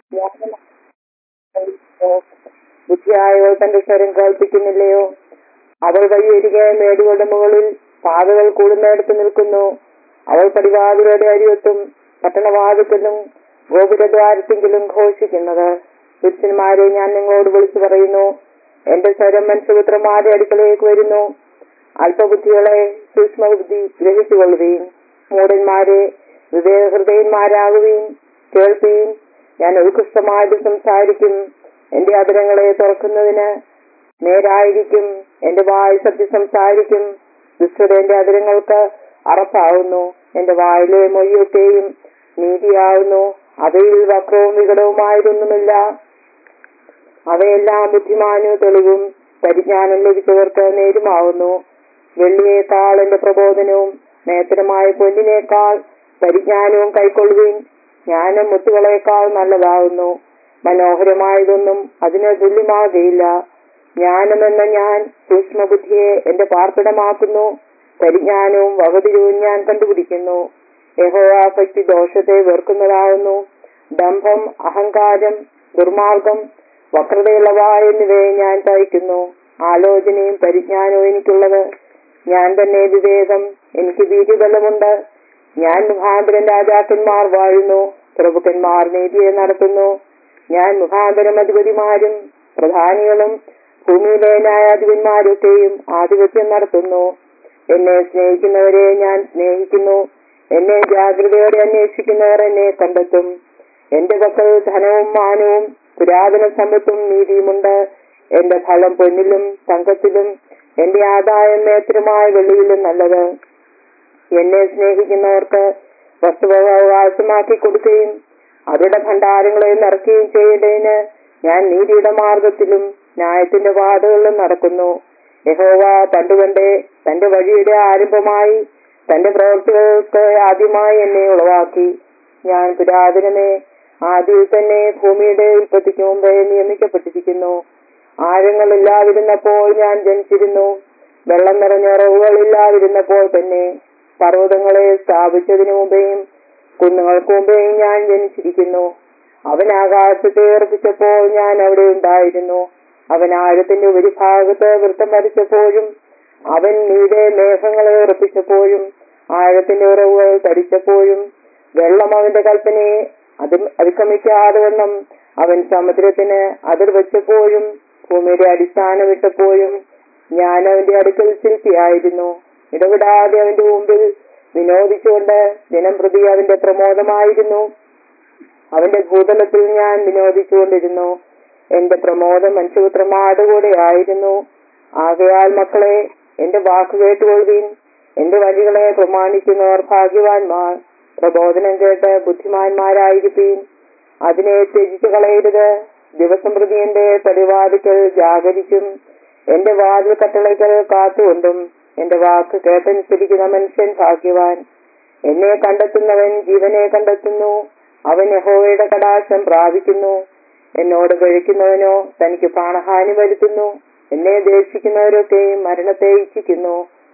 ബുദ്ധിയായവൾ തന്റെ സ്വരം കേൾപ്പിക്കുന്നില്ലയോ അവൾ വഴിയൊരികെ മേടുകളുടെ മുകളിൽ പാതകൾ കൂടുന്നിടത്ത് നിൽക്കുന്നു അവൾ പടിവാതിലുടെ അരിയത്തും പട്ടണവാതിക്കലും ഗോപുരദ്വാരത്തെങ്കിലും ഘോഷിക്കുന്നത് പുരുഷന്മാരെ ഞാൻ നിങ്ങളോട് വിളിച്ചു പറയുന്നു എന്റെ സ്വരം മനുഷ്യപുത്രന്മാരുടെ അടുക്കളയിലേക്ക് വരുന്നു അല്പബുദ്ധികളെ സൂക്ഷ്മബുദ്ധി ഗ്രഹിച്ചുകൊള്ളുകയും മൂടന്മാരെ വിവേകഹൃദയന്മാരാകുകയും കേൾക്കുകയും ഞാൻ ഉത്കൃഷ്ടമായിട്ട് സംസാരിക്കും എന്റെ അതിരങ്ങളെ തുറക്കുന്നതിന് നേരായിരിക്കും എന്റെ വായ് സത്യം സംസാരിക്കും ദുഷ്ടത എന്റെ അതിരങ്ങൾക്ക് അറപ്പാവുന്നു എന്റെ വായിലെ മൊയ്യൊക്കെയും നീതിയാവുന്നു അവയിൽ വക്രവും വികടവുമായതൊന്നുമില്ല അവയെല്ലാം ബുദ്ധിമാനു തെളിവും പരിജ്ഞാനം ലഭിച്ചവർക്ക് നേരുമാവുന്നു വെള്ളിയേക്കാൾ എന്റെ പ്രബോധനവും നേത്രമായ പൊന്നിനേക്കാൾ പരിജ്ഞാനവും കൈക്കൊള്ളുകയും ജ്ഞാനം മുത്തുകളേക്കാൾ നല്ലതാകുന്നു മനോഹരമായതൊന്നും അതിന് തുല്യമാകുകയില്ല ജ്ഞാനമെന്ന ഞാൻ സൂക്ഷ്മബുദ്ധിയെ എന്റെ പാർപ്പിടമാക്കുന്നു പരിജ്ഞാനവും വകതിരിവും ഞാൻ കണ്ടുപിടിക്കുന്നു യഹോവാഭക്തി ദോഷത്തെ വെറുക്കുന്നതാകുന്നു ഡംഭം അഹങ്കാരം ദുർമാർഗം വക്രതയുള്ളവ എന്നിവയെ ഞാൻ തയ്ക്കുന്നു ആലോചനയും പരിജ്ഞാനവും എനിക്കുള്ളത് ഞാൻ തന്നെ വിവേകം എനിക്ക് വീര്യബലമുണ്ട് ഞാൻ മുഖാന്തരം രാജാക്കന്മാർ വാഴുന്നു പ്രഭുക്കന്മാർ നീതിയെ നടത്തുന്നു ഞാൻ മുഖാന്തരം അധിപതിമാരും പ്രധാനികളും ഭൂമിയിലെ ന്യായാധിപന്മാരൊക്കെയും ആധിപത്യം നടത്തുന്നു എന്നെ സ്നേഹിക്കുന്നവരെ ഞാൻ സ്നേഹിക്കുന്നു എന്നെ ജാഗ്രതയോടെ അന്വേഷിക്കുന്നവർ എന്നെ കണ്ടെത്തും എന്റെ പക്കൽ ധനവും മാനവും പുരാതന സമ്പത്തും നീതിയുമുണ്ട് എന്റെ ഫലം പൊന്നിലും തങ്കത്തിലും എന്റെ ആദായം നേത്രമായ വെള്ളിയിലും നല്ലത് എന്നെ സ്നേഹിക്കുന്നവർക്ക് വസ്തുവകാശമാക്കി കൊടുക്കുകയും അവരുടെ ഭണ്ഡാരങ്ങളെ നിറയ്ക്കുകയും ചെയ്യേണ്ടതിന് ഞാൻ നീതിയുടെ മാർഗത്തിലും ന്യായത്തിന്റെ പാതകളിലും നടക്കുന്നു യഹോവ പണ്ടുകൊണ്ടേ തന്റെ വഴിയുടെ ആരംഭമായി തന്റെ പ്രവൃത്തികൾക്ക് ആദ്യമായി എന്നെ ഉളവാക്കി ഞാൻ പുരാതനമേ ആദ്യയിൽ തന്നെ ഭൂമിയുടെ ഉൽപ്പത്തിക്ക് മുമ്പേ നിയമിക്കപ്പെട്ടിരിക്കുന്നു ആഴങ്ങളില്ലാതിരുന്നപ്പോൾ ഞാൻ ജനിച്ചിരുന്നു വെള്ളം നിറഞ്ഞ ഉറവുകളില്ലാതിരുന്നപ്പോൾ തന്നെ പർവ്വതങ്ങളെ സ്ഥാപിച്ചതിനു മുമ്പേയും കുന്നുകൾക്ക് മുമ്പേയും ഞാൻ ജനിച്ചിരിക്കുന്നു അവൻ ആകാശത്തെ ഉറപ്പിച്ചപ്പോൾ ഞാൻ അവിടെ ഉണ്ടായിരുന്നു അവൻ ആഴത്തിന്റെ ഉപരിഭാഗത്ത് വൃത്തം വരച്ചപ്പോഴും അവൻ നീടെ മേഘങ്ങളെ ഉറപ്പിച്ചപ്പോഴും ആഴത്തിന്റെ ഉറവുകൾ തടിച്ചപ്പോഴും വെള്ളം അവന്റെ കൽപ്പനയെ അത് അതിക്രമിക്കാതെ വണ്ണം അവൻ സമുദ്രത്തിന് അതിർ വെച്ചപ്പോഴും ഭൂമിയുടെ അടിസ്ഥാനം ഇട്ടപ്പോഴും ഞാൻ അവന്റെ അടുക്കൽ ശില്പിയായിരുന്നു ഇടപെടാതെ അവന്റെ മുമ്പിൽ വിനോദിച്ചുകൊണ്ട് ദിനം പ്രതി അവന്റെ പ്രമോദമായിരുന്നു അവന്റെ ഭൂതലത്തിൽ ഞാൻ വിനോദിച്ചുകൊണ്ടിരുന്നു എന്റെ പ്രമോദം മനുഷ്യപുത്രന്മാരുടെ കൂടെ ആയിരുന്നു ആകയാൽ മക്കളെ എന്റെ വാക്ക് കേട്ടുകൊള്ളുവീൻ എന്റെ വഴികളെ പ്രമാണിക്കുന്നവർ ഭാഗ്യവാന്മാർ പ്രബോധനം കേട്ട് ബുദ്ധിമാന്മാരായിരിപ്പീൻ അതിനെ ത്യജിച്ചു കളയരുത് ദിവസം പ്രതി എന്റെ പരിവാദിക്കൽ ജാഗരിക്കും എന്റെ വാതിൽ കട്ടളയ്ക്കൽ കാത്തുകൊണ്ടും എന്റെ വാക്ക് കേട്ടനുസരിക്കുന്ന മനുഷ്യൻ ഭാഗ്യവാൻ എന്നെ കണ്ടെത്തുന്നവൻ ജീവനെ കണ്ടെത്തുന്നു അവൻ യഹോവയുടെ കടാശം പ്രാപിക്കുന്നു എന്നോട് കഴിക്കുന്നവനോ തനിക്ക് പ്രാണഹാനി വരുത്തുന്നു എന്നെ ദേഷിക്കുന്നവരൊക്കെയും മരണത്തെ ഇച്ഛിക്കുന്നു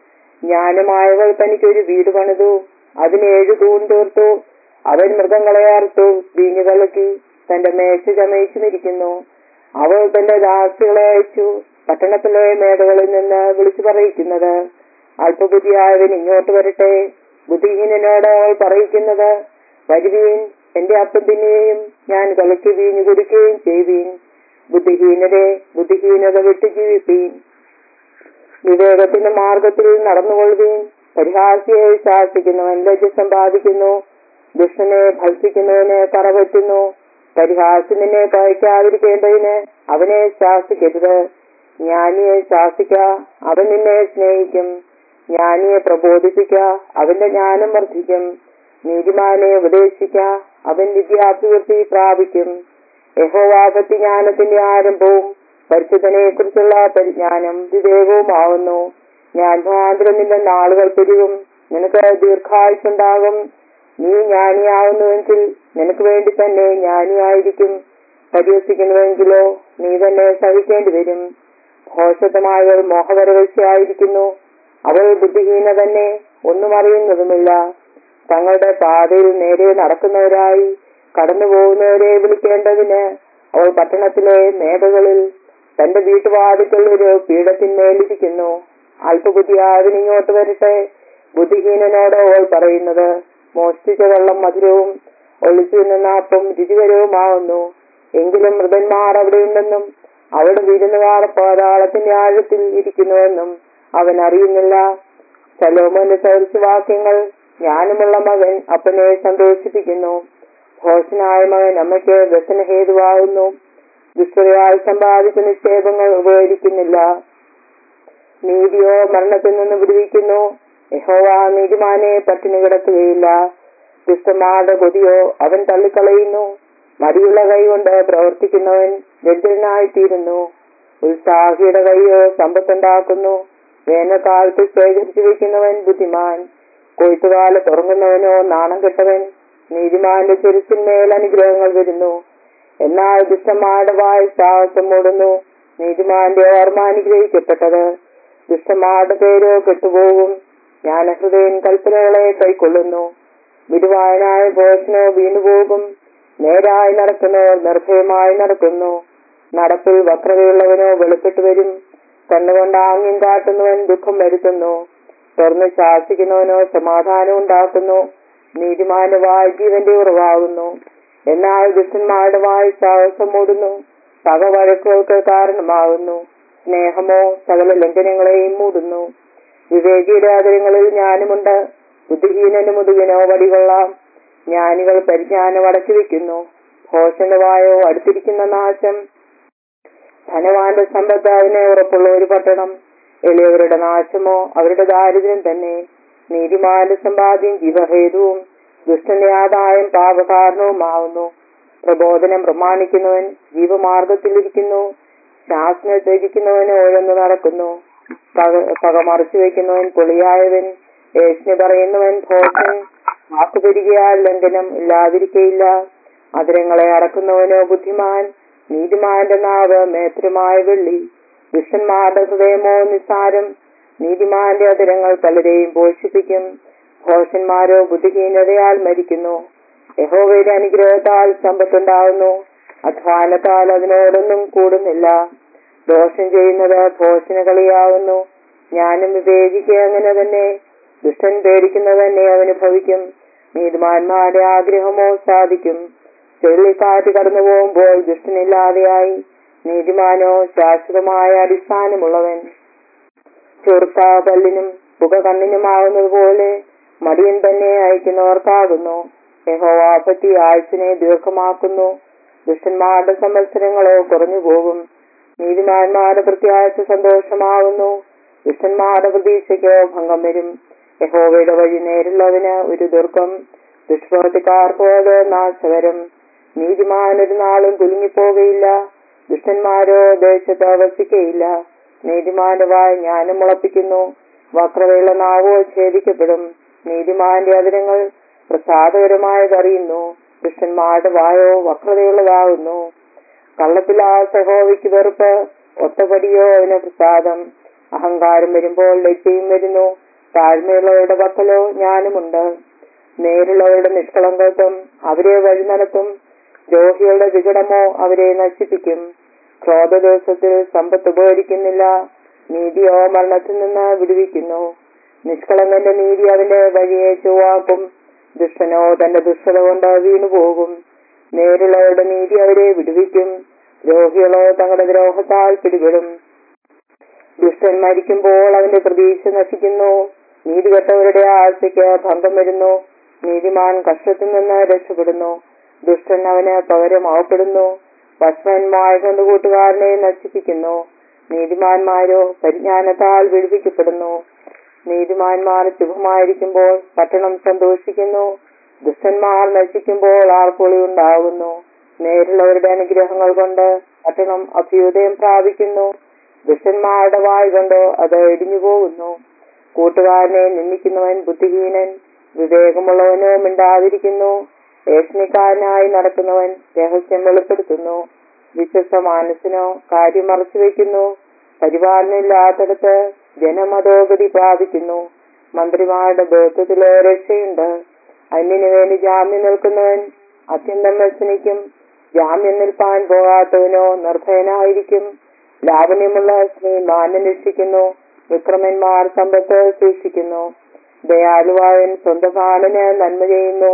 ജ്ഞാനമായവൾ തനിക്കൊരു വീട് പണിതു അതിന് ഏഴു തൂൺ തീർത്തു അവൻ മൃഗങ്ങളെ അറുത്തു വീഞ്ഞു കലക്കി തന്റെ മേശ ചമയിച്ചുമിരിക്കുന്നു അവൾ തന്റെ ദാസികളെ അയച്ചു പട്ടണത്തിലെ മേടകളിൽ നിന്ന് വിളിച്ചു പറയിക്കുന്നത് അല്പബുദ്ധിയായവൻ ഇങ്ങോട്ട് വരട്ടെ ബുദ്ധിഹീനനോട് അവൾ പറയിക്കുന്നത് വരുവീൻ എന്റെ അപ്പം തിന്നുകയും ഞാൻ കലക്കി വീഞ്ഞു കുടിക്കുകയും ചെയ്യുവീൻ ബുദ്ധിഹീനരെ ബുദ്ധിഹീനത വിട്ടു ജീവിപ്പീൻ വിവേകത്തിന്റെ മാർഗത്തിൽ നടന്നുകൊള്ളുകയും പരിഹാസിയെ ശാസിക്കുന്നവൻ ലജ്ജ സമ്പാദിക്കുന്നു ദുഷ്ടനെ ഭത്സിക്കുന്നവന് കറപറ്റുന്നു പരിഹാസി നിന്നെ പഴിക്കാതിരിക്കേണ്ടതിന് അവനെ ശാസിക്കരുത് ജ്ഞാനിയെ ശാസിക്ക അവൻ നിന്നെ സ്നേഹിക്കും ജ്ഞാനിയെ പ്രബോധിപ്പിക്ക അവന്റെ ജ്ഞാനം വർദ്ധിക്കും നീതിമാനെ ഉപദേശിക്ക അവൻ വിദ്യാഭിവൃദ്ധി പ്രാപിക്കും യഹോവാപത്തി ജ്ഞാനത്തിന്റെ ആരംഭവും പരിശുദ്ധനെ കുറിച്ചുള്ള പരിജ്ഞാനം വിവേകവുമാവുന്നു ഞാൻ മുഖാന്തരം നിന്റെ നാളുകൾ പെരുകും നിനക്ക് ദീർഘായുസുണ്ടാകും നീ ജ്ഞാനിയാവുന്നുവെങ്കിൽ നിനക്ക് വേണ്ടി തന്നെ ജ്ഞാനിയായിരിക്കും പരിഹസിക്കുന്നുവെങ്കിലോ നീ തന്നെ സഹിക്കേണ്ടി വരും ഭോഷതമായവൾ മോഹപരവശയായിരിക്കുന്നു അവൾ ബുദ്ധിഹീന തന്നെ ഒന്നും അറിയുന്നതുമില്ല തങ്ങളുടെ പാതയിൽ നേരെ നടക്കുന്നവരായി കടന്നു പോകുന്നവരെ വിളിക്കേണ്ടതിന് അവൾ പട്ടണത്തിലെ മേടകളിൽ തന്റെ വീട്ടുവാതിക്കൽ ഒരു പീഠത്തിന്മേലിരിക്കുന്നു അല്പബുദ്ധിയാവിന് ഇങ്ങോട്ട് വരട്ടെ ബുദ്ധിഹീനനോട് അവൾ പറയുന്നത് മോഷ്ടിച്ച വെള്ളം മധുരവും ഒളിച്ചു നിന്ന അപ്പം രുചികരവുമാവുന്നു എങ്കിലും മൃതന്മാർ അവിടെ ഉണ്ടെന്നും അവിടെ വിരുന്നുകാർ പാതാളത്തിന്റെ ആഴത്തിൽ ഇരിക്കുന്നുവെന്നും അവൻ അറിയുന്നില്ല സലോമോന്റെ സദൃശവാക്യങ്ങൾ ജ്ഞാനമുള്ള മകൻ അപ്പനെ സന്തോഷിപ്പിക്കുന്നു ഭോഷനായ മകൻ അമ്മയ്ക്ക് വ്യസനഹേതുവാകുന്നു ദുഷ്ടതയാൽ സമ്പാദിച്ച നിക്ഷേപങ്ങൾ ഉപകരിക്കുന്നില്ല നീതിയോ മരണത്തിൽ നിന്ന് വിടുവിക്കുന്നു യഹോവ നീതിമാനെ പട്ടിണി കിടത്തുകയില്ല ദുഷ്ടന്മാരുടെ കൊതിയോ അവൻ തള്ളിക്കളയുന്നു മടിയുള്ള കൈകൊണ്ട് പ്രവർത്തിക്കുന്നവൻ ദരിദ്രനായിത്തീരുന്നു ഉത്സാഹിയുടെ കൈയോ സമ്പത്തുണ്ടാക്കുന്നു വേനൽക്കാലത്ത് ശേഖരിച്ചു വെക്കുന്നവൻ ബുദ്ധിമാൻ കൊയ്ത്തുകാലത്ത് ഉറങ്ങുന്നവനോ നാണം കെട്ടവൻ നീതിമാന്റെ ചെരുത്തിന്മേൽ അനുഗ്രഹങ്ങൾ വരുന്നു എന്നാൽ ദുഷ്ടന്മാരുടെ വായി സാഹസം മൂടുന്നു നീതിമാന്റെ ഓർമ്മ അനുഗ്രഹിക്കപ്പെട്ടത് ദുഷ്ടന്മാരുടെ പേരോ കെട്ടുപോകും ജ്ഞാനഹൃദയൻ കൽപ്പനകളെ കൈക്കൊള്ളുന്നു വിടുവായനായ ഭോഷനോ വീണുപോകും നേരായി നടക്കുന്നവർ നിർഭയമായി നടക്കുന്നു നടപ്പിൽ വക്രതയുള്ളവനോ വെളിപ്പെട്ടു വരും കണ്ണുകൊണ്ട് ആംഗ്യം കാട്ടുന്നവൻ ദുഃഖം വരുത്തുന്നു തുറന്ന് ശാസിക്കുന്നവനോ സമാധാനം ഉണ്ടാക്കുന്നു നീതിമാന്റെ വായ് ജീവന്റെ ഉറവാകുന്നു എന്നാൽ ദുഷ്ടന്മാരുടെ വായ് സാഹസം മൂടുന്നു പക വഴക്കുകൾക്ക് കാരണമാകുന്നു സ്നേഹമോ സകല ലംഘനങ്ങളെയും മൂടുന്നു വിവേകിയുടെ ആദരങ്ങളിൽ ജ്ഞാനമുണ്ട് ബുദ്ധിഹീനന് മുതുകിനോ വടികൊള്ളാം ജ്ഞാനികൾ പരിജ്ഞാനം അടച്ചു വെക്കുന്നു ഭോഷന്റെ വായോ അടുത്തിരിക്കുന്ന നാശം ധനവാന്റെ സമ്പത്ത് അതിനെ ഉറപ്പുള്ള ഒരു പട്ടണം എളിയവരുടെ നാശമോ അവരുടെ ദാരിദ്ര്യം തന്നെ നീതിമാന്റെ സമ്പാദ്യം ജീവഹേതുവും ദുഷ്ടന്റെ ആദായം പാപകാരണവുമാവുന്നു പ്രബോധനം പ്രമാണിക്കുന്നവൻ ജീവമാർഗത്തിലിരിക്കുന്നു ശാസന ത്യജിക്കുന്നവന് ഓരോന്ന് നടക്കുന്നു പക പക മറച്ചു വെക്കുന്നവൻ പൊളിയായവൻ ഏഷ്ണി പറയുന്നവൻ ഭോഷൻ വാക്കുപെരുകിയാൽ ലംഘനം ഇല്ലാതിരിക്കയില്ല അതിരങ്ങളെ അടക്കുന്നവനോ ബുദ്ധിമാൻ നീതിമാന്റെ നാവ് മേത്രമായ വെള്ളി ദുഷ്ടന്മാരുടെ ഹൃദയമോ നിസ്സാരം നീതിമാന്റെ അതിരങ്ങൾ പലരെയും പോഷിപ്പിക്കും ഭോഷന്മാരോ ബുദ്ധിഹീനതയാൽ മരിക്കുന്നു യഹോവയുടെ അനുഗ്രഹത്താൽ സമ്പത്തുണ്ടാകുന്നു അധ്വാനത്താൽ അതിനോടൊന്നും കൂടുന്നില്ല ദോഷം ചെയ്യുന്നത് ഭോഷന് കളിയാവുന്നു ഞാനും വിവേചിക്കുക അങ്ങനെ തന്നെ ദുഷ്ടൻ പേടിക്കുന്നത് തന്നെ അവന് ഭവിക്കും നീതിമാന്മാരുടെ ആഗ്രഹമോ സാധിക്കും ചുഴലിക്കാറ്റ് കടന്നു പോകുമ്പോൾ ദുഷ്ടനില്ലാതെയായി നീതിമാനോ ശാശ്വതമായ അടിസ്ഥാനമുള്ളവൻ ചൊറുക്ക പല്ലിനും പുക കണ്ണിനുമാകുന്നത് പോലെ മടിയൻ തന്നെ അയക്കുന്നവർക്കാകുന്നു യഹോവാപത്തി ആയുസിനെ ദീർഘമാക്കുന്നു ദുഷ്ടന്മാരുടെ സംവത്സരങ്ങളോ കുറഞ്ഞു പോകും നീതിമാന്മാരുടെ പ്രത്യാശ സന്തോഷമാകുന്നു ദുഷ്ടന്മാരുടെ പ്രതീക്ഷയ്ക്കോ ഭംഗം വരും യഹോവയുടെ വഴി നേരുള്ളവന് ഒരു ദുർഗം ദുഷ്പ്രവർത്തിക്കാർക്കോ അത് നാശകരം നീതിമാൻ ഒരു നാളും കുലുങ്ങിപ്പോകയില്ല ദുഷ്ടന്മാരോ ദേശത്ത് വസിക്കയില്ല നീതിമാന്റെ വായ് ജ്ഞാനം മുളപ്പിക്കുന്നു വക്രതയുള്ള നാവോ ഛേദിക്കപ്പെടും നീതിമാന്റെ അതിരങ്ങൾ പ്രസാദകരമായതറിയുന്നു ദുഷ്ടന്മാരുടെ വായോ വക്രതയുള്ളതാകുന്നു കള്ളത്തിലാ സഹോവിക്ക് വെറുപ്പ് ഒറ്റപടിയോ അവന് പ്രസാദം അഹങ്കാരം വരുമ്പോൾ ലജ്ജയും വരുന്നു താഴ്മയുള്ളവരുടെ പക്കലോ ജ്ഞാനമുണ്ട് നേരുള്ളവരുടെ നിഷ്കളങ്കത്വം അവരെ വഴി നടത്തും ദ്രോഹികളുടെ വികടമോ അവരെ നശിപ്പിക്കും ക്രോധ ദിവസത്തിൽ സമ്പത്ത് ഉപകരിക്കുന്നില്ല നീതിയോ മരണത്തിൽ നിന്ന് വിടുവിക്കുന്നു നിഷ്കളങ്കന്റെ നീതി അവന്റെ വഴിയെ ചൊവ്വാക്കും ദുഷ്ടനോ തന്റെ ദുഷ്ടത കൊണ്ട് വീണുപോകും നേരുള്ളവരുടെ നീതി അവരെ വിടുവിക്കും ദ്രോഹികളോ തങ്ങളുടെ ദ്രോഹത്താൽ പിടിപെടും ദുഷ്ടൻ മരിക്കുമ്പോൾ അവന്റെ പ്രതീക്ഷ നശിക്കുന്നു നീതികെട്ടവരുടെ ആശയ്ക്ക് ഭംഗം വരുന്നു നീതിമാൻ കഷ്ടത്തിൽ നിന്ന് രക്ഷപ്പെടുന്നു ദുഷ്ടൻ അവന് പകരമാവപ്പെടുന്നു ഭസ്മന്മായ കൊണ്ട് കൂട്ടുകാരനെ നശിപ്പിക്കുന്നു നീതിമാന്മാരോ പരിജ്ഞാനത്താൽ വിടുവിക്കപ്പെടുന്നു നീതിമാന്മാർ ശുഭമായിരിക്കുമ്പോൾ പട്ടണം സന്തോഷിക്കുന്നു ദുഷ്ടന്മാർ നശിക്കുമ്പോൾ ആർപ്പൊളി ഉണ്ടാകുന്നു നേരുള്ളവരുടെ അനുഗ്രഹങ്ങൾ കൊണ്ട് പട്ടണം അഭ്യുദയം പ്രാപിക്കുന്നു ദുഷ്ടന്മാരുടെ വായ് കൊണ്ടോ അത് ഇടിഞ്ഞു പോകുന്നു കൂട്ടുകാരനെ നിന്ദിക്കുന്നവൻ ബുദ്ധിഹീനൻ വിവേകമുള്ളവനോ മിണ്ടാതിരിക്കുന്നു ഏഷ്ണിക്കാരനായി നടക്കുന്നവൻ രഹസ്യം വെളിപ്പെടുത്തുന്നു വിശ്വസ മാനസിനോ കാര്യം മറച്ചു വയ്ക്കുന്നു പരിപാലനമില്ലാത്തടത്ത് ജനമതോഗതി പ്രാപിക്കുന്നു മന്ത്രിമാരുടെ ബോധത്തിലോ രക്ഷയുണ്ട് അന്യനു വേണ്ടി ജാമ്യം നിൽക്കുന്നവൻ അത്യന്തം വ്യസനിക്കും ജാമ്യം നിൽപ്പാൻ പോകാത്തവനോ നിർഭയനായിരിക്കും ലാവണ്യമുള്ള സ്ത്രീ മാനം രക്ഷിക്കുന്നു വിക്രമന്മാർ സമ്പത്ത് സൂക്ഷിക്കുന്നു ദയാലുവായൻ സ്വന്തം കാലിന് നന്മ ചെയ്യുന്നു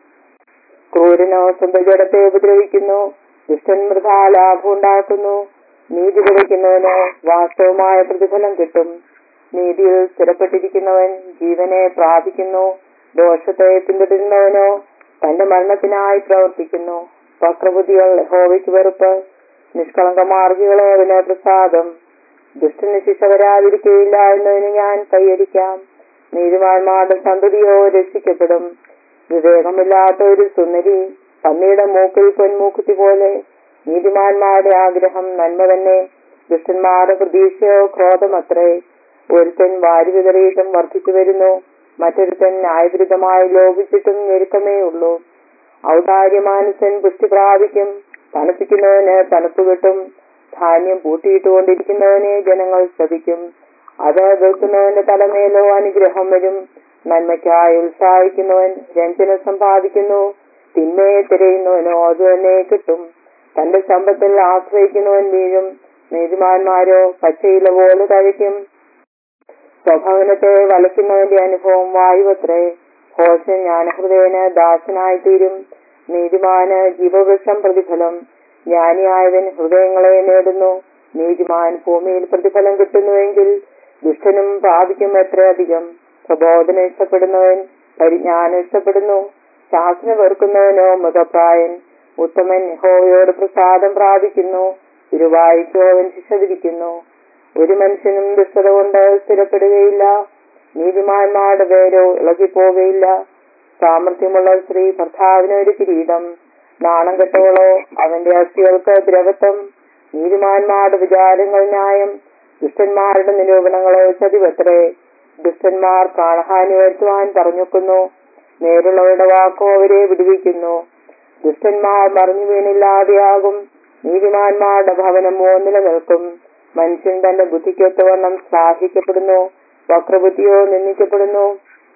ക്രൂരനോ സ്വന്തം ജഡത്തെ ഉപദ്രവിക്കുന്നു ദുഷ്ടൻ മൃഗാ ലാഭം ഉണ്ടാക്കുന്നു നീതി വിതയ്ക്കുന്നവനോ വാസ്തവമായ പ്രതിഫലം കിട്ടും നീതിയിൽ സ്ഥിരപ്പെട്ടിരിക്കുന്നവൻ ജീവനെ പ്രാപിക്കുന്നു ദോഷത്തെ പിന്തുടരുന്നവനോ തന്റെ മരണത്തിനായി പ്രവർത്തിക്കുന്നു വക്രബുദ്ധികൾ ഹോവയ്ക്ക് വെറുപ്പ് നിഷ്കളങ്ക മാർഗികളോ അവന് പ്രസാദം ദുഷ്ടന് ശിക്ഷ വരാതിരിക്കുകയില്ല എന്നതിന് ഞാൻ കൈയടിക്കാം നീതിമാന്മാരുടെ സന്തതിയോ രക്ഷിക്കപ്പെടും വിവേകമില്ലാത്ത ഒരു സുന്ദരി പന്നിയുടെ മൂക്കിൽ പൊന്മൂക്കുത്തി പോലെ നീതിമാന്മാരുടെ ആഗ്രഹം നന്മ തന്നെ ദുഷ്ടന്മാരുടെ പ്രതീക്ഷയോ ക്രോധമത്രേ ഒരുത്തൻ വാരി വിതറിയിട്ടും വർദ്ധിച്ചു വരുന്നു മറ്റൊരുത്തൻ ന്യായവിരുദ്ധമായി ലോപിച്ചിട്ടും ഞെരുക്കമേ ഉള്ളൂ ഔദാര്യമാനുസൻ പുഷ്ടി പ്രാപിക്കും തണുപ്പിക്കുന്നവന് തണുപ്പ് കിട്ടും ധാന്യം പൂട്ടിയിട്ടുകൊണ്ടിരിക്കുന്നവനെ ജനങ്ങൾ ശ്രവിക്കും അത് വെക്കുന്നവന്റെ തലമേലോ അനുഗ്രഹം വരും നന്മയ്ക്കായി ഉത്സാഹിക്കുന്നവൻ രഞ്ജന സമ്പാദിക്കുന്നു തിന്മയെ തിരയുന്നവനോ അത് തന്നെ കിട്ടും തന്റെ സമ്പത്തിൽ ആശ്രയിക്കുന്നവൻ വീഴും നീതിമാന്മാരോ പച്ചയില പോലെ കഴിക്കും സ്വഭവനത്തെ വലയ്ക്കുന്നവന്റെ അനുഭവം വായുവത്രേ ഘോഷൻ ജ്ഞാനഹൃദയന് ദാസനായി തീരും നീതിമാന് ജീവവൃക്ഷം പ്രതിഫലം ജ്ഞാനിയായവൻ ഹൃദയങ്ങളെ നേടുന്നു നീതിമാൻ ഭൂമിയിൽ പ്രതിഫലം കിട്ടുന്നുവെങ്കിൽ ദുഷ്ടനും പ്രാപിക്കും എത്രയധികം പ്രബോധനം ഇഷ്ടപ്പെടുന്നവൻ പരിജ്ഞാനം ഇഷ്ടപ്പെടുന്നു ശാസന വെറുക്കുന്നവനോ മൃഗപ്രായൻ ഉത്തമൻ ഹോയോട് പ്രസാദം പ്രാപിക്കുന്നു തിരുവായിക്കോ അവൻ ശിക്ഷ വിധിക്കുന്നു ഒരു മനുഷ്യനും ദുഷ്ടത കൊണ്ട് സ്ഥിരപ്പെടുകയില്ല നീതിമാന്മാരുടെ പേരോ ഇളകിപ്പോവുകയില്ല സാമർഥ്യമുള്ള സ്ത്രീ ഭർത്താവിന് ഒരു കിരീടം നാണം കെട്ടവളോ അവന്റെ അസ്ഥികൾക്ക് ദ്രവത്വം നീതിമാന്മാരുടെ വിചാരങ്ങൾ ന്യായം ദുഷ്ടന്മാരുടെ നിരൂപണങ്ങളോ ചതിവത്രേ ദുഷ്ടന്മാർ പ്രാണഹാനി വരുത്തുവാൻ പറഞ്ഞൊക്കുന്നു നേരുള്ളവരുടെ വാക്കോ അവരെ വിടുവിക്കുന്നു ദുഷ്ടന്മാർ മറിഞ്ഞു വീണില്ലാതെയാകും നീതിമാന്മാരുടെ ഭവനം നിലനിൽക്കും മനുഷ്യൻ തന്റെ ബുദ്ധിക്കൊത്തവണ്ണം ശ്ലാഘിക്കപ്പെടുന്നു വക്രബുദ്ധിയോ നിന്ദിക്കപ്പെടുന്നു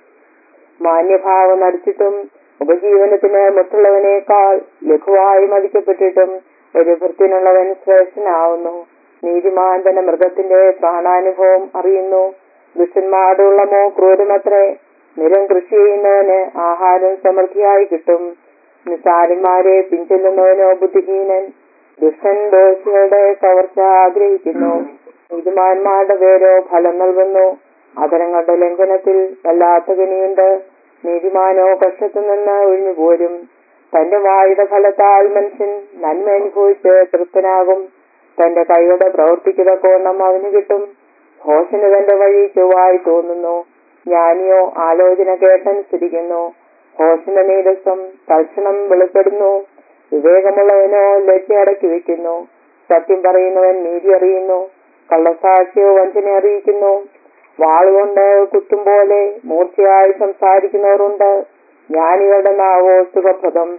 മാന്യഭാവം നടിച്ചിട്ടും ഉപജീവനത്തിന് മറ്റുള്ളവനേക്കാൾ ലഘുവായി മതിക്കപ്പെട്ടിട്ടും ഒരു ഭൃത്യനുള്ളവൻ ശ്രേഷ്ഠനാവുന്നു നീതിമാൻ തന്റെ മൃഗത്തിന്റെ പ്രാണാനുഭവം അറിയുന്നു ദുഷ്ടന്മാരുടെ ഉള്ളമോ ക്രൂരമത്രേ നിരം കൃഷി ചെയ്യുന്നവന് ആഹാരം സമൃദ്ധിയായി കിട്ടും നിസാരന്മാരെ പിഞ്ചെല്ലുന്നവനോ ബുദ്ധിഹീനൻ ദുഷ്ടൻ ദോഷികളുടെ കവർച്ച ആഗ്രഹിക്കുന്നു നീതിമാന്മാരുടെ പേരോ ഫലം നൽകുന്നു അധരങ്ങളുടെ ലംഘനത്തിൽ വല്ലാത്ത ഗനിയുണ്ട് നീതിമാനോ കഷ്ടത്തു നിന്ന് ഒഴിഞ്ഞു പോരും തന്റെ വായുടെ ഫലത്താൽ മനുഷ്യൻ നന്മ അനുഭവിച്ച് തൃപ്തനാകും തന്റെ കൈയുടെ പ്രവർത്തിക്കുന്ന കോണം അവന് കിട്ടും ഘോഷന് തന്റെ വഴി ചൊവ്വായി തോന്നുന്നു ജ്ഞാനിയോ ആലോചന കേട്ടനുസരിക്കുന്നു ഘോഷന്റെ നീരസം തൽക്ഷണം വെളിപ്പെടുന്നു വിവേകമുള്ളവനോ ലജ്ജ അടക്കി വെക്കുന്നു സത്യം പറയുന്നവൻ നീതി അറിയുന്നു കള്ളസാക്ഷിയോ വഞ്ചന അറിയിക്കുന്നു വാളുകൊണ്ട് കുത്തും പോലെ മൂർച്ചയായി സംസാരിക്കുന്നവരുണ്ട് ജ്ഞാനികളുടെ നാവോ സുഖപ്രദം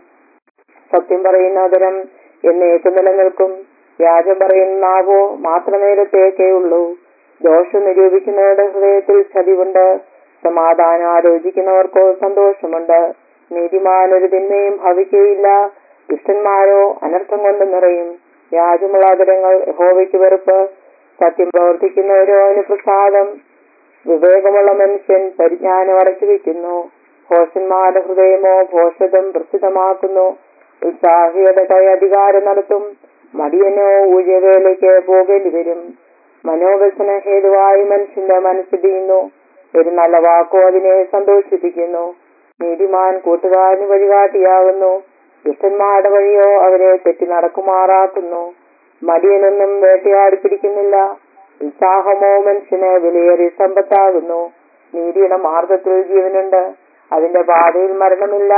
സത്യം പറയുന്ന അതരം എന്നേക്ക് നിലനിൽക്കും വ്യാജം പറയുന്ന നാവോ മാത്രനേരത്തേക്കേ ഉള്ളൂ ദോഷം നിരൂപിക്കുന്നവരുടെ ഹൃദയത്തിൽ ചതിവുണ്ട് സമാധാനം ആലോചിക്കുന്നവർക്കോ സന്തോഷമുണ്ട് നീതിമാൻ ഒരു തിന്മയും ഭവിക്കുകയില്ല ദുഷ്ടന്മാരോ അനർത്ഥം കൊണ്ട് നിറയും വ്യാജമുള്ള ആദരങ്ങൾ യഹോവയ്ക്ക് വെറുപ്പ് സത്യം പ്രവർത്തിക്കുന്നവരോ അവന് പ്രസാദം വിവേകമുള്ള മനുഷ്യൻ പരിജ്ഞാനം അടച്ചു വെക്കുന്നു ഭോഷന്മാരുടെ ഹൃദയമോ ഭോഷതം പ്രസിദ്ധമാക്കുന്നു ഉത്സാഹിയുടെ കൈ അധികാരം നടത്തും മടിയനോ ഊഴവേലയ്ക്ക് പോകേണ്ടി വരും മനോവ്യസന ഹേതുവായി മനുഷ്യന്റെ മനസ്സിടിയുന്നു ഒരു നല്ല വാക്കോ അതിനെ സന്തോഷിപ്പിക്കുന്നു നീതിമാൻ കൂട്ടുകാരന് വഴികാട്ടിയാകുന്നു ദുഷ്ടന്മാരുടെ വഴിയോ അവരെ തെറ്റി നടക്കുമാറാക്കുന്നു മടിയനൊന്നും വേട്ടയാടി പിടിക്കുന്നില്ല ഉത്സാഹമോ മനുഷ്യന് വിലയേറിയ സമ്പത്താകുന്നു നീതിയുടെ മാർഗത്തിൽ ജീവനുണ്ട് അതിന്റെ പാതയിൽ മരണമില്ല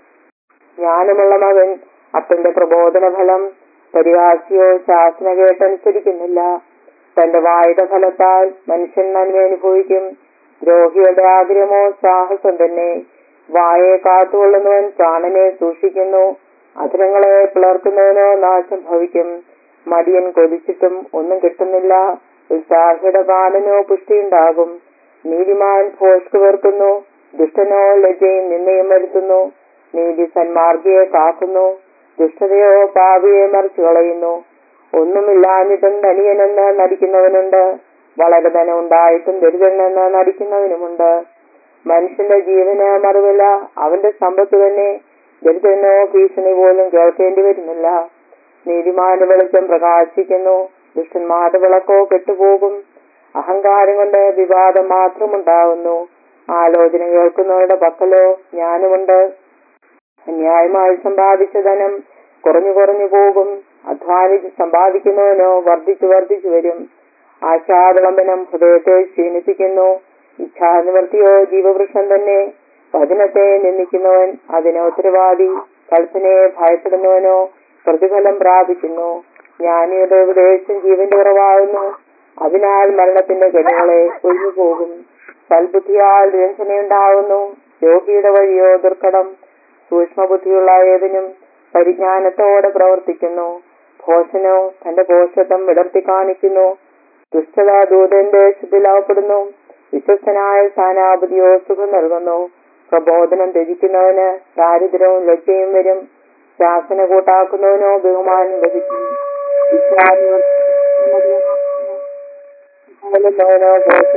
ജ്ഞാനമുള്ള മകൻ അപ്പന്റെ പ്രബോധന ഫലം പരിഹാസിയോ ശാസന കേട്ടനുസരിക്കുന്നില്ല തന്റെ വായുടെ ഫലത്താൽ മനുഷ്യൻ നന്മ അനുഭവിക്കും ദ്രോഹിയുടെ ആഗ്രഹമോ സാഹസം തന്നെ വായെ കാത്തുകൊള്ളുന്നവൻ പ്രാണനെ സൂക്ഷിക്കുന്നു അധരങ്ങളെ പിളർക്കുന്നവനോ നാശം ഭവിക്കും മടിയൻ കൊതിച്ചിട്ടും ഒന്നും കിട്ടുന്നില്ല ഉത്സാഹിയുടെ ബാലനോ പുഷ്ടിയുണ്ടാകും നീതിമാൻ ഭോഷ്ക് വെറുക്കുന്നു ദുഷ്ടനോ ലജ്ജയും നിന്നയും വരുത്തുന്നു നീതി സന്മാർഗിയെ കാക്കുന്നു ദുഷ്ടതയോ പാപിയെ മറിച്ചു കളയുന്നു ഒന്നുമില്ലാഞ്ഞിട്ടും ധനിയനെന്ന് നടിക്കുന്നവനുണ്ട് വളരെ ധനം ഉണ്ടായിട്ടും ദരിദ്രനെന്ന് നടിക്കുന്നവനുമുണ്ട് മനുഷ്യന്റെ ജീവന് മറുവില അവന്റെ സമ്പത്ത് തന്നെ ദരിദ്രനോ ഭീഷണി പോലും കേൾക്കേണ്ടി വരുന്നില്ല നീതിമാന്റെ വെളിച്ചം പ്രകാശിക്കുന്നു ദുഷ്ടന്മാരുടെ വിളക്കോ കെട്ടുപോകും അഹങ്കാരം കൊണ്ട് വിവാദം മാത്രമുണ്ടാകുന്നു ആലോചന കേൾക്കുന്നവരുടെ പക്കലോ ജ്ഞാനമുണ്ട് അന്യായമായി സമ്പാദിച്ച ധനം കുറഞ്ഞു കുറഞ്ഞു പോകും അധ്വാനിച്ച് സമ്പാദിക്കുന്നവനോ വർദ്ധിച്ചു വർദ്ധിച്ചു വരും ആശാവിളംബനം ഹൃദയത്തെ ക്ഷീണിപ്പിക്കുന്നു ഇച്ഛാനിവർത്തിയോ ജീവവൃക്ഷം തന്നെ വചനത്തെ നിന്ദിക്കുന്നവൻ അതിന് ഉത്തരവാദി കൽപ്പനയെ ഭയപ്പെടുന്നവനോ പ്രതിഫലം പ്രാപിക്കുന്നു ജ്ഞാനിയുടെ ഉപദേശം ജീവന്റെ ഉറവാകുന്നു അതിനാൽ മരണത്തിന്റെ ഗണങ്ങളെ ഒഴിഞ്ഞു പോകും സൽബുദ്ധിയാൽ രഞ്ജനയുണ്ടാവുന്നു രോഗിയുടെ വഴിയോ ദുർഘടം സൂക്ഷ്മബുദ്ധിയുള്ള ഏതിനും പരിജ്ഞാനത്തോടെ പ്രവർത്തിക്കുന്നു ഭോഷനോ തന്റെ പോഷത്വം വിടർത്തി കാണിക്കുന്നു ദുഷ്ടത ദൂതന്റെ ശുദ്ധിലാവപ്പെടുന്നു വിശ്വസ്തനായ സ്ഥാനാപതിയോ സുഖം നൽകുന്നു പ്രബോധനം ത്യജിക്കുന്നവന് ദാരിദ്ര്യവും ലജ്ജയും വരും ശാസന കൂട്ടാക്കുന്നവനോ ബഹുമാനം ലഭിക്കും വിശ്വാസികളോ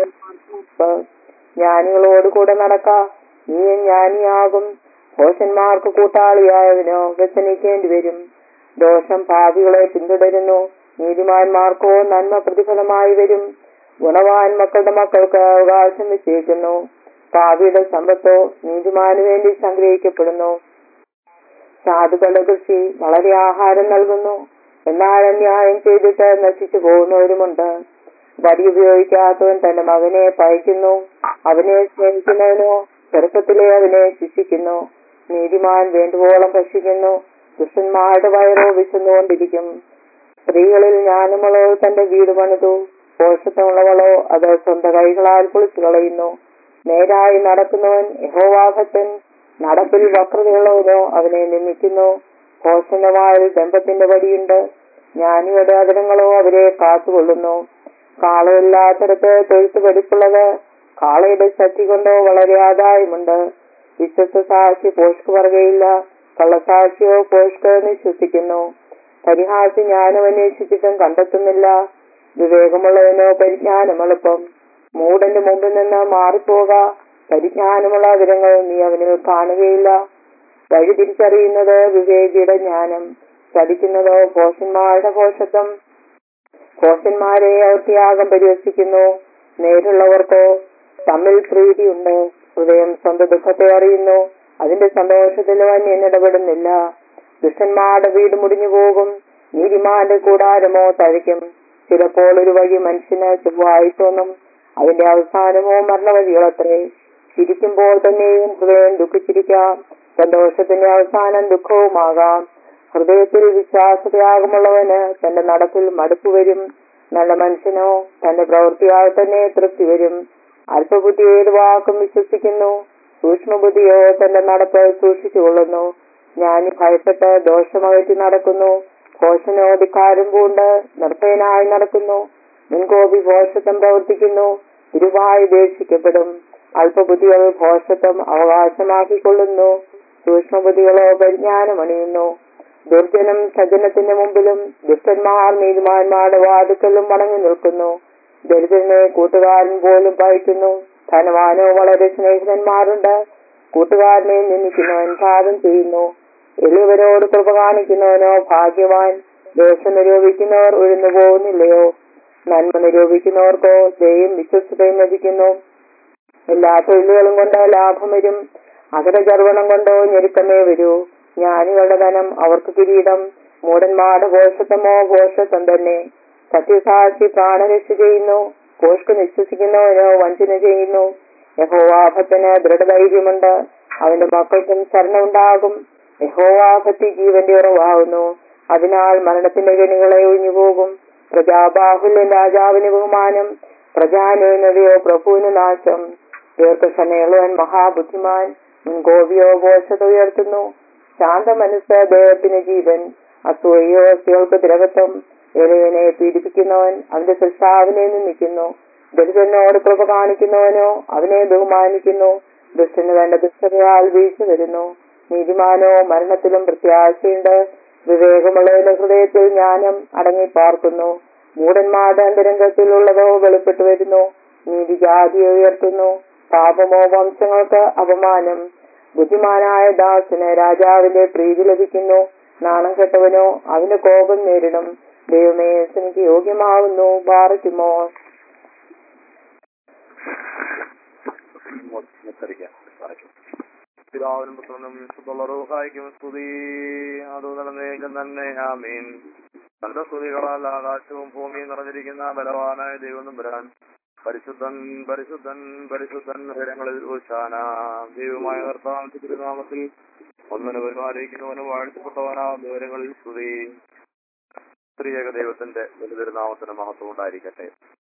ജ്ഞാനികളോട് കൂടെ നടക്ക നീയും ജ്ഞാനിയാകും ഭോഷന്മാർക്ക് കൂട്ടാളിയായവനോ വ്യസനിക്കേണ്ടി വരും ദോഷം ഭാവികളെ പിന്തുടരുന്നു നീതിമാന്മാർക്കോ നന്മ പ്രതിഫലമായി വരും ഗുണവാൻ മക്കളുടെ മക്കൾക്ക് അവകാശം വെച്ചേക്കുന്നു ഭാവിയുടെ സമ്പത്തോ നീതിമാനു വേണ്ടി സംഗ്രഹിക്കപ്പെടുന്നു സാധുക്കളുടെ കൃഷി വളരെ ആഹാരം നൽകുന്നു എന്നാൽ അന്യായം ചെയ്തിട്ട് നശിച്ചു പോകുന്നവരുമുണ്ട് വടി ഉപയോഗിക്കാത്തവൻ തന്റെ മകനെ പയക്കുന്നു അവനെ സ്നേഹിക്കുന്നവനോ ചെറുപ്പത്തിലെ അവനെ ശിക്ഷിക്കുന്നു നീതിമാൻ വേണ്ടുവോളം ഭക്ഷിക്കുന്നു ദുഷ്ടന്മാരുടെ വയറോ വിശന്നുകൊണ്ടിരിക്കും സ്ത്രീകളിൽ ജ്ഞാനമുള്ളോ തന്റെ വീട് പണിതു പോഷത്വമുള്ളവളോ അത് സ്വന്തം കൈകളാൽ പൊളിച്ചു കളയുന്നു നേരായി നടക്കുന്നവൻ യഹോവാഭക്തൻ നടപ്പിൽ വക്രതയുള്ളവനോ അവനെ നിന്ദിക്കുന്നു ഭോഷണവായിൽ ദമ്പത്തിന്റെ വടിയുണ്ട് ജ്ഞാനിയുടെ അതിരങ്ങളോ അവരെ കാത്തുകൊള്ളുന്നു കാളയില്ലാത്തടത്ത് തൊഴുത്ത് പഠിപ്പുള്ളത് കാളയുടെ ശക്തി കൊണ്ടോ വളരെ ആദായമുണ്ട് വിശ്വസ്ത സാക്ഷി പോഷ്ക്ക് പറയുകയില്ല കള്ളസാക്ഷിയോ പോഷ്ക്ക് വിശ്വസിക്കുന്നു പരിഹാസി ജ്ഞാനം അന്വേഷിച്ചിട്ടും കണ്ടെത്തുന്നില്ല വിവേകമുള്ളവനോ പരിജ്ഞാനം എളുപ്പം മൂടന്റെ മുമ്പിൽ നിന്ന് മാറിപ്പോക പരിജ്ഞാനമുള്ള വിവരങ്ങൾ നീ അവനിൽ കാണുകയില്ല വഴി തിരിച്ചറിയുന്നത് വിവേകിയുടെ ജ്ഞാനം ചതിക്കുന്നതോ ഭോഷന്മാരുടെ ഭോഷത്വം ഭോഷന്മാരെ അവർ ത്യാഗം പരിഹസിക്കുന്നു നേരുള്ളവർക്കോ തമ്മിൽ പ്രീതിയുണ്ട് ഹൃദയം സ്വന്തം ദുഃഖത്തെ അറിയുന്നു അതിന്റെ സന്തോഷത്തിലും അന്യൻ ഇടപെടുന്നില്ല ദുഷ്ടന്മാരുടെ വീട് മുടിഞ്ഞു പോകും നീതിമാന്റെ കൂടാരമോ തഴിക്കും ചിലപ്പോൾ ഒരു വഴി മനുഷ്യന് ചൊവ്വായി തോന്നും അതിന്റെ അവസാനമോ മരണവഴികളത്രേ ചിരിക്കുമ്പോൾ തന്നെയും ഹൃദയം ദുഃഖിച്ചിരിക്കാം സന്തോഷത്തിന്റെ അവസാനം ദുഃഖവുമാകാം ഹൃദയത്തിൽ വിശ്വാസത്യാഗമുള്ളവന് തന്റെ നടപ്പിൽ മടുപ്പ് വരും നല്ല മനുഷ്യനോ തന്റെ പ്രവൃത്തിയാൽ തന്നെ തൃപ്തി വരും അല്പബുദ്ധി ഏത് വാക്കും വിശ്വസിക്കുന്നു സൂക്ഷ്മബുദ്ധിയോ തന്റെ നടപ്പ് സൂക്ഷിച്ചുകൊള്ളുന്നു ജ്ഞാനി ഭയപ്പെട്ട് ദോഷമകറ്റി നടക്കുന്നു ഭോഷനോ ധിക്കാരം പൂണ്ട് നിർഭയനായി നടക്കുന്നു മുൻകോപി ഭോഷത്വം പ്രവർത്തിക്കുന്നു ഇരുവായി ദേഷിക്കപ്പെടും അല്പബുദ്ധികൾ ഭോഷത്വം അവകാശമാക്കിക്കൊള്ളുന്നു സൂക്ഷ്മബുദ്ധികളോ പരിജ്ഞാനമണിയുന്നു ദുർജനം സജ്ജനത്തിന്റെ മുമ്പിലും ദുഷ്ടന്മാർ നീതിമാന്മാരുടെ വാതുക്കലും വണങ്ങി നിൽക്കുന്നു ദരിദ്രനെ കൂട്ടുകാരൻ പോലും പഴിക്കുന്നു ധനവാനോ വളരെ സ്നേഹിതന്മാരുണ്ട് കൂട്ടുകാരനെ നിന്ദിക്കുന്നവൻ പാപം ചെയ്യുന്നു എളിയവരോട് കൃപ കാണിക്കുന്നവനോ ഭാഗ്യവാൻ ദോഷം നിരൂപിക്കുന്നവർ ഒഴിഞ്ഞു പോകുന്നില്ലയോ നന്മ നിരൂപിക്കുന്നവർക്കോ ദയും വിശ്വസ്തയും ലഭിക്കുന്നു എല്ലാ തൊഴിലുകളും കൊണ്ട് ലാഭം വരും അകരചർവണം കൊണ്ടോ ഞെരുക്കമേ വരൂ ജ്ഞാനികളുടെ ധനം അവർക്ക് കിരീടം മൂടന്മാരുടെ ഭോഷത്വമോ ഭോഷത്വം തന്നെ സത്യസാക്ഷി പ്രാണരക്ഷ ചെയ്യുന്നു കോഷ്ക്ക് നിശ്വസിക്കുന്നവനോ വഞ്ചന ചെയ്യുന്നു യഹോവാഭത്തിന് ദൃഢധൈര്യമുണ്ട് അവന്റെ മക്കൾക്കും ശരണമുണ്ടാകും യഹോവാഭക്തി ജീവന്റെ ഉറവാകുന്നു അതിനാൽ മരണത്തിന്റെ ഗണികളെ ഒഴിഞ്ഞുപോകും പ്രജാബാഹുല്യം രാജാവിന് ബഹുമാനം പ്രജാനുന്നതയോ പ്രഭുവിന് നാശം ദീർഘക്ഷമയുള്ളവൻ മഹാബുദ്ധിമാൻ മുൻകോപിയോ ഘോഷത ഉയർത്തുന്നു ശാന്ത മനസ്സ് ദേഹത്തിന് ജീവൻ അസൂയോ കേൾക്ക് ദ്രവത്വം എളിയവനെ പീഡിപ്പിക്കുന്നവൻ അവന്റെ സൃഷ്ടാവിനെ നിന്ദിക്കുന്നു ദരിദ്രനോട് കൃപ കാണിക്കുന്നവനോ അവനെ ബഹുമാനിക്കുന്നു ദുഷ്ടന് വേണ്ട ദുഷ്ടതയാൽ വീഴ്ച വരുന്നു നീതിമാനോ മരണത്തിലും പ്രത്യാശയുണ്ട് വിവേകമുള്ളവരുടെ ഹൃദയത്തിൽ ജ്ഞാനം അടങ്ങിപ്പാർക്കുന്നു മൂടന്മാരുടെ അന്തരംഗത്തിലുള്ളതോ വെളിപ്പെട്ടു വരുന്നു നീതി ജാതിയെ ഉയർത്തുന്നു പാപമോ വംശങ്ങൾക്ക് അപമാനം ബുദ്ധിമാനായ ദാസന് രാജാവിന്റെ പ്രീതി ലഭിക്കുന്നു നാണം കെട്ടവനോ അവന്റെ കോപം നേരിടും ദൈവമേ എനിക്ക് യോഗ്യമാവുന്നു ബാറയ്ക്കുമോ ഉച്ചരിക്കാം പറയ്ക്കും പിതാവിനും പുത്രനും വിശുദ്ധുള്ള റൂഹായിക്കും സ്തുതി അത് നടന്നേക്കും തന്നെ ആമീൻ തന്റെ സ്തുതികളാൽ ആകാശവും ഭൂമിയും നിറഞ്ഞിരിക്കുന്ന ബലവാനായ ദൈവം വരാൻ പരിശുദ്ധൻ പരിശുദ്ധൻ പരിശുദ്ധൻ ഹരങ്ങളിൽ ഉശാന ദൈവമായ കർത്താവിന്റെ തിരുനാമത്തിൽ ഒന്നിന് പരിപാലിക്കുന്നവന് വാഴ്ത്തപ്പെട്ടവനാ വിവരങ്ങളിൽ സ്തുതി സ്ത്രീയേക ദൈവത്തിന്റെ തിരുനാമത്തിന് മഹത്വം ഉണ്ടായിരിക്കട്ടെ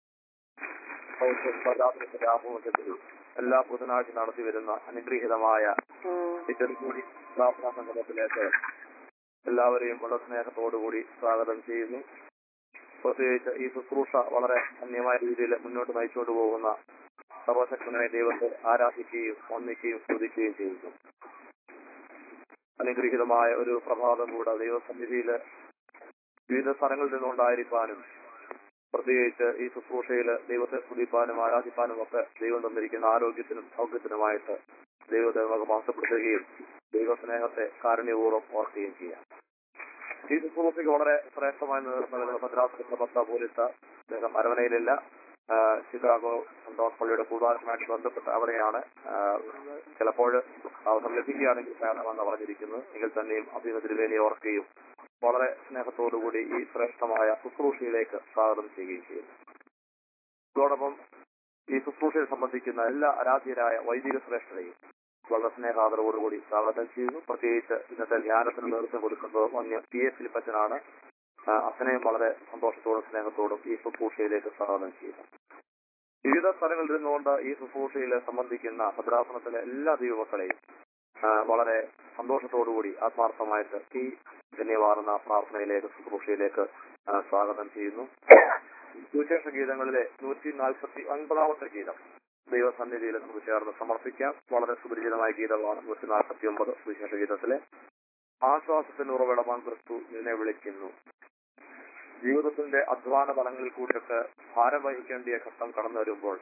രാമോചത്തിൽ എല്ലാ ബുധനാഴ്ച നടത്തി വരുന്ന അനുഗ്രഹീതമായ കൂടി പ്രാർത്ഥനാ സംഗമത്തിലേക്ക് എല്ലാവരെയും വളരെ സ്നേഹത്തോടുകൂടി സ്വാഗതം ചെയ്യുന്നു പ്രത്യേകിച്ച് ഈ ശുശ്രൂഷ വളരെ ധന്യമായ രീതിയിൽ മുന്നോട്ട് നയിച്ചുകൊണ്ട് പോകുന്ന സർവശക്തനായ ദൈവത്തെ ആരാധിക്കുകയും ഒന്നിക്കുകയും സ്തുതിക്കുകയും ചെയ്യുന്നു അനുഗ്രഹീതമായ ഒരു പ്രഭാതം കൂടെ ദൈവസന്നിധിയിൽ വിവിധ സ്ഥലങ്ങളിൽ നിന്നുകൊണ്ടായിരിക്കാനും പ്രത്യേകിച്ച് ഈ ശുശ്രൂഷയിൽ ദൈവത്തെ സ്തുതിപ്പാനും ആരാധിപ്പാനും ഒക്കെ ദൈവം തന്നിരിക്കുന്ന ആരോഗ്യത്തിനും സൗഖ്യത്തിനുമായിട്ട് ദൈവത്തെ നമുക്ക് മാസപ്പെടുത്തുകയും ദൈവസ്നേഹത്തെ കാരുണ്യപൂർവ്വം ഓർക്കുകയും ചെയ്യാം ഈ ശുശ്രൂഷയ്ക്ക് വളരെ ശ്രേഷ്ഠമായി നേതൃത്വം നൽകുന്ന ഭദ്രാസന പത്ത പോലീസ് അദ്ദേഹം അരവനയിലില്ല ആ, ചിക്കാഗോ സന്തോഷ് പള്ളിയുടെ കൂടാരമായിട്ട് ബന്ധപ്പെട്ട് അവിടെയാണ് ആ, ചിലപ്പോൾ അവസരം ലഭിക്കുകയാണെങ്കിൽ വേണമെന്ന് പറഞ്ഞിരിക്കുന്നത് എങ്കിൽ തന്നെയും അഭിമുഖ തിരുവേനിയെ ഓർക്കുകയും വളരെ സ്നേഹത്തോടുകൂടി ഈ ശ്രേഷ്ഠമായ ശുശ്രൂഷയിലേക്ക് സ്വാഗതം ചെയ്യുകയും ചെയ്യുന്നു ഇതോടൊപ്പം ഈ ശുശ്രൂഷയെ സംബന്ധിക്കുന്ന എല്ലാ ആരാധ്യരായ വൈദിക ശ്രേഷ്ഠരെയും വളരെ സ്നേഹാദരവോടുകൂടി സ്വാഗതം ചെയ്യുന്നു പ്രത്യേകിച്ച് ഇന്നത്തെ ധ്യാനത്തിന് നേതൃത്വം കൊടുക്കുന്നത് വന്യ പി എ ഫിലിപ്പച്ചനാണ് ആ, അച്ഛനെയും വളരെ സന്തോഷത്തോടും സ്നേഹത്തോടും ഈ ശുശ്രൂഷയിലേക്ക് സ്വാഗതം ചെയ്യുന്നു വിവിധ സ്ഥലങ്ങളിൽ നിന്നുകൊണ്ട് ഈ ശുശ്രൂഷയിൽ സംബന്ധിക്കുന്ന ഭദ്രാസനത്തിലെ എല്ലാ ദൈവമക്കളെയും ആ, വളരെ സന്തോഷത്തോടുകൂടി ആത്മാർത്ഥമായിട്ട് ഈ ധന്യവാർന്ന പ്രാർത്ഥനയിലേക്ക് ശുശ്രൂഷയിലേക്ക് ആ, സ്വാഗതം ചെയ്യുന്നു സുവിശേഷ ഗീതങ്ങളിലെ നൂറ്റി നാൽപ്പത്തി ഒൻപതാമത്തെ ഗീതം ദൈവസന്നിധിയിൽ നമുക്ക് ചേർന്ന് സമർപ്പിക്കാം വളരെ സുപരിചിതമായ ഗീതമാണ് നൂറ്റി നാൽപ്പത്തി ഒമ്പത് സുവിശേഷ ഗീതത്തിലെ ആശ്വാസത്തിന് ഉറവിടമാൻ ക്രിസ്തു നിന്നെ വിളിക്കുന്നു ജീവിതത്തിന്റെ അധ്വാന തലങ്ങളിൽ കൂടിയൊക്കെ ഭാരം വഹിക്കേണ്ടിയ ഘട്ടം കടന്നു വരുമ്പോൾ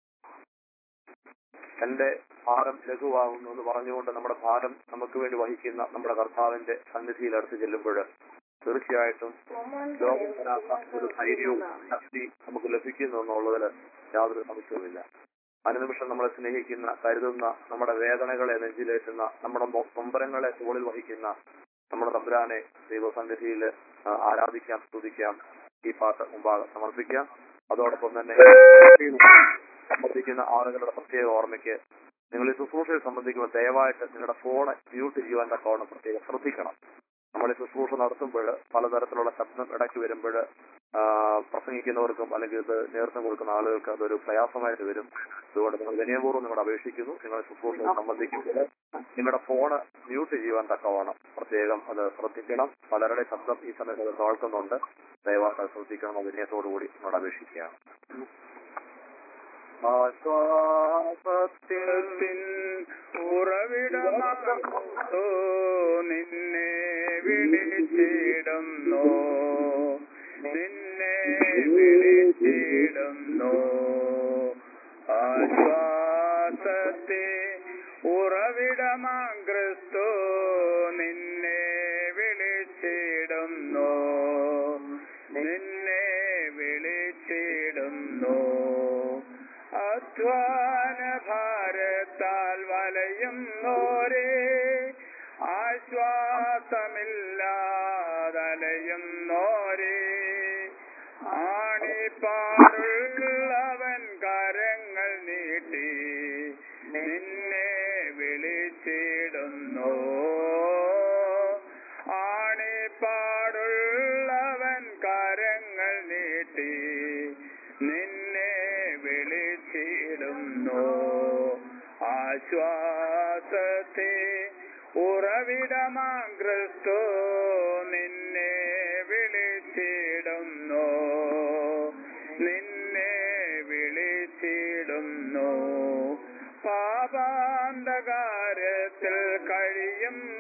എന്റെ ഭാരം ലഘുവാകുന്നു എന്ന് പറഞ്ഞുകൊണ്ട് നമ്മുടെ ഭാരം നമുക്ക് വേണ്ടി വഹിക്കുന്ന നമ്മുടെ കർത്താവിന്റെ സന്നിധിയിൽ അടുത്ത് ചെല്ലുമ്പോൾ തീർച്ചയായിട്ടും ലോകം തരാത്ത ഒരു ധൈര്യവും ശക്തി നമുക്ക് ലഭിക്കുന്നു എന്നുള്ളതിൽ യാതൊരു സംശയവുമില്ല അനുനിമിഷം നമ്മളെ സ്നേഹിക്കുന്ന കരുതുന്ന നമ്മുടെ വേദനകളെ നെഞ്ചിലേറ്റുന്ന നമ്മുടെ മൊ- നൊമ്പരങ്ങളെ തോളിൽ വഹിക്കുന്ന നമ്മുടെ തമ്പുരാനെ ദൈവസന്നിധിയിൽ ആ, ആരാധിക്കാം സ്തുതിക്കാം ഈ പാട്ട് മുമ്പാകെ സമർപ്പിക്കാം അതോടൊപ്പം തന്നെ സംബന്ധിക്കുന്ന ആളുകളുടെ പ്രത്യേക ഓർമ്മയ്ക്ക് നിങ്ങൾ ഈ ശുശ്രൂഷയെ സംബന്ധിക്കുമ്പോൾ ദയവായിട്ട് നിങ്ങളുടെ ഫോൺ മ്യൂട്ട് ചെയ്യുവാൻ തക്കവണ്ണം പ്രത്യേകം ശ്രദ്ധിക്കണം നമ്മൾ ഈ ശുശ്രൂഷ നടത്തുമ്പോൾ പലതരത്തിലുള്ള ശബ്ദം ഇടയ്ക്ക് വരുമ്പോൾ പ്രസംഗിക്കുന്നവർക്കും അല്ലെങ്കിൽ ഇത് നേതൃത്വം കൊടുക്കുന്ന ആളുകൾക്ക് അതൊരു പ്രയാസമായിട്ട് വരും അതുകൊണ്ട് നിങ്ങൾ വിനയപൂർവ്വം നിങ്ങളോട് അപേക്ഷിക്കുന്നു നിങ്ങൾ ശുശ്രൂഷയെ സംബന്ധിക്കുമ്പോൾ നിങ്ങളുടെ ഫോണ് മ്യൂട്ട് ചെയ്യുവാൻ തക്കവണ്ണം പ്രത്യേകം അത് ശ്രദ്ധിക്കണം പലരുടെ ശബ്ദം ഈ സമയത്ത് അത് കേൾക്കുന്നുണ്ട് ദയവായിട്ട് അത് ശ്രദ്ധിക്കണം എന്ന് വിനയത്തോടുകൂടി നിങ്ങളോട് അപേക്ഷിക്കുകയാണ് ആശ്വാസത്തിൽ ഉറവിടമാകുന്നു നിന്നെ വിളിച്ചിടുന്നു നിന്നെ വിളിച്ചിടുന്നു ആശ്വാസത്തെ ഉറവിടമാം ക്രിസ്തു നിന്നെ വിളിച്ചിടുന്നു നിന്നെ വിളിച്ചിടുന്നു അധ്വാന ഭാരത്താൽ വലയുന്നോരേ ആശ്വാസമില്ലാതലയുന്നോരേ ആണിപ്പാറുള്ളവൻ കരങ്ങൾ നീട്ടി നിന്നെ വിളിച്ചിടുന്നു ആണിപ്പാടുള്ളവൻ കരങ്ങൾ നീട്ടി നിന്നെ വിളിച്ചിടുന്നു ആശ്വാസത്തെ ഉറവിടമാം ക്രിസ്തു നിന്നെ വിളിച്ചിടുന്നു നിന്നെ വിളിച്ചിടുന്നു പാപാന്തകാരത്തിൽ കഴിയും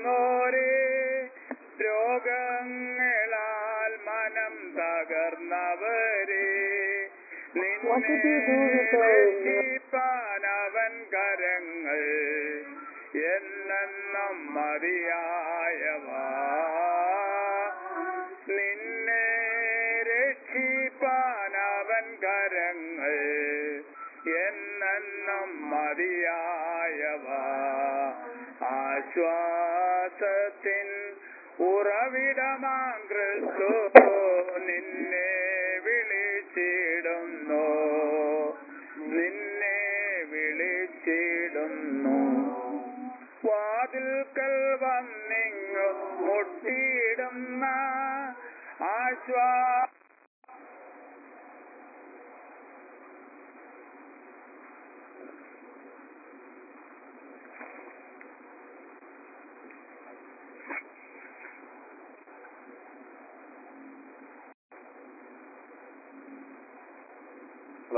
തകർന്നവരെ What did നിന്നെ you do with the- രക്ഷിപ്പാനവൻ കരങ്ങൾ എന്നെന്നും മതിയായവ നിന്നെ രക്ഷിപ്പാനവൻ കരങ്ങൾ എന്നെന്നും മതിയായവ ആശ്വാസത്തിൻ ഉറവിടമാം ക്രിസ്തു നിന്നെ വിളിച്ചിടുന്നു നിന്നെ വിളിച്ചിടുന്നു വാതിൽക്കൽ വന്നിങ്ങു മുട്ടിയിടുന്ന ആശ്വാ ഹലോ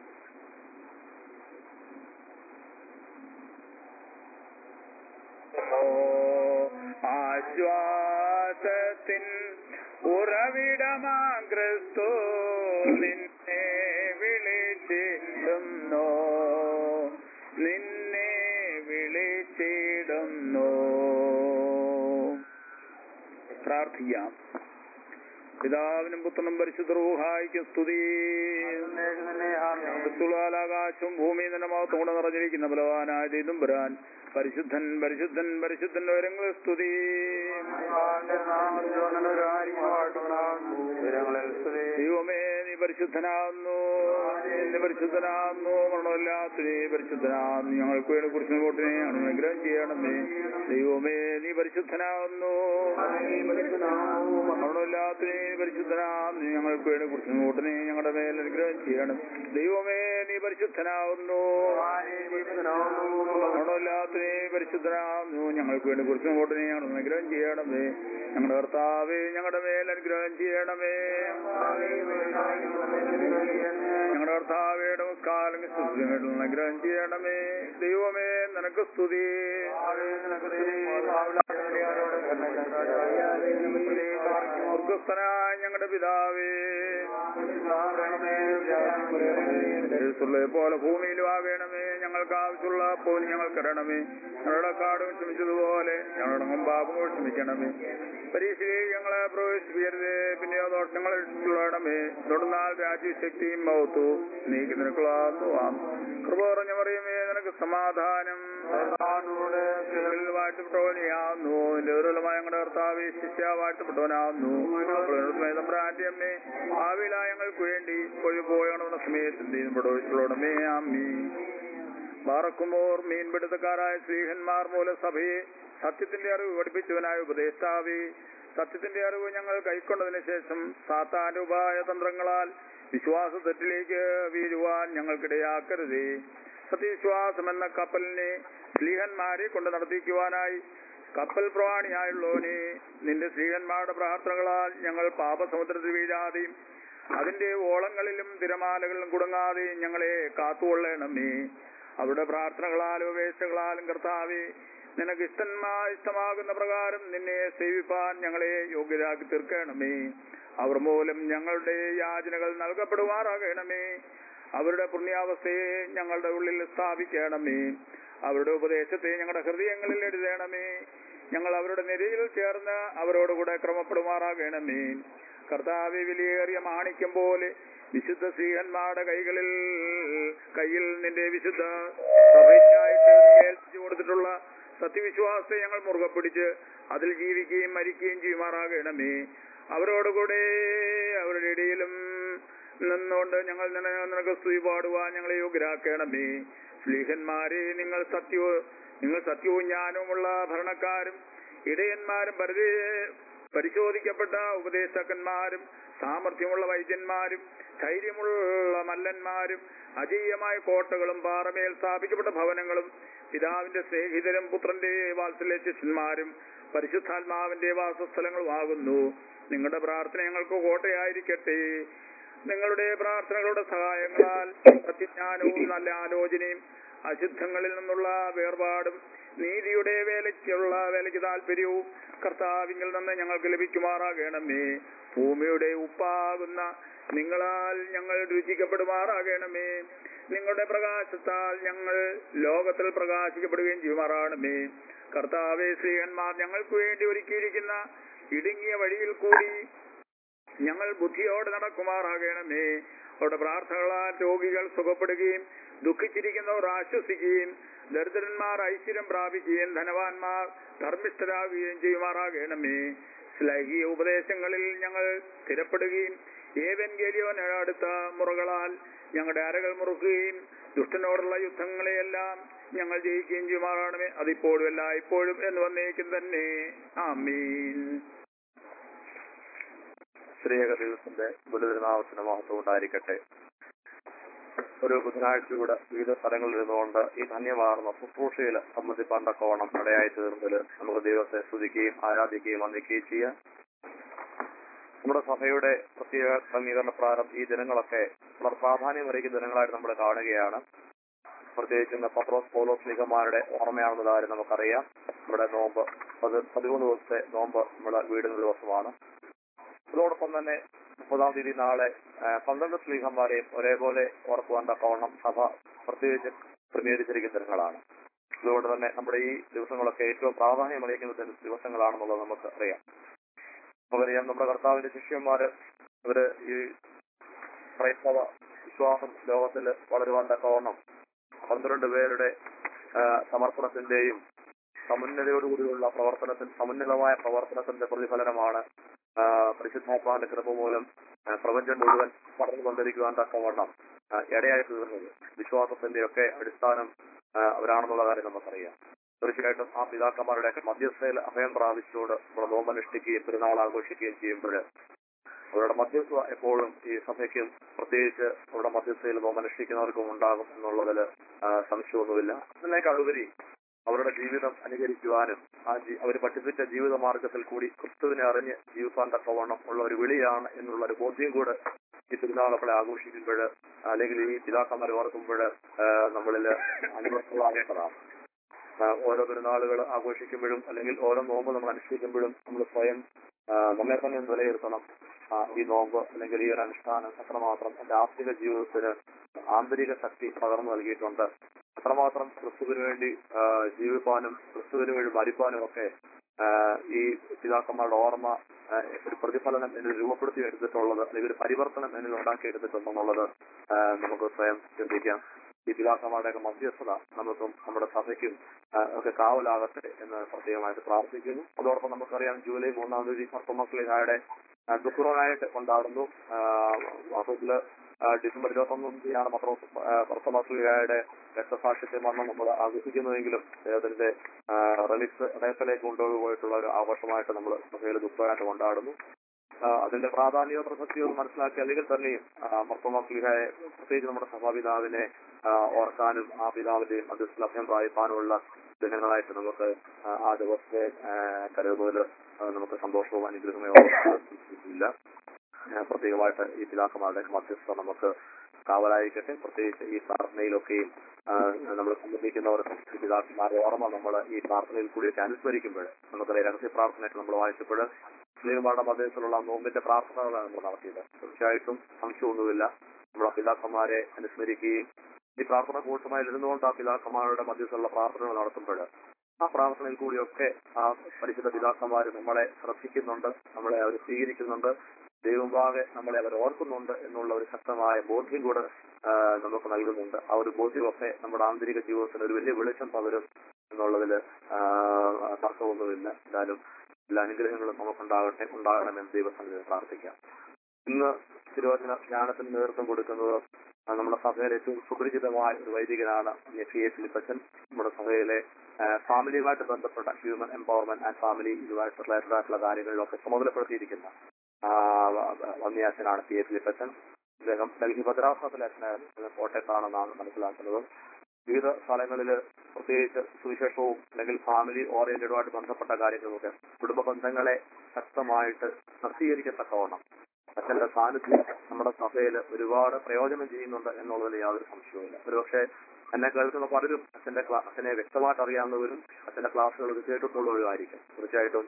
ആശ്വാസത്തിൻ ഉറവിടമാ ക്രിസ്തു നിന്നെ വിളിച്ചിടുന്നു നിന്നെ വിളിച്ചിടുന്നു പ്രാർത്ഥിക്കാം പിതാവിനും പുത്രനും പരിശുദ്ധ റൂഹായിക്കും സ്തുതി ക്രിസ്തുവാൽ ആകാശവും ഭൂമിയും നിന്റെ മഹത്വം കൊണ്ട് നിറഞ്ഞിരിക്കുന്ന ബലവാനായ ദൈവം വരാൻ പരിശുദ്ധൻ പരിശുദ്ധൻ പരിശുദ്ധൻ വരങ്ങൾ സ്തുതി ദൈവമേ നീ പരിശുദ്ധനാകുന്നു നീ പരിശുദ്ധനാകുന്നു മരണമില്ലാത്ത നീ പരിശുദ്ധനാകുന്നു ഞങ്ങൾക്ക് വേണ്ടി കുറിച്ച് കോട്ടിനെ അനുഗ്രഹം ചെയ്യണമേ ദൈവമേ നീ പരിശുദ്ധനാകുന്നു മരണമില്ലാത്ത നീ പരിശുദ്ധനാകുന്നു ഞങ്ങൾക്ക് വേണ്ടി കുറിച്ച് കോട്ടിനെ ഞങ്ങളുടെ മേൽ അനുഗ്രഹം ചെയ്യണം ദൈവമേ നീ പരിശുദ്ധനാകുന്നു മരണമില്ലാത്ത നീ പരിശുദ്ധനാകുന്നു ഞങ്ങൾക്ക് വേണ്ടി കുറിച്ച് കോട്ടിനെ ഞങ്ങൾ അനുഗ്രഹം ചെയ്യണമേ ഞങ്ങളുടെ കർത്താവേ ഞങ്ങളുടെ മേൽ അനുഗ്രഹം ചെയ്യണമേ ഞങ്ങളുടെ കർത്താവേ നമസ്കാരം സ്തുതികളും അനുഗ്രഹം ചെയ്യണമേ ദൈവമേ നിനക്ക് സ്തുതി സ്വർഗസ്ഥനായ ഞങ്ങളുടെ പിതാവേ എഴുത്തുള്ളയെ പോലെ ഭൂമിയിലും ആകണമേ ഞങ്ങൾക്ക് ആവശ്യമുള്ള പോലും ഞങ്ങൾക്ക് ഇടണമേ ഞങ്ങളുടെ കാടും ക്ഷമിച്ചതുപോലെ ഞങ്ങളുടെ മുമ്പാപങ്ങൾ ക്ഷമിക്കണമേ പരീക്ഷയിൽ ഞങ്ങളെ പ്രവേശിപ്പിക്കരുതേ പിന്നെയോ ദോഷങ്ങൾ ഇടണമേ തുടർന്നാൽ രാജ്യശക്തിയും മൗത്തു നീക്കി നിനക്കുള്ളാം കൃപ പറഞ്ഞ പറയുമേ നിനക്ക് സമാധാനം വാഴ്ത്തപ്പെട്ടവനെയാവുന്നു നിന്റെ ഒരുലമായ ഞങ്ങളുടെ കർത്താവ് ശിഷ്യ വാഴ്ത്തപ്പെട്ടവനാവുന്നു തമ്പ്രാന്റെ അമ്മേ ഭാവിയിലായ ഞങ്ങൾക്ക് വേണ്ടി ഒഴിപോയണമെന്ന സമയത്ത് ദീനപ്പെടോടമേ അമ്മീ പാറക്കുമോർ മീൻപിടുത്തക്കാരായ സ്ത്രീഹന്മാർ മൂലം സഭയെ സത്യത്തിന്റെ അറിവ് പഠിപ്പിച്ചവനായ ഉപദേഷ്ടാവേ സത്യത്തിന്റെ അറിവ് ഞങ്ങൾ കൈക്കൊണ്ടതിന് ശേഷം സാത്താന്റെ ഉപായ തന്ത്രങ്ങളാൽ വിശ്വാസ തെറ്റിലേക്ക് വീഴുവാൻ ഞങ്ങൾക്കിടയാക്കരുതേ സത്യവിശ്വാസം എന്ന കപ്പലിനെ സ്ലീഹന്മാരെ കൊണ്ട് നടത്തിക്കുവാനായി കപ്പൽ പ്രവാണിയായുള്ളോനെ നിന്റെ സ്ത്രീഹന്മാരുടെ പ്രാർത്ഥനകളാൽ ഞങ്ങൾ പാപസമുദ്രത്തിൽ വീഴാതെയും അതിന്റെ ഓളങ്ങളിലും തിരമാലകളിലും കുടുങ്ങാതെ ഞങ്ങളെ കാത്തുകൊള്ളണമേ അവരുടെ പ്രാർത്ഥനകളാലും ഉപേക്ഷകളാലും കർത്താവെ നിനക്ക് ഇഷ്ടന്മാ ഇഷ്ടമാകുന്ന പ്രകാരം നിന്നെ സേവിപ്പാൻ ഞങ്ങളെ യോഗ്യരാക്കി തീർക്കണമേ അവർ മൂലം ഞങ്ങളുടെ യാചനകൾ നൽകപ്പെടുമാറാകണമേ അവരുടെ പുണ്യാവസ്ഥയെ ഞങ്ങളുടെ ഉള്ളിൽ സ്ഥാപിക്കണമേ അവരുടെ ഉപദേശത്തെ ഞങ്ങളുടെ ഹൃദയങ്ങളിൽ എഴുതണമേ ഞങ്ങൾ അവരുടെ നിരയിൽ ചേർന്ന് അവരോടുകൂടെ ക്രമപ്പെടുമാറാകണമേ കർത്താവെ വിലയേറിയ മാണിക്യം പോലെ വിശുദ്ധ ശ്രീഹന്മാരുടെ കൈകളിൽ കയ്യിൽ നിന്റെ വിശുദ്ധ സഭയ്ക്കായിട്ട് ഏൽപ്പിച്ചു കൊടുത്തിട്ടുള്ള സത്യവിശ്വാസത്തെ ഞങ്ങൾ മുറുകെ പിടിച്ച് അതിൽ ജീവിക്കുകയും മരിക്കുകയും ചെയ്യുമാറാകണമേ അവരോടുകൂടെ അവരുടെ ഇടയിലും നിന്നുകൊണ്ട് ഞങ്ങൾ നിന- നിനക്ക് സ്തുതി പാടുവാൻ ഞങ്ങളെ യോഗ്യരാക്കണമേ സ്ലീഹന്മാരെ നിങ്ങൾ സത്യവും നിങ്ങൾ സത്യവും ജ്ഞാനവുമുള്ള ഭരണക്കാരും ഇടയന്മാരും പരിധി പരിശോധിക്കപ്പെട്ട ഉപദേശകന്മാരും സാമർഥ്യമുള്ള വൈദ്യന്മാരും ധൈര്യമുള്ള മല്ലന്മാരും അജീയമായ കോട്ടകളും പാറമേൽ സ്ഥാപിക്കപ്പെട്ട ഭവനങ്ങളും പിതാവിന്റെ സ്നേഹിതരും പുത്രന്റെ വാത്സല്യ ശിഷ്യന്മാരും പരിശുദ്ധാത്മാവിന്റെ വാസസ്ഥലങ്ങളുമാകുന്നു നിങ്ങളുടെ പ്രാർത്ഥന ഞങ്ങൾക്ക് കോട്ടയായിരിക്കട്ടെ നിങ്ങളുടെ പ്രാർത്ഥനകളുടെ സഹായങ്ങളാൽ സത്യജ്ഞാനവും നല്ല ആലോചനയും അശുദ്ധങ്ങളിൽ നിന്നുള്ള വേർപാടും നീതിയുടെ വേലയ്ക്കുള്ള വേലയ്ക്ക് താല്പര്യവും കർത്താവിങ്കിൽ നിന്ന് ഞങ്ങൾക്ക് ലഭിക്കുമാറാകണമേ ഭൂമിയുടെ ഉപ്പാകുന്ന നിങ്ങളാൽ ഞങ്ങൾ രുചിക്കപ്പെടുമാറാകണമേ നിങ്ങളുടെ പ്രകാശത്താൽ ഞങ്ങൾ ലോകത്തിൽ പ്രകാശിക്കപ്പെടുകയും ചെയ്യുമാറാണമേ കർത്താവെ സ്ത്രീകന്മാർ ഞങ്ങൾക്ക് വേണ്ടി ഒരുക്കിയിരിക്കുന്ന ഇടുങ്ങിയ വഴിയിൽ കൂടി ഞങ്ങൾ ബുദ്ധിയോടെ നടക്കുമാറാകണമേ അവിടെ പ്രാർത്ഥനകളാൽ രോഗികൾ സുഖപ്പെടുകയും ദുഃഖിച്ചിരിക്കുന്നവർ ആശ്വസിക്കുകയും ദരിദ്രന്മാർ ഐശ്വര്യം പ്രാപിക്കുകയും ധനവാന്മാർ ധർമ്മിഷ്ഠരാകുകയും ചെയ്യുമാറാകണമേ ശ്ലൈഹിക ഉപദേശങ്ങളിൽ ഞങ്ങൾ സ്ഥിരപ്പെടുകയും ഏവൻ ഗലിയോൻ അടുത്ത മുറകളാൽ ഞങ്ങളുടെ അരകൾ മുറുക്കുകയും ദുഷ്ടനോടുള്ള യുദ്ധങ്ങളെയെല്ലാം ഞങ്ങൾ ജയിക്കുകയും ചെയ്യുമാറാണമേ അതിപ്പോഴും അല്ല ഇപ്പോഴും എന്ന് വന്നേക്കും തന്നെ ആമീൻ ശ്രീയക ദൈവത്തിന്റെ ഗുരുതിരുനാമത്തിന് മഹത്വം ഉണ്ടായിരിക്കട്ടെ ഒരു ബുധനാഴ്ചയുടെ വിവിധ സ്ഥലങ്ങളിൽ ഇരുന്നുകൊണ്ട് ഈ ധന്യമാർന്ന ശുശ്രൂഷയിൽ സംബന്ധിപ്പാൻ തക്കവണ്ണം ഇടയായി തീർന്നതിൽ നമുക്ക് ദൈവത്തെ സ്തുതിക്കുകയും ആരാധിക്കുകയും വന്ദിക്കുകയും ചെയ്യാം നമ്മുടെ സഭയുടെ പ്രത്യേക ക്രമീകരണ പ്രാരം ഈ ദിനങ്ങളൊക്കെ വളരെ പ്രാധാന്യം വഹിക്കുന്ന ദിനങ്ങളായിട്ട് നമ്മൾ കാണുകയാണ് പ്രത്യേകിച്ച് ഇന്ന് പത്രോസ് പോലോസ് ലീഗന്മാരുടെ ഓർമ്മയാണെന്ന കാര്യം നമുക്കറിയാം നമ്മുടെ നോമ്പ് പതി പതിമൂന്ന് ദിവസത്തെ നോമ്പ് നമ്മുടെ വീടുന്ന ദിവസമാണ് അതോടൊപ്പം തന്നെ മുപ്പതാം തീയതി നാളെ ആ, പന്ത്രണ്ട് സ്ലീഹന്മാരെയും ഒരേപോലെ ഓർക്കുവാൻ തക്കവണ്ണം സഭ പ്രത്യേകിച്ച് ക്രമീകരിച്ചിരിക്കുന്ന ദിനങ്ങളാണ് അതുകൊണ്ട് തന്നെ നമ്മുടെ ഈ ദിവസങ്ങളൊക്കെ ഏറ്റവും പ്രാധാന്യം അറിയിക്കുന്ന ദിവ- ദിവസങ്ങളാണെന്നുള്ളത് നമുക്ക് അറിയാം നമുക്കറിയാം നമ്മുടെ കർത്താവിന്റെ ശിഷ്യന്മാര് ഇവര് ഈ ക്രൈസ്തവ വിശ്വാസം ലോകത്തിൽ വളരുവാൻ തക്കവണ്ണം പന്ത്രണ്ട് പേരുടെ ആ, സമർപ്പണത്തിന്റെയും സമുന്നതയോടുകൂടിയുള്ള പ്രവർത്തനത്തിൽ സമുന്നതമായ പ്രവർത്തനത്തിന്റെ പ്രതിഫലനമാണ് ആ, പരിശുദ്ധാത്മാവിന്റെ കൃപ മൂലം ആ, പ്രപഞ്ചം മുഴുവൻ പടർന്നു കൊണ്ടിരിക്കുവാൻ തക്കവണ്ണം ആ, ഇടയായി തീർന്നത് വിശ്വാസത്തിന്റെ ഒക്കെ അടിസ്ഥാനം ആ, അവരാണെന്നുള്ള കാര്യം നമുക്കറിയാം തീർച്ചയായിട്ടും ആ പിതാക്കന്മാരുടെയൊക്കെ മധ്യസ്ഥയിൽ അഭയം പ്രാപിച്ചുകൊണ്ട് നമ്മൾ നോമ്പനുഷ്ഠിക്കുകയും പെരുന്നാൾ ആഘോഷിക്കുകയും ചെയ്യുമ്പോൾ അവരുടെ മധ്യസ്ഥ എപ്പോഴും ഈ സഭയ്ക്കും പ്രത്യേകിച്ച് അവരുടെ മധ്യസ്ഥയിൽ നോമ്പനുഷ്ഠിക്കുന്നവർക്കും ഉണ്ടാകും എന്നുള്ളതിൽ സംശയമൊന്നുമില്ല അതിനേക്കാളുപരി അവരുടെ ജീവിതം അനുകരിക്കുവാനും ആ ജീ- അവർ പഠിപ്പിച്ച ജീവിത മാർഗത്തിൽ കൂടി ക്രിസ്തുവിനെ അറിഞ്ഞ് ജീവിക്കാൻ തക്കവണ്ണം ഉള്ള ഒരു വിളിയാണ് എന്നുള്ള ഒരു ബോധ്യം കൂടെ ഈ തിരുനാളുകളെ ആഘോഷിക്കുമ്പോൾ അല്ലെങ്കിൽ ഈ പിതാക്കന്മാർ ഓർക്കുമ്പോൾ നമ്മളിൽ അനുഭവങ്ങളാകേണ്ടതാണ് ആ, ഓരോ പെരുന്നാളുകൾ ആഘോഷിക്കുമ്പോഴും അല്ലെങ്കിൽ ഓരോ നോമ്പ് നമ്മൾ അനുഷ്ഠിക്കുമ്പോഴും നമ്മൾ സ്വയം ആ, നമ്മെ തന്നെ ഒന്ന് വിലയിരുത്തണം ആ, ഈ നോമ്പ് അല്ലെങ്കിൽ ഈ ഒരു അനുഷ്ഠാനം എത്രമാത്രം എന്റെ ആത്മിക ജീവിതത്തിന് ആന്തരിക ശക്തി പകർന്നു നൽകിയിട്ടുണ്ട് എത്രമാത്രം ക്രിസ്തുവിന് വേണ്ടി ആ, ജീവിപ്പാനും ക്രിസ്തുവിന് വേണ്ടി മരിപ്പാനും ഒക്കെ ആ, ഈ പിതാക്കന്മാരുടെ ഓർമ്മ ആ, ഒരു പ്രതിഫലനം എന്നിൽ രൂപപ്പെടുത്തി എടുത്തിട്ടുള്ളത് അല്ലെങ്കിൽ ഒരു പരിവർത്തനം എന്നിൽ ഉണ്ടാക്കി എടുത്തിട്ടുണ്ടെന്നുള്ളത് ആ, നമുക്ക് സ്വയം ചിന്തിക്കാം ഈ പിതാക്കന്മാരുടെയൊക്കെ മധ്യസ്ഥത നമുക്കും നമ്മുടെ സഭയ്ക്കും ആ, ഒക്കെ കാവലാകട്ടെ എന്ന് പ്രത്യേകമായിട്ട് പ്രാർത്ഥിക്കുന്നു അതോടൊപ്പം നമുക്കറിയാം ജൂലൈ മൂന്നാം തീയതി മർത്തമക്ലിഹായുടെ ദുഃഖറായിട്ട് കൊണ്ടാടുന്നു ആ, വാസ്തവത്തില് ആ, ഡിസംബർ ഇരുപത്തൊന്നാം തീയതിയാണ് മർത്തമക്ലിഹായുടെ രക്തസാക്ഷ്യത്തെ മരണം നമ്മൾ ആഘോഷിക്കുന്നതെങ്കിലും അദ്ദേഹത്തിന്റെ റിലിക്സ് അദ്ദേഹത്തിലേക്ക് കൊണ്ടുപോയിട്ടുള്ള ഒരു ആഘോഷമായിട്ട് നമ്മൾ സഭയിൽ ദുഃഖമായിട്ട് കൊണ്ടാടുന്നു ആ, അതിന്റെ പ്രാധാന്യ പ്രസക്തിയോ മനസ്സിലാക്കി അല്ലെങ്കിൽ തന്നെയും മർത്തമക്ലിഹായെ പ്രത്യേകിച്ച് നമ്മുടെ സഭാപിതാവിനെ ആ, ഓർക്കാനും ആ പിതാവിന്റെയും അത് ലഭ്യം പ്രാപിപ്പാനുമുള്ള ദിനങ്ങളായിട്ട് നമുക്ക് ആ, ആ ദിവസത്തെ ആ, കരുതുന്നതിൽ ആ, നമുക്ക് സന്തോഷവും അനുഗ്രഹമോ ഇല്ല ആ, പ്രത്യേകമായിട്ട് ഈ പിതാക്കന്മാരുടെ മധ്യസ്ഥ നമുക്ക് കാവലായിരിക്കട്ടെ പ്രത്യേകിച്ച് ഈ പ്രാർത്ഥനയിലൊക്കെയും ആ, നമ്മൾ സംബന്ധിക്കുന്നവർക്കും ഈ പിതാക്കന്മാരുടെ ഓർമ്മ നമ്മൾ ഈ പ്രാർത്ഥനയിൽ കൂടിയൊക്കെ അനുസ്മരിക്കുമ്പോൾ നമുക്കറിയാം രഹസ്യ പ്രാർത്ഥനയായിട്ട് നമ്മൾ വായിച്ചപ്പോൾ മുസ്ലിംമാരുടെ മധ്യത്തിലുള്ള നോമ്പിന്റെ പ്രാർത്ഥനകളാണ് നമ്മൾ നടത്തിയത് തീർച്ചയായിട്ടും സംശയമൊന്നുമില്ല നമ്മുടെ പിതാക്കന്മാരെ അനുസ്മരിക്കുകയും ഈ പ്രാർത്ഥന കൂട്ടമായി ഇരുന്നുകൊണ്ട് ആ പിതാക്കന്മാരുടെ മധ്യത്തിലുള്ള പ്രാർത്ഥനകൾ നടത്തുമ്പോൾ ആ പ്രാർത്ഥനയിൽ കൂടിയൊക്കെ ആ പരിശുദ്ധ പിതാക്കന്മാർ നമ്മളെ ശ്രദ്ധിക്കുന്നുണ്ട് നമ്മളെ അവർ സ്വീകരിക്കുന്നുണ്ട് ദൈവമാകെ നമ്മളെ അവർ ഓർക്കുന്നുണ്ട് എന്നുള്ള ഒരു ശക്തമായ ബോധ്യം കൂടെ ആ, നമുക്ക് നൽകുന്നുണ്ട് ആ ഒരു ബോധ്യമൊക്കെ നമ്മുടെ ആന്തരിക ജീവിതത്തിന് ഒരു വലിയ വെളിച്ചം പകരും എന്നുള്ളതിൽ തർക്കമൊന്നുമില്ല എന്തായാലും എല്ലാ അനുഗ്രഹങ്ങളും നമുക്കുണ്ടാകട്ടെ ഉണ്ടാകണമെന്ന് ദൈവസന്നിധി പ്രാർത്ഥിക്കാം ഇന്ന് തിരുവചന ധ്യാനത്തിന് നേതൃത്വം കൊടുക്കുന്നത് ആ, നമ്മുടെ സഭയിലെ ഏറ്റവും സുപരിചിതമായ ഒരു വൈദികനാണ് പി എ ഫിലിപ്പച്ചൻ നമ്മുടെ സഭയിലെ ആ, ഫാമിലിയുമായിട്ട് ബന്ധപ്പെട്ട ഹ്യൂമൻ എംപവർമെന്റ് ആൻഡ് ഫാമിലി ഇതുമായിട്ട് റിലേറ്റഡ് ആയിട്ടുള്ള കാര്യങ്ങളിലൊക്കെ ചുമതലപ്പെടുത്തിയിരിക്കുന്ന ആ, വന്യാസനാണ് പി എ ഫിലിപ്പച്ചൻ അദ്ദേഹം ഡൽഹി ഭദ്രാസനത്തിലെ അച്ഛനായിരുന്നു കോട്ടയത്താണെന്നാണ് മനസ്സിലാക്കുന്നത് വിവിധ സ്ഥലങ്ങളിൽ പ്രത്യേകിച്ച് സുവിശേഷവും അല്ലെങ്കിൽ ഫാമിലി ഓറിയന്റഡുമായിട്ട് ബന്ധപ്പെട്ട കാര്യങ്ങളൊക്കെ കുടുംബ ബന്ധങ്ങളെ ശക്തമായിട്ട് നശീകരിക്കത്തക്കവണ്ണം അച്ഛന്റെ സാന്നിധ്യം നമ്മുടെ സഭയിൽ ഒരുപാട് പ്രയോജനം ചെയ്യുന്നുണ്ട് എന്നുള്ളതിൽ യാതൊരു സംശയവുമില്ല ഒരുപക്ഷെ എന്നെ കേൾക്കുന്ന പലരും അച്ഛന്റെ ക്ലാ- അച്ഛനെ വ്യക്തമായിട്ട് അറിയാവുന്നവരും അച്ഛന്റെ ക്ലാസ്സുകൾ കേട്ടിട്ടുള്ളവരും ആയിരിക്കും തീർച്ചയായിട്ടും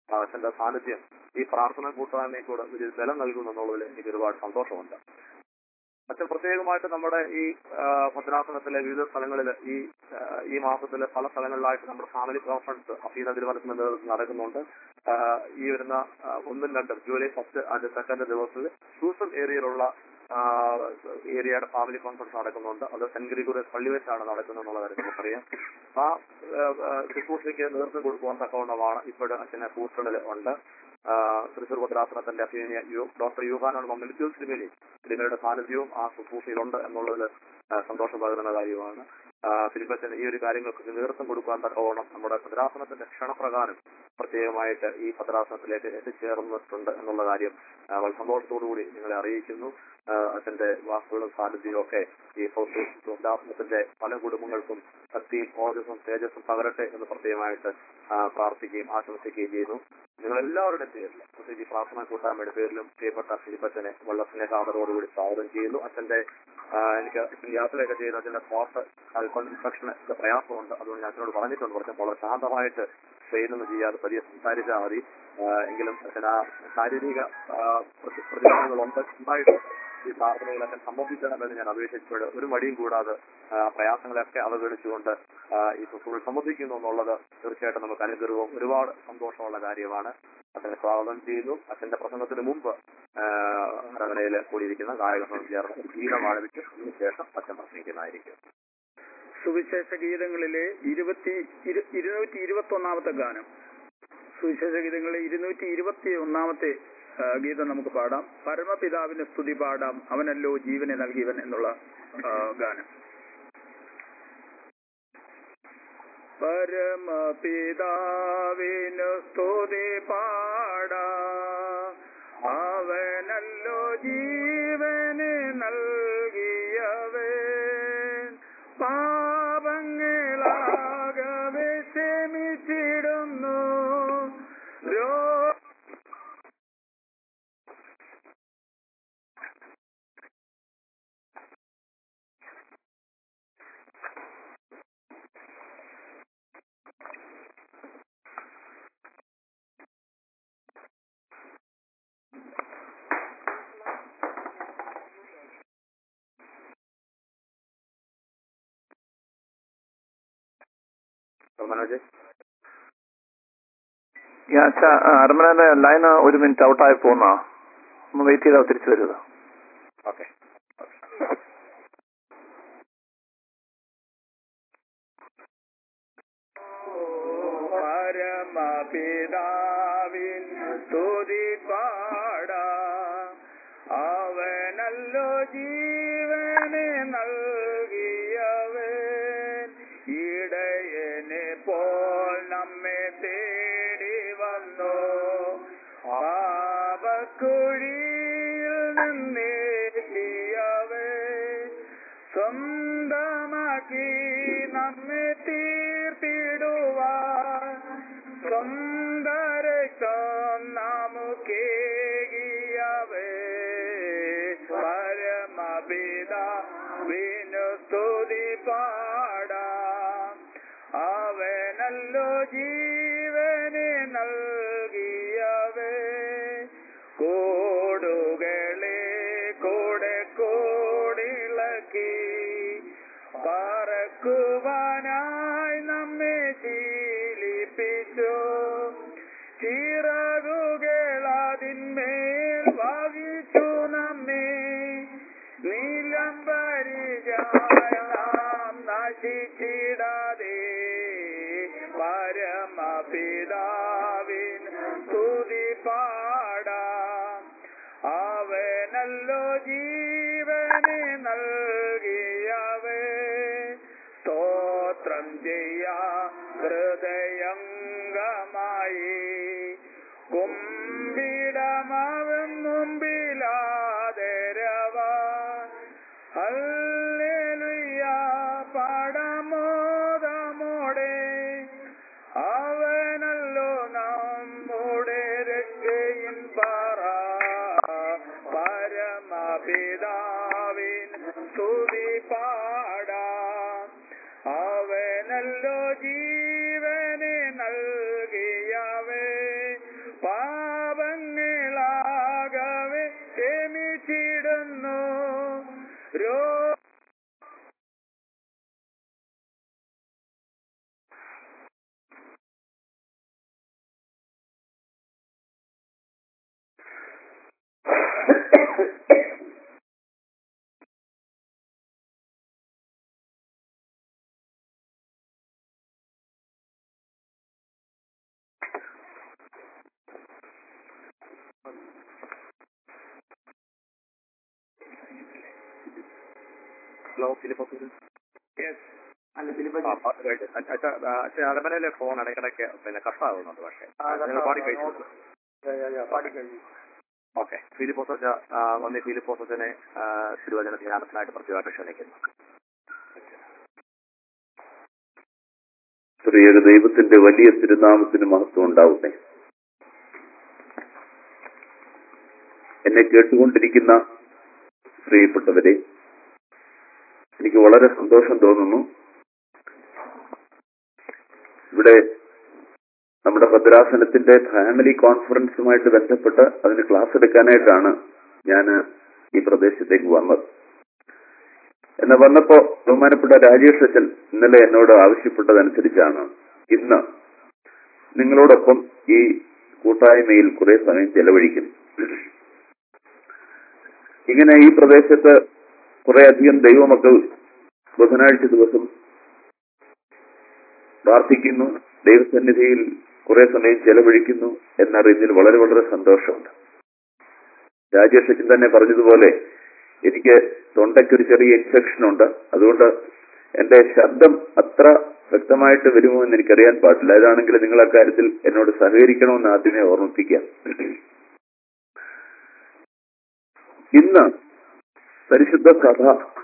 ആ അച്ഛന്റെ സാന്നിധ്യം ഈ പ്രാർത്ഥന കൂട്ടായ്മയ്ക്കൂടെ ഒരു ബലം നൽകുന്നു എന്നുള്ളതിൽ എനിക്ക് ഒരുപാട് സന്തോഷമുണ്ട് അച്ഛൻ പ്രത്യേകമായിട്ട് നമ്മുടെ ഈ ആ, ഭദ്രാസനത്തിലെ വിവിധ സ്ഥലങ്ങളിൽ ഈ ആ, ഈ മാസത്തിലെ പല സ്ഥലങ്ങളിലായിട്ട് നമ്മുടെ ഫാമിലി കോൺഫറൻസ് അഫീന തിരുവനന്തപുരത്ത് നടക്കുന്നുണ്ട് ആ, ഈ വരുന്ന ആ, ഒന്നും രണ്ടും ജൂലൈ ഫസ്റ്റ് ആൻഡ് സെക്കൻഡ് ദിവസത്തിൽ സൂസൻ ഏരിയയിലുള്ള ആ, ഏരിയയുടെ ഫാമിലി കോൺഫറൻസ് നടക്കുന്നുണ്ട് അത് സെന്റ് ഗ്രിഗോറിയസ് പള്ളി വെച്ചാണ് നടക്കുന്നത് എന്നുള്ള കാര്യം നമുക്കറിയാം ആ ആ, ആ, ശുശ്രൂഷയ്ക്ക് നേതൃത്വം കൊടുക്കുവാൻ തക്കവണ്ണമാണ് ഇപ്പോഴും അച്ഛനെ ഹൂസ്റ്റണിൽ ഉണ്ട് ആ, തൃശൂർ ഭദ്രാസനത്തിന്റെ അഭിനയ ഡോക്ടർ യുഹാനാണ് മമ്മൽ തിരുമേനി തിരുമേനിയുടെ സാന്നിധ്യവും ആ ശുശ്രൂഷയിലുണ്ട് എന്നുള്ളതിൽ ആ, സന്തോഷം പകരുന്ന കാര്യമാണ് ആ, ഫിലിപ്പച്ചൻ ഈ ഒരു കാര്യങ്ങൾക്ക് നേതൃത്വം കൊടുക്കാൻ തക്കവണ്ണം നമ്മുടെ ഭദ്രാസനത്തിന്റെ ക്ഷണപ്രകാരം പ്രത്യേകമായിട്ട് ഈ ഭദ്രാസനത്തിലേക്ക് എത്തിച്ചേർന്നിട്ടുണ്ട് എന്നുള്ള കാര്യം ആ, വളരെ സന്തോഷത്തോടുകൂടി നിങ്ങളെ അറിയിക്കുന്നു ആ, അച്ഛന്റെ വാക്കുകളും സാന്നിധ്യവും ഒക്കെ ഈ ഭദ്രാസനത്തിന്റെ പല കുടുംബങ്ങൾക്കും ശക്തിയും ഓജസ്സും തേജസ്സും പകരട്ടെ എന്ന് പ്രത്യേകമായിട്ട് ആ, പ്രാർത്ഥിക്കുകയും ആശംസിക്കുകയും ചെയ്യുന്നു നിങ്ങൾ എല്ലാവരുടെ പേരിലും പ്രത്യേകിച്ച് ഈ പ്രാർത്ഥന കൂട്ടായ്മയുടെ പേരിലും പ്രിയപ്പെട്ട ഫിലിപ്പച്ചനെ വളരെ സ്നേഹാദരോടുകൂടി സ്വാഗതം ചെയ്യുന്നു അച്ഛന്റെ ആ, എനിക്ക് അച്ഛൻ യാത്രയൊക്കെ ചെയ്ത് അച്ഛന്റെ ശ്വാസ അല്പം ഇൻഫെക്ഷന് പ്രയാസമുണ്ട് അതുകൊണ്ട് ഞാൻ അച്ഛനോട് പറഞ്ഞിട്ടുണ്ട് കുറച്ച് വളരെ ശാന്തമായിട്ട് ട്രെയിനൊന്നും ചെയ്യാതെ പതിയെ സംസാരിച്ചാൽ മതി ആ, എങ്കിലും അച്ഛൻ ആ ശാരീരിക ആ, പ്രതി- പ്രതികരണങ്ങളുണ്ട് ഉണ്ടായിട്ട് ഈ പ്രാർത്ഥനകളൊക്കെ സംബന്ധിക്കണമെന്ന് ഞാൻ അപേക്ഷിച്ചപ്പോൾ ഒരു മടിയും കൂടാതെ ആ, പ്രയാസങ്ങളെയൊക്കെ അവഗണിച്ചുകൊണ്ട് ആ, ഈ ശുശ്രൂഷ സംബന്ധിക്കുന്നു എന്നുള്ളത് തീർച്ചയായിട്ടും നമുക്ക് അനുഗ്രഹവും ഒരുപാട് സന്തോഷമുള്ള കാര്യമാണ് അച്ഛനെ സ്വാഗതം ചെയ്യുന്നു അച്ഛന്റെ പ്രസംഗത്തിന് മുമ്പ് ആ, അരമനയിൽ കൂടിയിരിക്കുന്ന ഗായകർ ചേർന്ന് ഒരു ഗീതം ആലപിച്ച് അതിനുശേഷം അച്ഛൻ പ്രസംഗിക്കുന്നതായിരിക്കും സുവിശേഷ ഗീതങ്ങളിലെ ഇരുപത്തി ഇരു- ഇരുന്നൂറ്റി ഇരുപത്തി ഒന്നാമത്തെ ഗാനം സുവിശേഷ ഗീതങ്ങളിലെ ഇരുന്നൂറ്റി ഇരുപത്തി ഒന്നാമത്തെ ആ, ഗീതം നമുക്ക് പാടാം പരമപിതാവിന് സ്തുതി പാടാം അവനല്ലോ ജീവനെ നൽകിയവൻ എന്നുള്ള ആ, ഗാനം പരമപിതാവിനു സ്തുതി പാടാം അവനല്ലോ ജീവനെ നൽകിയവൻ പാപങ്ങളാകവെ ക്ഷമിച്ചിടുന്നു രോ മനോജ് ഞാൻ അരമനയുടെ ലൈൻ ഒരു മിനിറ്റ് ഔട്ടായി പോന്നാ ഒന്ന് വെയിറ്റ് ചെയ്താൽ തിരിച്ചു വരുന്നത് ഓക്കെ പരമപിതാവിൻ സ്തുതി പാടാം അവനല്ലോ ജീവനെ നൽകിയവൻ ഇടയനെ പോൽ നമ്മെ തേടി വന്നു പാപക്കുഴിയിൽ നിന്നേറ്റിയവൻ സ്വന്തമാക്കി നമ്മെ തീർത്തിടുവാൻ സ്വന്തരക്തം നമുക്കേകിയവേ പരമപിതാവിനു സ്തുതി പാടാം അവനല്ലോ ജീവനെ നൽകിയവേ കോടുകളെ കൂടെ കോടിളക്കി പറക്കുവാനായി നമ്മെ ശീലിപ്പിച്ചു ചിറകുകളതിന്മേൽ വഹിച്ചു നമ്മെ നീലം പരിചായ നാം നശിച്ചിടാതെ പരമപിതാവിൻ സ്തുതി പാടാം അവനല്ലോ ജീവനെ നൽകിയവേ സ്തോത്രം ചെയ്യാ ഹൃദയംഗമായി കുമ്പിടമാവും മുമ്പിലാദരവ ഹല്ലേലൂയ പാടമോദമോടെ അവനല്ലോ നമ്മുടെ രക്ഷയിൻ പറ പരമപിതാവിൻ സ്തുതി പാടാം അവനല്ലോ ജീവനെ നൽകിയവേ രോ ഹലോ ഫിലിപ്പോസ് യെസ് ആ, പാട്ട് കേട്ട്. അച്ഛ- അച്ഛ, ആ, അച്ഛൻ അരമനയിലെ ഫോൺ ഇടയ്ക്കിടയ്ക്ക് പിന്നെ കട്ടാകുന്നുണ്ട് പക്ഷേ നിങ്ങൾ പാടി കഴിച്ചു ഓക്കെ ഫിലിപ്പോസ് അച്ഛ ആ, വന്നി ഫിലിപ്പോസ് അച്ഛനെ ആ, തിരുവചന ധ്യാനത്തിനായിട്ട് പ്രത്യേകമായിട്ട് ക്ഷണിക്കുന്നു സ്ത്രീയുടെ ദൈവത്തിന്റെ വലിയ തിരുനാമത്തിന് മഹത്വം ഉണ്ടാവട്ടെ എന്നെ കേട്ടുകൊണ്ടിരിക്കുന്ന പ്രിയപ്പെട്ടവരെ എനിക്ക് വളരെ സന്തോഷം തോന്നുന്നു ഇവിടെ നമ്മുടെ ഭദ്രാസനത്തിന്റെ ഫാമിലി കോൺഫറൻസുമായിട്ട് ബന്ധപ്പെട്ട് അതിന് ക്ലാസ് എടുക്കാനായിട്ടാണ് ഞാൻ ഈ പ്രദേശത്തേക്ക് വന്നത് എന്ന് വന്നപ്പോ ബഹുമാനപ്പെട്ട രാജേഷ് അച്ഛൻ ഇന്നലെ എന്നോട് ആവശ്യപ്പെട്ടതനുസരിച്ചാണ് ഇന്ന് നിങ്ങളോടൊപ്പം ഈ കൂട്ടായ്മയിൽ കുറെ സമയം ചെലവഴിക്കുന്നു ഇങ്ങനെ ഈ പ്രദേശത്ത് കുറെ അധികം ദൈവമക്കൾ ബുധനാഴ്ച ദിവസം പ്രാർത്ഥിക്കുന്നു ദൈവസന്നിധിയിൽ കുറെ സമയം ചെലവഴിക്കുന്നു എന്നറിയുന്നതിൽ വളരെ വളരെ സന്തോഷമുണ്ട് രാജേഷ് അച്ഛൻ തന്നെ പറഞ്ഞതുപോലെ എനിക്ക് തൊണ്ടയ്ക്കൊരു ചെറിയ ഇൻഫെക്ഷൻ ഉണ്ട് അതുകൊണ്ട് എന്റെ ശബ്ദം അത്ര വ്യക്തമായിട്ട് വരുമോ എന്ന് എനിക്കറിയാൻ പാടില്ല ഇതാണെങ്കിൽ നിങ്ങൾ അക്കാര്യത്തിൽ എന്നോട് സഹകരിക്കണമെന്ന് ആദ്യമേ ഓർമ്മിപ്പിക്കാം ഇന്ന് പരിശുദ്ധ സഭ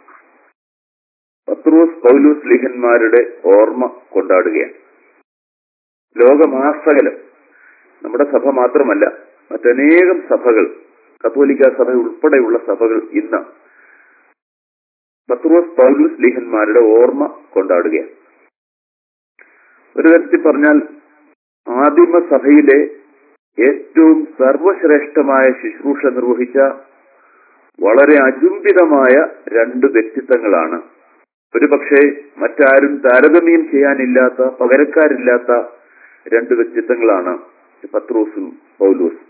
പത്രോസ് പൗലൂസ് ലിഹന്മാരുടെ ഓർമ്മ കൊണ്ടാടുകയാണ് ലോകമാസകലം നമ്മുടെ സഭ മാത്രമല്ല മറ്റനേകം സഭകൾ കത്തോലിക്ക സഭ ഉൾപ്പെടെയുള്ള സഭകൾ ഇന്ന് പത്രോസ് പൗലൂസ് ലീഹന്മാരുടെ ഓർമ്മ കൊണ്ടാടുകയാണ് ഒരു തരത്തിൽ പറഞ്ഞാൽ ആദിമ സഭയിലെ ഏറ്റവും സർവശ്രേഷ്ഠമായ ശുശ്രൂഷ നിർവഹിച്ച വളരെ അചുംബിതമായ രണ്ട് വ്യക്തിത്വങ്ങളാണ് ഒരുപക്ഷെ മറ്റാരും താരതമ്യം ചെയ്യാനില്ലാത്ത പകരക്കാരില്ലാത്ത രണ്ട് വ്യക്തിത്വങ്ങളാണ് പത്രോസും പൗലൂസും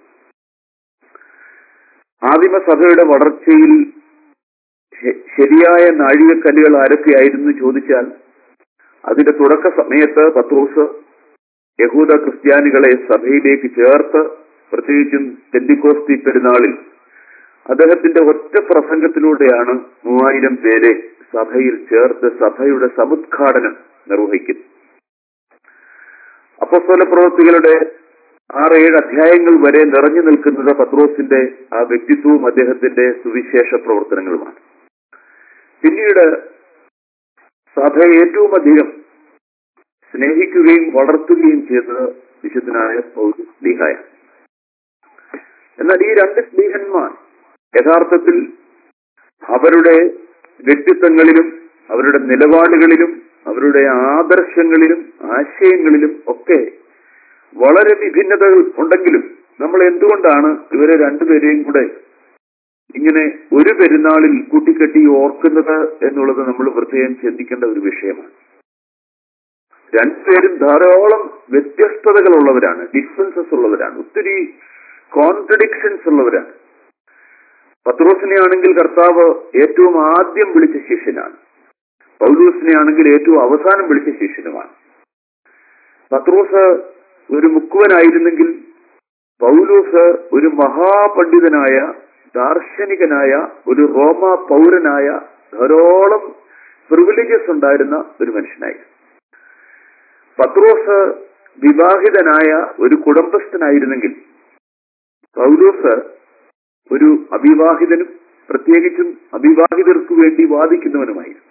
ആദിമസഭയുടെ വളർച്ചയിൽ ശ- ശരിയായ നാഴികക്കല്ലുകൾ ആരൊക്കെയായിരുന്നു ചോദിച്ചാൽ അതിന്റെ തുടക്ക സമയത്ത് പത്രോസ് യഹൂദ ക്രിസ്ത്യാനികളെ സഭയിലേക്ക് ചേർത്ത് പ്രത്യേകിച്ചും പെന്തിക്കോസ്തി പെരുന്നാളിൽ അദ്ദേഹത്തിന്റെ ഒറ്റ പ്രസംഗത്തിലൂടെയാണ് മൂവായിരം പേരെ സഭയിൽ ചേർത്ത് സഭയുടെ സമുദ്ഘാടനം നിർവഹിക്കുന്നത് അപ്പസ്തോല പ്രവൃത്തികളുടെ ആറ് ഏഴ് അധ്യായങ്ങൾ വരെ നിറഞ്ഞു നിൽക്കുന്നത് പത്രോസിന്റെ ആ വ്യക്തിത്വവും അദ്ദേഹത്തിന്റെ സുവിശേഷ പ്രവർത്തനങ്ങളുമാണ് പിന്നീട് സഭയെ ഏറ്റവും അധികം സ്നേഹിക്കുകയും വളർത്തുകയും ചെയ്തത് വിശുദ്ധനായ പൗലോസ് സ്ലീഹായ എന്നാൽ ഈ രണ്ട് സ്ലീഹന്മാർ യഥാർത്ഥത്തിൽ അവരുടെ വ്യക്തിത്വങ്ങളിലും അവരുടെ നിലപാടുകളിലും അവരുടെ ആദർശങ്ങളിലും ആശയങ്ങളിലും ഒക്കെ വളരെ വിഭിന്നതകൾ ഉണ്ടെങ്കിലും നമ്മൾ എന്തുകൊണ്ടാണ് ഇവരെ രണ്ടുപേരെയും കൂടെ ഇങ്ങനെ ഒരു പെരുന്നാളിൽ കൂട്ടിക്കെട്ടി ഓർക്കുന്നത് എന്നുള്ളത് നമ്മൾ പ്രത്യേകം ചിന്തിക്കേണ്ട ഒരു വിഷയമാണ് രണ്ടുപേരും ധാരാളം വ്യത്യസ്തതകളുള്ളവരാണ് ഡിഫറൻസസ് ഉള്ളവരാണ് ഒത്തിരി കോൺട്രഡിക്ഷൻസ് ഉള്ളവരാണ് പത്രോസിനെ ആണെങ്കിൽ കർത്താവ് ഏറ്റവും ആദ്യം വിളിച്ച ശിഷ്യനാണ് പൗലൂസിനെ ആണെങ്കിൽ ഏറ്റവും അവസാനം വിളിച്ച ശിഷ്യനുമാണ് പത്രോസ് ഒരു മുക്കുവനായിരുന്നെങ്കിൽ പൗലൂസ് ഒരു മഹാപണ്ഡിതനായ ദാർശനികനായ ഒരു റോമ പൗരനായ ധാരാളം പ്രിവിലേജസ് ഉണ്ടായിരുന്ന ഒരു മനുഷ്യനായിരുന്നു പത്രോസ് വിവാഹിതനായ ഒരു കുടുംബസ്ഥനായിരുന്നെങ്കിൽ പൗലൂസ് ഒരു അവിവാഹിതനും പ്രത്യേകിച്ചും അവിവാഹിതർക്ക് വേണ്ടി വാദിക്കുന്നവനുമായിരുന്നു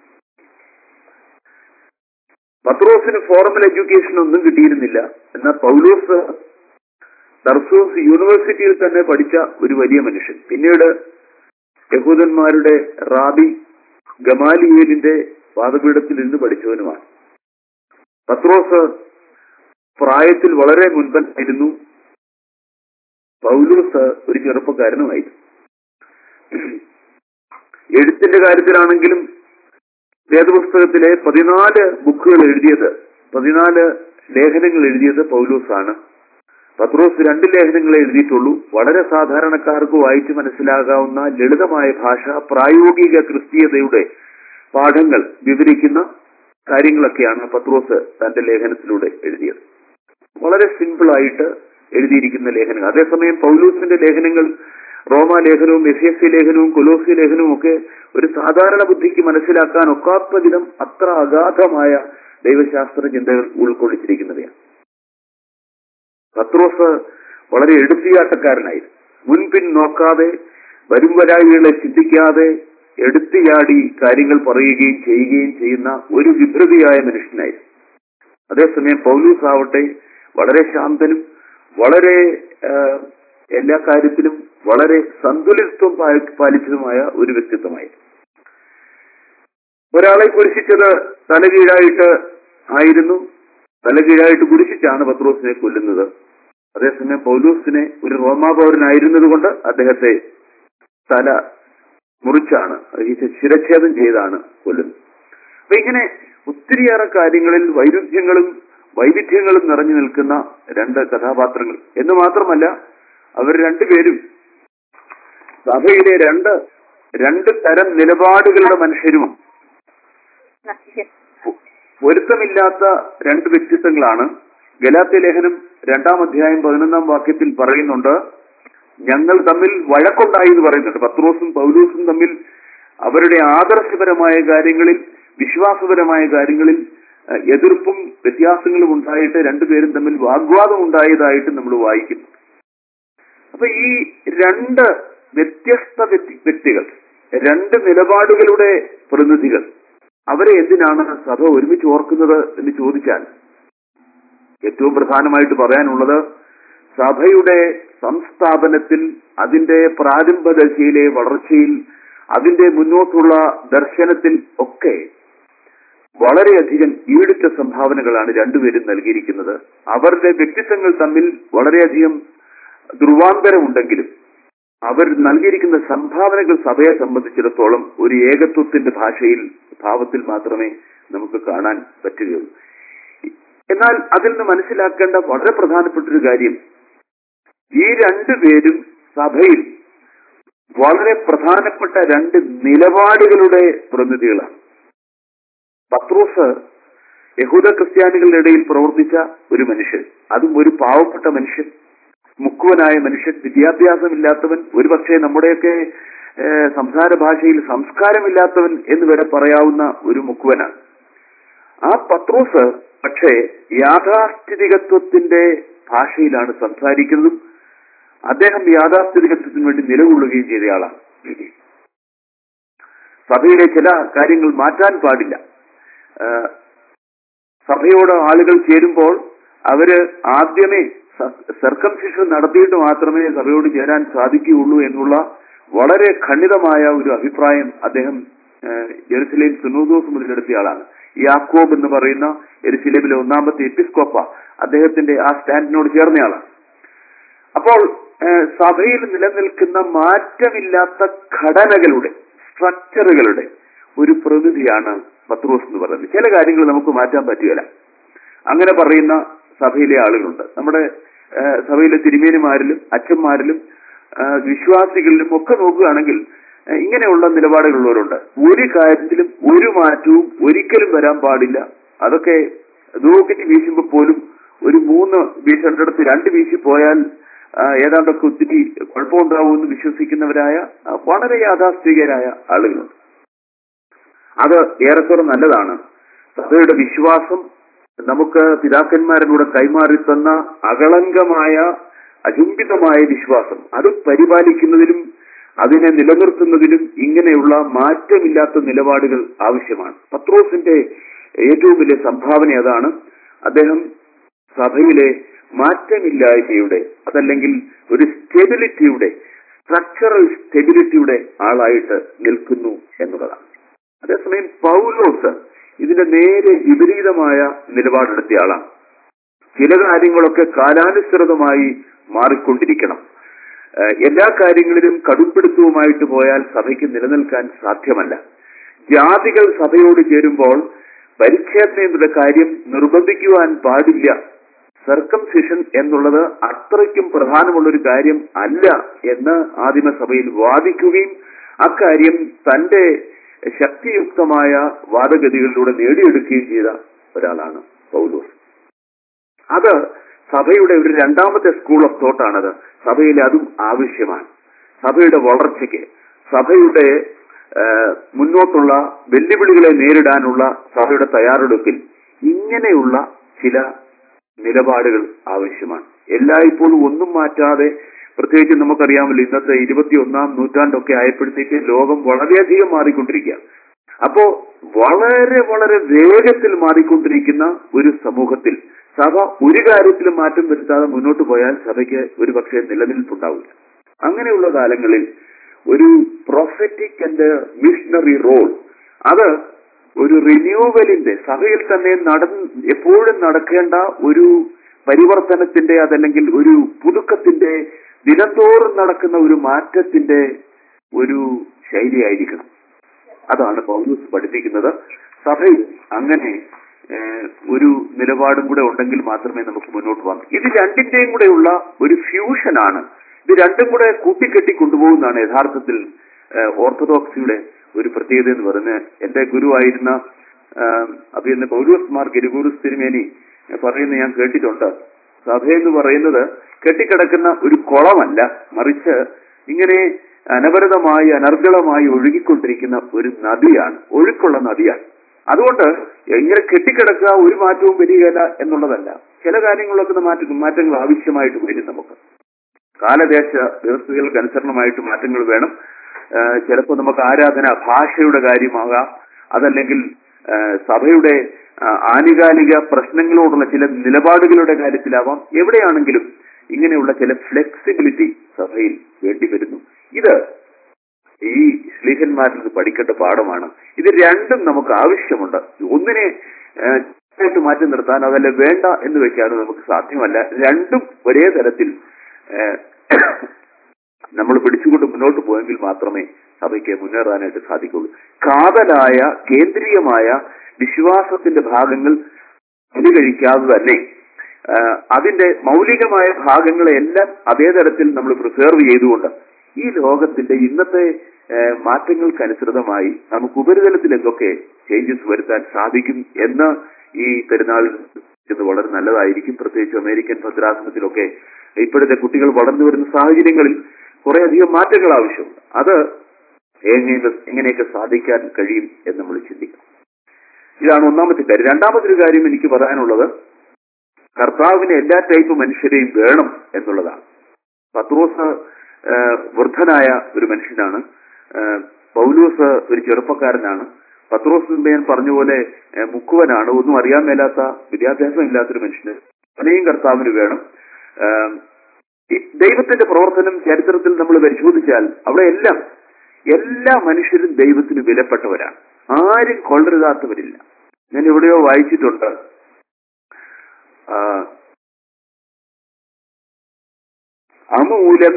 പത്രോസിന് ഫോർമൽ എഡ്യൂക്കേഷൻ ഒന്നും കിട്ടിയിരുന്നില്ല എന്നാൽ പൗലോസ് തർസൂസ് യൂണിവേഴ്സിറ്റിയിൽ തന്നെ പഠിച്ച ഒരു വലിയ മനുഷ്യൻ പിന്നീട് യഹൂദന്മാരുടെ റാബി ഗമാലിയേലിന്റെ പാദപീഠത്തിൽ നിന്ന് പഠിച്ചവനുമാണ് പത്രോസ് പ്രായത്തിൽ വളരെ മുൻപനായിരുന്നു പൗലൂസ് ഒരു ചെറുപ്പക്കാരനുമായിരുന്നു എഴുത്തിന്റെ കാര്യത്തിലാണെങ്കിലും വേദപുസ്തകത്തിലെ പതിനാല് ബുക്കുകൾ എഴുതിയത് പതിനാല് ലേഖനങ്ങൾ എഴുതിയത് പൗലൂസാണ് പത്രോസ് രണ്ട് ലേഖനങ്ങളെ എഴുതിയിട്ടുള്ളൂ വളരെ സാധാരണക്കാർക്ക് വായിച്ച് മനസ്സിലാകാവുന്ന ലളിതമായ ഭാഷ പ്രായോഗിക ക്രിസ്തീയതയുടെ പാഠങ്ങൾ വിവരിക്കുന്ന കാര്യങ്ങളൊക്കെയാണ് പത്രോസ് തന്റെ ലേഖനത്തിലൂടെ എഴുതിയത് വളരെ സിമ്പിൾ ആയിട്ട് എഴുതിയിരിക്കുന്ന ലേഖനങ്ങൾ അതേസമയം പൗലൂസിന്റെ ലേഖനങ്ങൾ റോമ ലേഖനവും എഫ് എസ് സി ലേഖനവും കൊലോസി ലേഖനവും ഒക്കെ ഒരു സാധാരണ ബുദ്ധിക്ക് മനസ്സിലാക്കാൻ ഒക്കാത്ത വിധം അത്ര അഗാധമായ ദൈവശാസ്ത്ര ചിന്തകൾ ഉൾക്കൊള്ളിച്ചിരിക്കുന്നവയാണ് പത്രോസ് വളരെ എടുത്തിയാട്ടക്കാരനായിരുന്നു മുൻപിൻ നോക്കാതെ വരും വരായികളെ ചിന്തിക്കാതെ എടുത്തിയാടി കാര്യങ്ങൾ പറയുകയും ചെയ്യുകയും ചെയ്യുന്ന ഒരു വിഭ്രതിയായ മനുഷ്യനായിരുന്നു അതേസമയം പൗലൂസ് ആവട്ടെ വളരെ ശാന്തനും വളരെ ആ, എല്ലാ കാര്യത്തിലും വളരെ സന്തുലിതത്വം പാ- പാലിച്ചതുമായ ഒരു വ്യക്തിത്വമായിരുന്നു ഒരാളെ കുരിശിച്ചത് തലകീഴായിട്ട് ആയിരുന്നു തലകീഴായിട്ട് കുരിശിച്ചാണ് പത്രോസിനെ കൊല്ലുന്നത് അതേസമയം പൗലൂസിനെ ഒരു റോമാപൗരനായിരുന്നത് കൊണ്ട് അദ്ദേഹത്തെ തല മുറിച്ചാണ് ഈ ശിരച്ഛേദം ചെയ്താണ് കൊല്ലുന്നത് അപ്പൊ ഇങ്ങനെ ഒത്തിരിയേറെ കാര്യങ്ങളിൽ വൈരുദ്ധ്യങ്ങളും വൈവിധ്യങ്ങളും നിറഞ്ഞു നിൽക്കുന്ന രണ്ട് കഥാപാത്രങ്ങൾ എന്ന് മാത്രമല്ല അവർ രണ്ടുപേരും സഭയിലെ രണ്ട് രണ്ട് തരം നിലപാടുകളുടെ മനുഷ്യരുമാണ് പൊരുത്തമില്ലാത്ത രണ്ട് വ്യക്തിത്വങ്ങളാണ് ഗലാത്യ ലേഖനം രണ്ടാം അധ്യായം പതിനൊന്നാം വാക്യത്തിൽ പറയുന്നുണ്ട് ഞങ്ങൾ തമ്മിൽ വഴക്കുണ്ടായി എന്ന് പറയുന്നുണ്ട് പത്രോസും പൗലൂസും തമ്മിൽ അവരുടെ ആദർശപരമായ കാര്യങ്ങളിൽ വിശ്വാസപരമായ കാര്യങ്ങളിൽ അഹ്, എതിർപ്പും വ്യത്യാസങ്ങളും ഉണ്ടായിട്ട് രണ്ടുപേരും തമ്മിൽ വാഗ്വാദം ഉണ്ടായതായിട്ട് നമ്മൾ വായിക്കുന്നു അപ്പൊ ഈ രണ്ട് വ്യത്യസ്ത വ്യക്തി വ്യക്തികൾ രണ്ട് നിലപാടുകളുടെ പ്രതിനിധികൾ അവരെ എന്തിനാണ് സഭ ഒരുമിച്ച് ഓർക്കുന്നത് എന്ന് ചോദിച്ചാൽ ഏറ്റവും പ്രധാനമായിട്ട് പറയാനുള്ളത് സഭയുടെ സംസ്ഥാപനത്തിൽ അതിന്റെ പ്രാരംഭ ദശയിലെ വളർച്ചയിൽ അതിന്റെ മുന്നോട്ടുള്ള ദർശനത്തിൽ ഒക്കെ വളരെയധികം ഈടുറ്റ സംഭാവനകളാണ് രണ്ടുപേരും നൽകിയിരിക്കുന്നത് അവരുടെ വ്യക്തിത്വങ്ങൾ തമ്മിൽ വളരെയധികം ധ്രുവാന്തരമുണ്ടെങ്കിലും അവർ നൽകിയിരിക്കുന്ന സംഭാവനകൾ സഭയെ സംബന്ധിച്ചിടത്തോളം ഒരു ഏകത്വത്തിന്റെ ഭാഷയിൽ ഭാവത്തിൽ മാത്രമേ നമുക്ക് കാണാൻ പറ്റുകയുള്ളൂ എന്നാൽ അതിൽ നിന്ന് മനസ്സിലാക്കേണ്ട വളരെ പ്രധാനപ്പെട്ട ഒരു കാര്യം ഈ രണ്ടുപേരും സഭയിൽ വളരെ പ്രധാനപ്പെട്ട രണ്ട് നിലപാടുകളുടെ പ്രതിനിധികളാണ് പത്രോസ് യഹൂദ ക്രിസ്ത്യാനികളുടെ ഇടയിൽ പ്രവർത്തിച്ച ഒരു മനുഷ്യൻ അതും ഒരു പാവപ്പെട്ട മനുഷ്യൻ മുക്കുവനായ മനുഷ്യൻ വിദ്യാഭ്യാസമില്ലാത്തവൻ ഒരുപക്ഷെ നമ്മുടെയൊക്കെ ഏഹ്, സംസാര ഭാഷയിൽ സംസ്കാരമില്ലാത്തവൻ എന്ന് വരെ പറയാവുന്ന ഒരു മുക്കുവനാണ് ആ പത്രോസ് പക്ഷേ യാഥാസ്ഥിതികത്വത്തിന്റെ ഭാഷയിലാണ് സംസാരിക്കുന്നതും അദ്ദേഹം യാഥാസ്ഥിതികത്വത്തിന് വേണ്ടി നിലകൊള്ളുകയും ചെയ്തയാളാണ് സഭയിലെ ചില കാര്യങ്ങൾ മാറ്റാൻ പാടില്ല ഏഹ്, സഭയോട് ആളുകൾ ചേരുമ്പോൾ അവര് ആദ്യമേ സർക്കംസിഷൻ നടത്തിയിട്ട് മാത്രമേ സഭയോട് ചേരാൻ സാധിക്കുകയുള്ളൂ എന്നുള്ള വളരെ ഖണ്ഡിതമായ ഒരു അഭിപ്രായം അദ്ദേഹം ഏഹ്, ജെറുസലേം സുനോദോസ് മുതലെടുത്തിയ ആളാണ് യാക്കോബ് എന്ന് പറയുന്ന എരുസലേമിലെ ഒന്നാമത്തെ എപ്പിസ്കോപ്പ അദ്ദേഹത്തിന്റെ ആ സ്റ്റാൻഡിനോട് ചേർന്നയാളാണ് അപ്പോൾ ഏഹ്, സഭയിൽ നിലനിൽക്കുന്ന മാറ്റമില്ലാത്ത ഘടനകളുടെ സ്ട്രക്ചറുകളുടെ ഒരു പ്രതിനിധിയാണ് പത്രോസ് എന്ന് പറയുന്നത് ചില കാര്യങ്ങൾ നമുക്ക് മാറ്റാൻ പറ്റുകയില്ല അങ്ങനെ പറയുന്ന സഭയിലെ ആളുകളുണ്ട് നമ്മുടെ ഏഹ്, സഭയിലെ തിരുമേനിമാരിലും അച്ഛന്മാരിലും ഏഹ്, വിശ്വാസികളിലും ഒക്കെ നോക്കുകയാണെങ്കിൽ ഏഹ്, ഇങ്ങനെയുള്ള നിലപാടുകളുള്ളവരുണ്ട് ഒരു കാര്യത്തിലും ഒരു മാറ്റവും ഒരിക്കലും വരാൻ പാടില്ല അതൊക്കെ റോക്കറ്റ് വീശുമ്പോൾ പോലും ഒരു മൂന്ന് വീശേണ്ടടുത്ത് രണ്ട് വീശി പോയാൽ ആ, ഏതാണ്ടൊക്കെ ഒത്തിരി കുഴപ്പമുണ്ടാവുമെന്ന് വിശ്വസിക്കുന്നവരായ ആ, വളരെ യാഥാസ്ഥിതികരായ ആളുകളുണ്ട് അത് ഏറെക്കുറെ നല്ലതാണ് സഭയുടെ വിശ്വാസം നമുക്ക് പിതാക്കന്മാരിലൂടെ കൈമാറി തന്ന അകളങ്കമായ അചുംബിതമായ വിശ്വാസം അത് പരിപാലിക്കുന്നതിലും അതിനെ നിലനിർത്തുന്നതിലും ഇങ്ങനെയുള്ള മാറ്റമില്ലാത്ത നിലപാടുകൾ ആവശ്യമാണ് പത്രോസിന്റെ ഏറ്റവും വലിയ സംഭാവന അതാണ് അദ്ദേഹം സഭയിലെ മാറ്റമില്ലായ്മയുടെ അതല്ലെങ്കിൽ ഒരു സ്റ്റെബിലിറ്റിയുടെ സ്ട്രക്ചറൽ സ്റ്റെബിലിറ്റിയുടെ ആളായിട്ട് നിൽക്കുന്നു എന്നുള്ളതാണ് അതേസമയം പൗലോസ് ഇതിന്റെ നേരെ വിപരീതമായ നിലപാടെടുത്തിയ ആളാണ് ചില കാര്യങ്ങളൊക്കെ കാലാനുസൃതമായി മാറിക്കൊണ്ടിരിക്കണം ഏഹ് എല്ലാ കാര്യങ്ങളിലും കടുംപിടുത്തവുമായിട്ട് പോയാൽ സഭയ്ക്ക് നിലനിൽക്കാൻ സാധ്യമല്ല ജാതികൾ സഭയോട് ചേരുമ്പോൾ പരിച്ഛേദന എന്നുള്ള കാര്യം നിർബന്ധിക്കുവാൻ പാടില്ല സർക്കംസിഷൻ എന്നുള്ളത് അത്രയ്ക്കും പ്രധാനമുള്ള ഒരു കാര്യം അല്ല എന്ന് ആദിമസഭയിൽ വാദിക്കുകയും അക്കാര്യം തന്റെ ശക്തിയുക്തമായ വാദഗതികളിലൂടെ നേടിയെടുക്കുകയും ചെയ്ത ഒരാളാണ് പൗലോസ് അത് സഭയുടെ ഒരു രണ്ടാമത്തെ സ്കൂൾ ഓഫ് തോട്ടാണത് സഭയിൽ അതും ആവശ്യമാണ് സഭയുടെ വളർച്ചയ്ക്ക് സഭയുടെ ആ, മുന്നോട്ടുള്ള വെല്ലുവിളികളെ നേരിടാനുള്ള സഭയുടെ തയ്യാറെടുപ്പിൽ ഇങ്ങനെയുള്ള ചില നിലപാടുകൾ ആവശ്യമാണ് എല്ലായ്പ്പോഴും ഒന്നും മാറ്റാതെ പ്രത്യേകിച്ച് നമുക്കറിയാമല്ലോ ഇന്നത്തെ ഇരുപത്തിയൊന്നാം നൂറ്റാണ്ടൊക്കെ ആയപ്പോഴത്തേക്ക് ലോകം വളരെയധികം മാറിക്കൊണ്ടിരിക്കുക അപ്പോ വളരെ വളരെ വേഗത്തിൽ മാറിക്കൊണ്ടിരിക്കുന്ന ഒരു സമൂഹത്തിൽ സഭ ഒരു കാര്യത്തിലും മാറ്റം വരുത്താതെ മുന്നോട്ട് പോയാൽ സഭയ്ക്ക് ഒരു പക്ഷേ നിലനിൽപ്പുണ്ടാവില്ല അങ്ങനെയുള്ള കാലങ്ങളിൽ ഒരു പ്രൊഫറ്റിക് ആൻഡ് മിഷണറി റോൾ അത് ഒരു റിന്യൂവലിന്റെ സഭയിൽ തന്നെ നടന്ന് എപ്പോഴും നടക്കേണ്ട ഒരു പരിവർത്തനത്തിന്റെ അതല്ലെങ്കിൽ ഒരു പുതുക്കത്തിന്റെ ദിനംതോറും നടക്കുന്ന ഒരു മാറ്റത്തിന്റെ ഒരു ശൈലിയായിരിക്കണം അതാണ് പൗലൂസ് പഠിപ്പിക്കുന്നത് സഭയിൽ അങ്ങനെ ഏഹ്, ഒരു നിലപാടും കൂടെ ഉണ്ടെങ്കിൽ മാത്രമേ നമുക്ക് മുന്നോട്ട് പോകാം ഇത് രണ്ടിന്റെയും കൂടെയുള്ള ഒരു ഫ്യൂഷനാണ് ഇത് രണ്ടും കൂടെ കൂട്ടിക്കെട്ടി കൊണ്ടുപോകുന്നതാണ് യഥാർത്ഥത്തിൽ ഏഹ്, ഓർത്തഡോക്സിയുടെ ഒരു പ്രത്യേകത എന്ന് പറയുന്നത് എന്റെ ഗുരുവായിരുന്ന അഭിയന്ന് പൗലോസ് മാർ ഗിരിഗുരുസ് തിരുമേനി പറയുന്നത് ഞാൻ കേട്ടിട്ടുണ്ട് സഭയെന്ന് പറയുന്നത് കെട്ടിക്കിടക്കുന്ന ഒരു കുളമല്ല മറിച്ച് ഇങ്ങനെ അനവരതമായി അനർഗളമായി ഒഴുകിക്കൊണ്ടിരിക്കുന്ന ഒരു നദിയാണ് ഒഴുക്കുള്ള നദിയാണ് അതുകൊണ്ട് ഇങ്ങനെ കെട്ടിക്കിടക്കുക ഒരു മാറ്റവും വരികയില്ല എന്നുള്ളതല്ല ചില കാര്യങ്ങളൊക്കെ മാറ്റ മാറ്റങ്ങൾ ആവശ്യമായിട്ട് വരും നമുക്ക് കാലദേശ വ്യവസ്ഥകൾക്ക് അനുസരണമായിട്ട് മാറ്റങ്ങൾ വേണം ചിലപ്പോൾ നമുക്ക് ആരാധന ഭാഷയുടെ കാര്യമാകാം അതല്ലെങ്കിൽ ആ, സഭയുടെ ആ, ആനുകാലിക പ്രശ്നങ്ങളോടുള്ള ചില നിലപാടുകളുടെ കാര്യത്തിലാവാം എവിടെയാണെങ്കിലും ഇങ്ങനെയുള്ള ചില ഫ്ലെക്സിബിലിറ്റി സഭയിൽ വേണ്ടി വരുന്നു ഇത് ഈ സ്ലീഹന്മാരിൽ നിന്ന് പഠിക്കേണ്ട പാഠമാണ് ഇത് രണ്ടും നമുക്ക് ആവശ്യമുണ്ട് ഒന്നിനെ ആ, ആയിട്ട് മാറ്റി നിർത്താൻ അതല്ല വേണ്ട എന്ന് വെച്ചാൽ നമുക്ക് സാധ്യമല്ല രണ്ടും ഒരേ തരത്തിൽ ആ, നമ്മൾ പിടിച്ചുകൊണ്ട് മുന്നോട്ട് പോയെങ്കിൽ മാത്രമേ സഭയ്ക്ക് മുന്നേറാനായിട്ട് സാധിക്കുള്ളൂ കാതലായ കേന്ദ്രീയമായ വിശ്വാസത്തിന്റെ ഭാഗങ്ങൾ അനുകഴിക്കാതെ തന്നെ ആ, അതിന്റെ മൗലികമായ ഭാഗങ്ങളെല്ലാം അതേ തരത്തിൽ നമ്മൾ പ്രിസേർവ് ചെയ്തുകൊണ്ട് ഈ ലോകത്തിന്റെ ഇന്നത്തെ ആ, മാറ്റങ്ങൾക്കനുസൃതമായി നമുക്ക് ഉപരിതലത്തിൽ എന്തൊക്കെ ചേഞ്ചസ് വരുത്താൻ സാധിക്കും എന്ന് ഈ പെരുന്നാളിൽ ഇത് വളരെ നല്ലതായിരിക്കും പ്രത്യേകിച്ച് അമേരിക്കൻ ഭദ്രാസനത്തിലൊക്കെ ഇപ്പോഴത്തെ കുട്ടികൾ വളർന്നു വരുന്ന സാഹചര്യങ്ങളിൽ കുറേയധികം മാറ്റങ്ങൾ ആവശ്യമുണ്ട് അത് എങ്ങനെ എങ്ങനെയൊക്കെ സാധിക്കാൻ കഴിയും എന്ന് നമ്മൾ ചിന്തിക്കണം ഇതാണ് ഒന്നാമത്തെ കാര്യം രണ്ടാമത്തെ കാര്യം എനിക്ക് പറയാനുള്ളത് കർത്താവിന് എല്ലാ ടൈപ്പ് മനുഷ്യരെയും വേണം എന്നുള്ളതാണ് പത്രോസ് ആ, വൃദ്ധനായ ഒരു മനുഷ്യനാണ് ആ, പൗലൂസ് ഒരു ചെറുപ്പക്കാരനാണ് പത്രോസ് മുമ്പ് ഞാൻ പറഞ്ഞ പോലെ ആ, മുക്കുവനാണ് ഒന്നും അറിയാൻ മേലാത്ത വിദ്യാഭ്യാസം ഇല്ലാത്തൊരു മനുഷ്യന് അവനെയും കർത്താവിന് വേണം ആ, ഈ ദൈവത്തിന്റെ പ്രവർത്തനം ചരിത്രത്തിൽ നമ്മൾ പരിശോധിച്ചാൽ അവിടെ എല്ലാം എല്ലാ മനുഷ്യരും ദൈവത്തിന് വിലപ്പെട്ടവരാണ് ആരും കൊള്ളരുതാത്തവരില്ല ഞാൻ എവിടെയോ വായിച്ചിട്ടുണ്ട് ആ, അമൂലം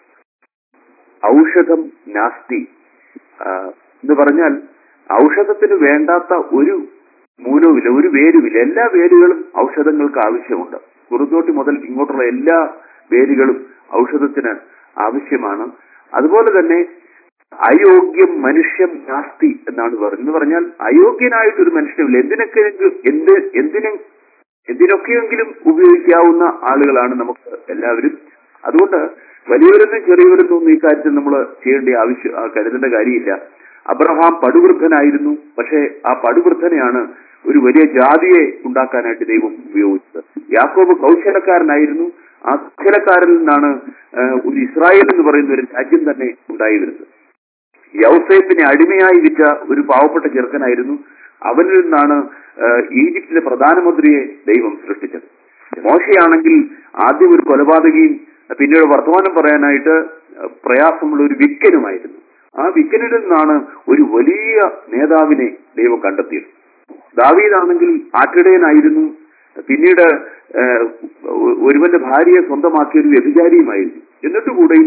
ഔഷധം നാസ്തി ആ, എന്ന് പറഞ്ഞാൽ ഔഷധത്തിന് വേണ്ടാത്ത ഒരു മൂലവുമില്ല ഒരു വേരുമില്ല എല്ലാ വേരുകളും ഔഷധങ്ങൾക്ക് ആവശ്യമുണ്ട് കുറുന്തോട്ടി മുതൽ ഇങ്ങോട്ടുള്ള എല്ലാ വേരുകളും ഔഷധത്തിന് ആവശ്യമാണ് അതുപോലെ തന്നെ അയോഗ്യം മനുഷ്യം നാസ്തി എന്നാണ് പറയുന്നത് എന്ന് പറഞ്ഞാൽ അയോഗ്യനായിട്ടൊരു മനുഷ്യനില്ല എന്തിനൊക്കെ എന്ത് എന്തിനും എന്തിനൊക്കെയെങ്കിലും ഉപയോഗിക്കാവുന്ന ആളുകളാണ് നമുക്ക് എല്ലാവരും അതുകൊണ്ട് വലിയവരെന്നും ചെറിയവരെന്നും ഒന്നും ഈ കാര്യത്തിൽ നമ്മൾ ചെയ്യേണ്ട ആവശ്യം ആ, കരുതേണ്ട കാര്യമില്ല അബ്രഹാം പടുവൃദ്ധനായിരുന്നു പക്ഷേ ആ പടുവൃദ്ധനെയാണ് ഒരു വലിയ ജാതിയെ ഉണ്ടാക്കാനായിട്ട് ദൈവം ഉപയോഗിച്ചത് യാക്കോബ് കൗശലക്കാരനായിരുന്നു ആ കൗശലക്കാരിൽ നിന്നാണ് ആ, ഒരു ഇസ്രായേൽ എന്ന് പറയുന്ന ഒരു രാജ്യം തന്നെ ഉണ്ടായി വരുന്നത് യൗസേപ്പിനെ അടിമയായി വിറ്റ ഒരു പാവപ്പെട്ട ചെറുക്കനായിരുന്നു അവനിൽ നിന്നാണ് ആ, ഈജിപ്തിലെ പ്രധാനമന്ത്രിയെ ദൈവം സൃഷ്ടിച്ചത് മോശയാണെങ്കിൽ ആദ്യം ഒരു കൊലപാതകയും പിന്നീട് വർത്തമാനം പറയാനായിട്ട് പ്രയാസമുള്ള ഒരു വിക്കനുമായിരുന്നു ആ വിക്കനിൽ നിന്നാണ് ഒരു വലിയ നേതാവിനെ ദൈവം കണ്ടെത്തിയത് ദാവീദാണെങ്കിൽ ആട്ടിടയനായിരുന്നു പിന്നീട് ഏഹ്, ഒരുവന്റെ ഭാര്യയെ സ്വന്തമാക്കിയ ഒരു വ്യഭിചാരിയുമായിരുന്നു എന്നിട്ട് കൂടെയും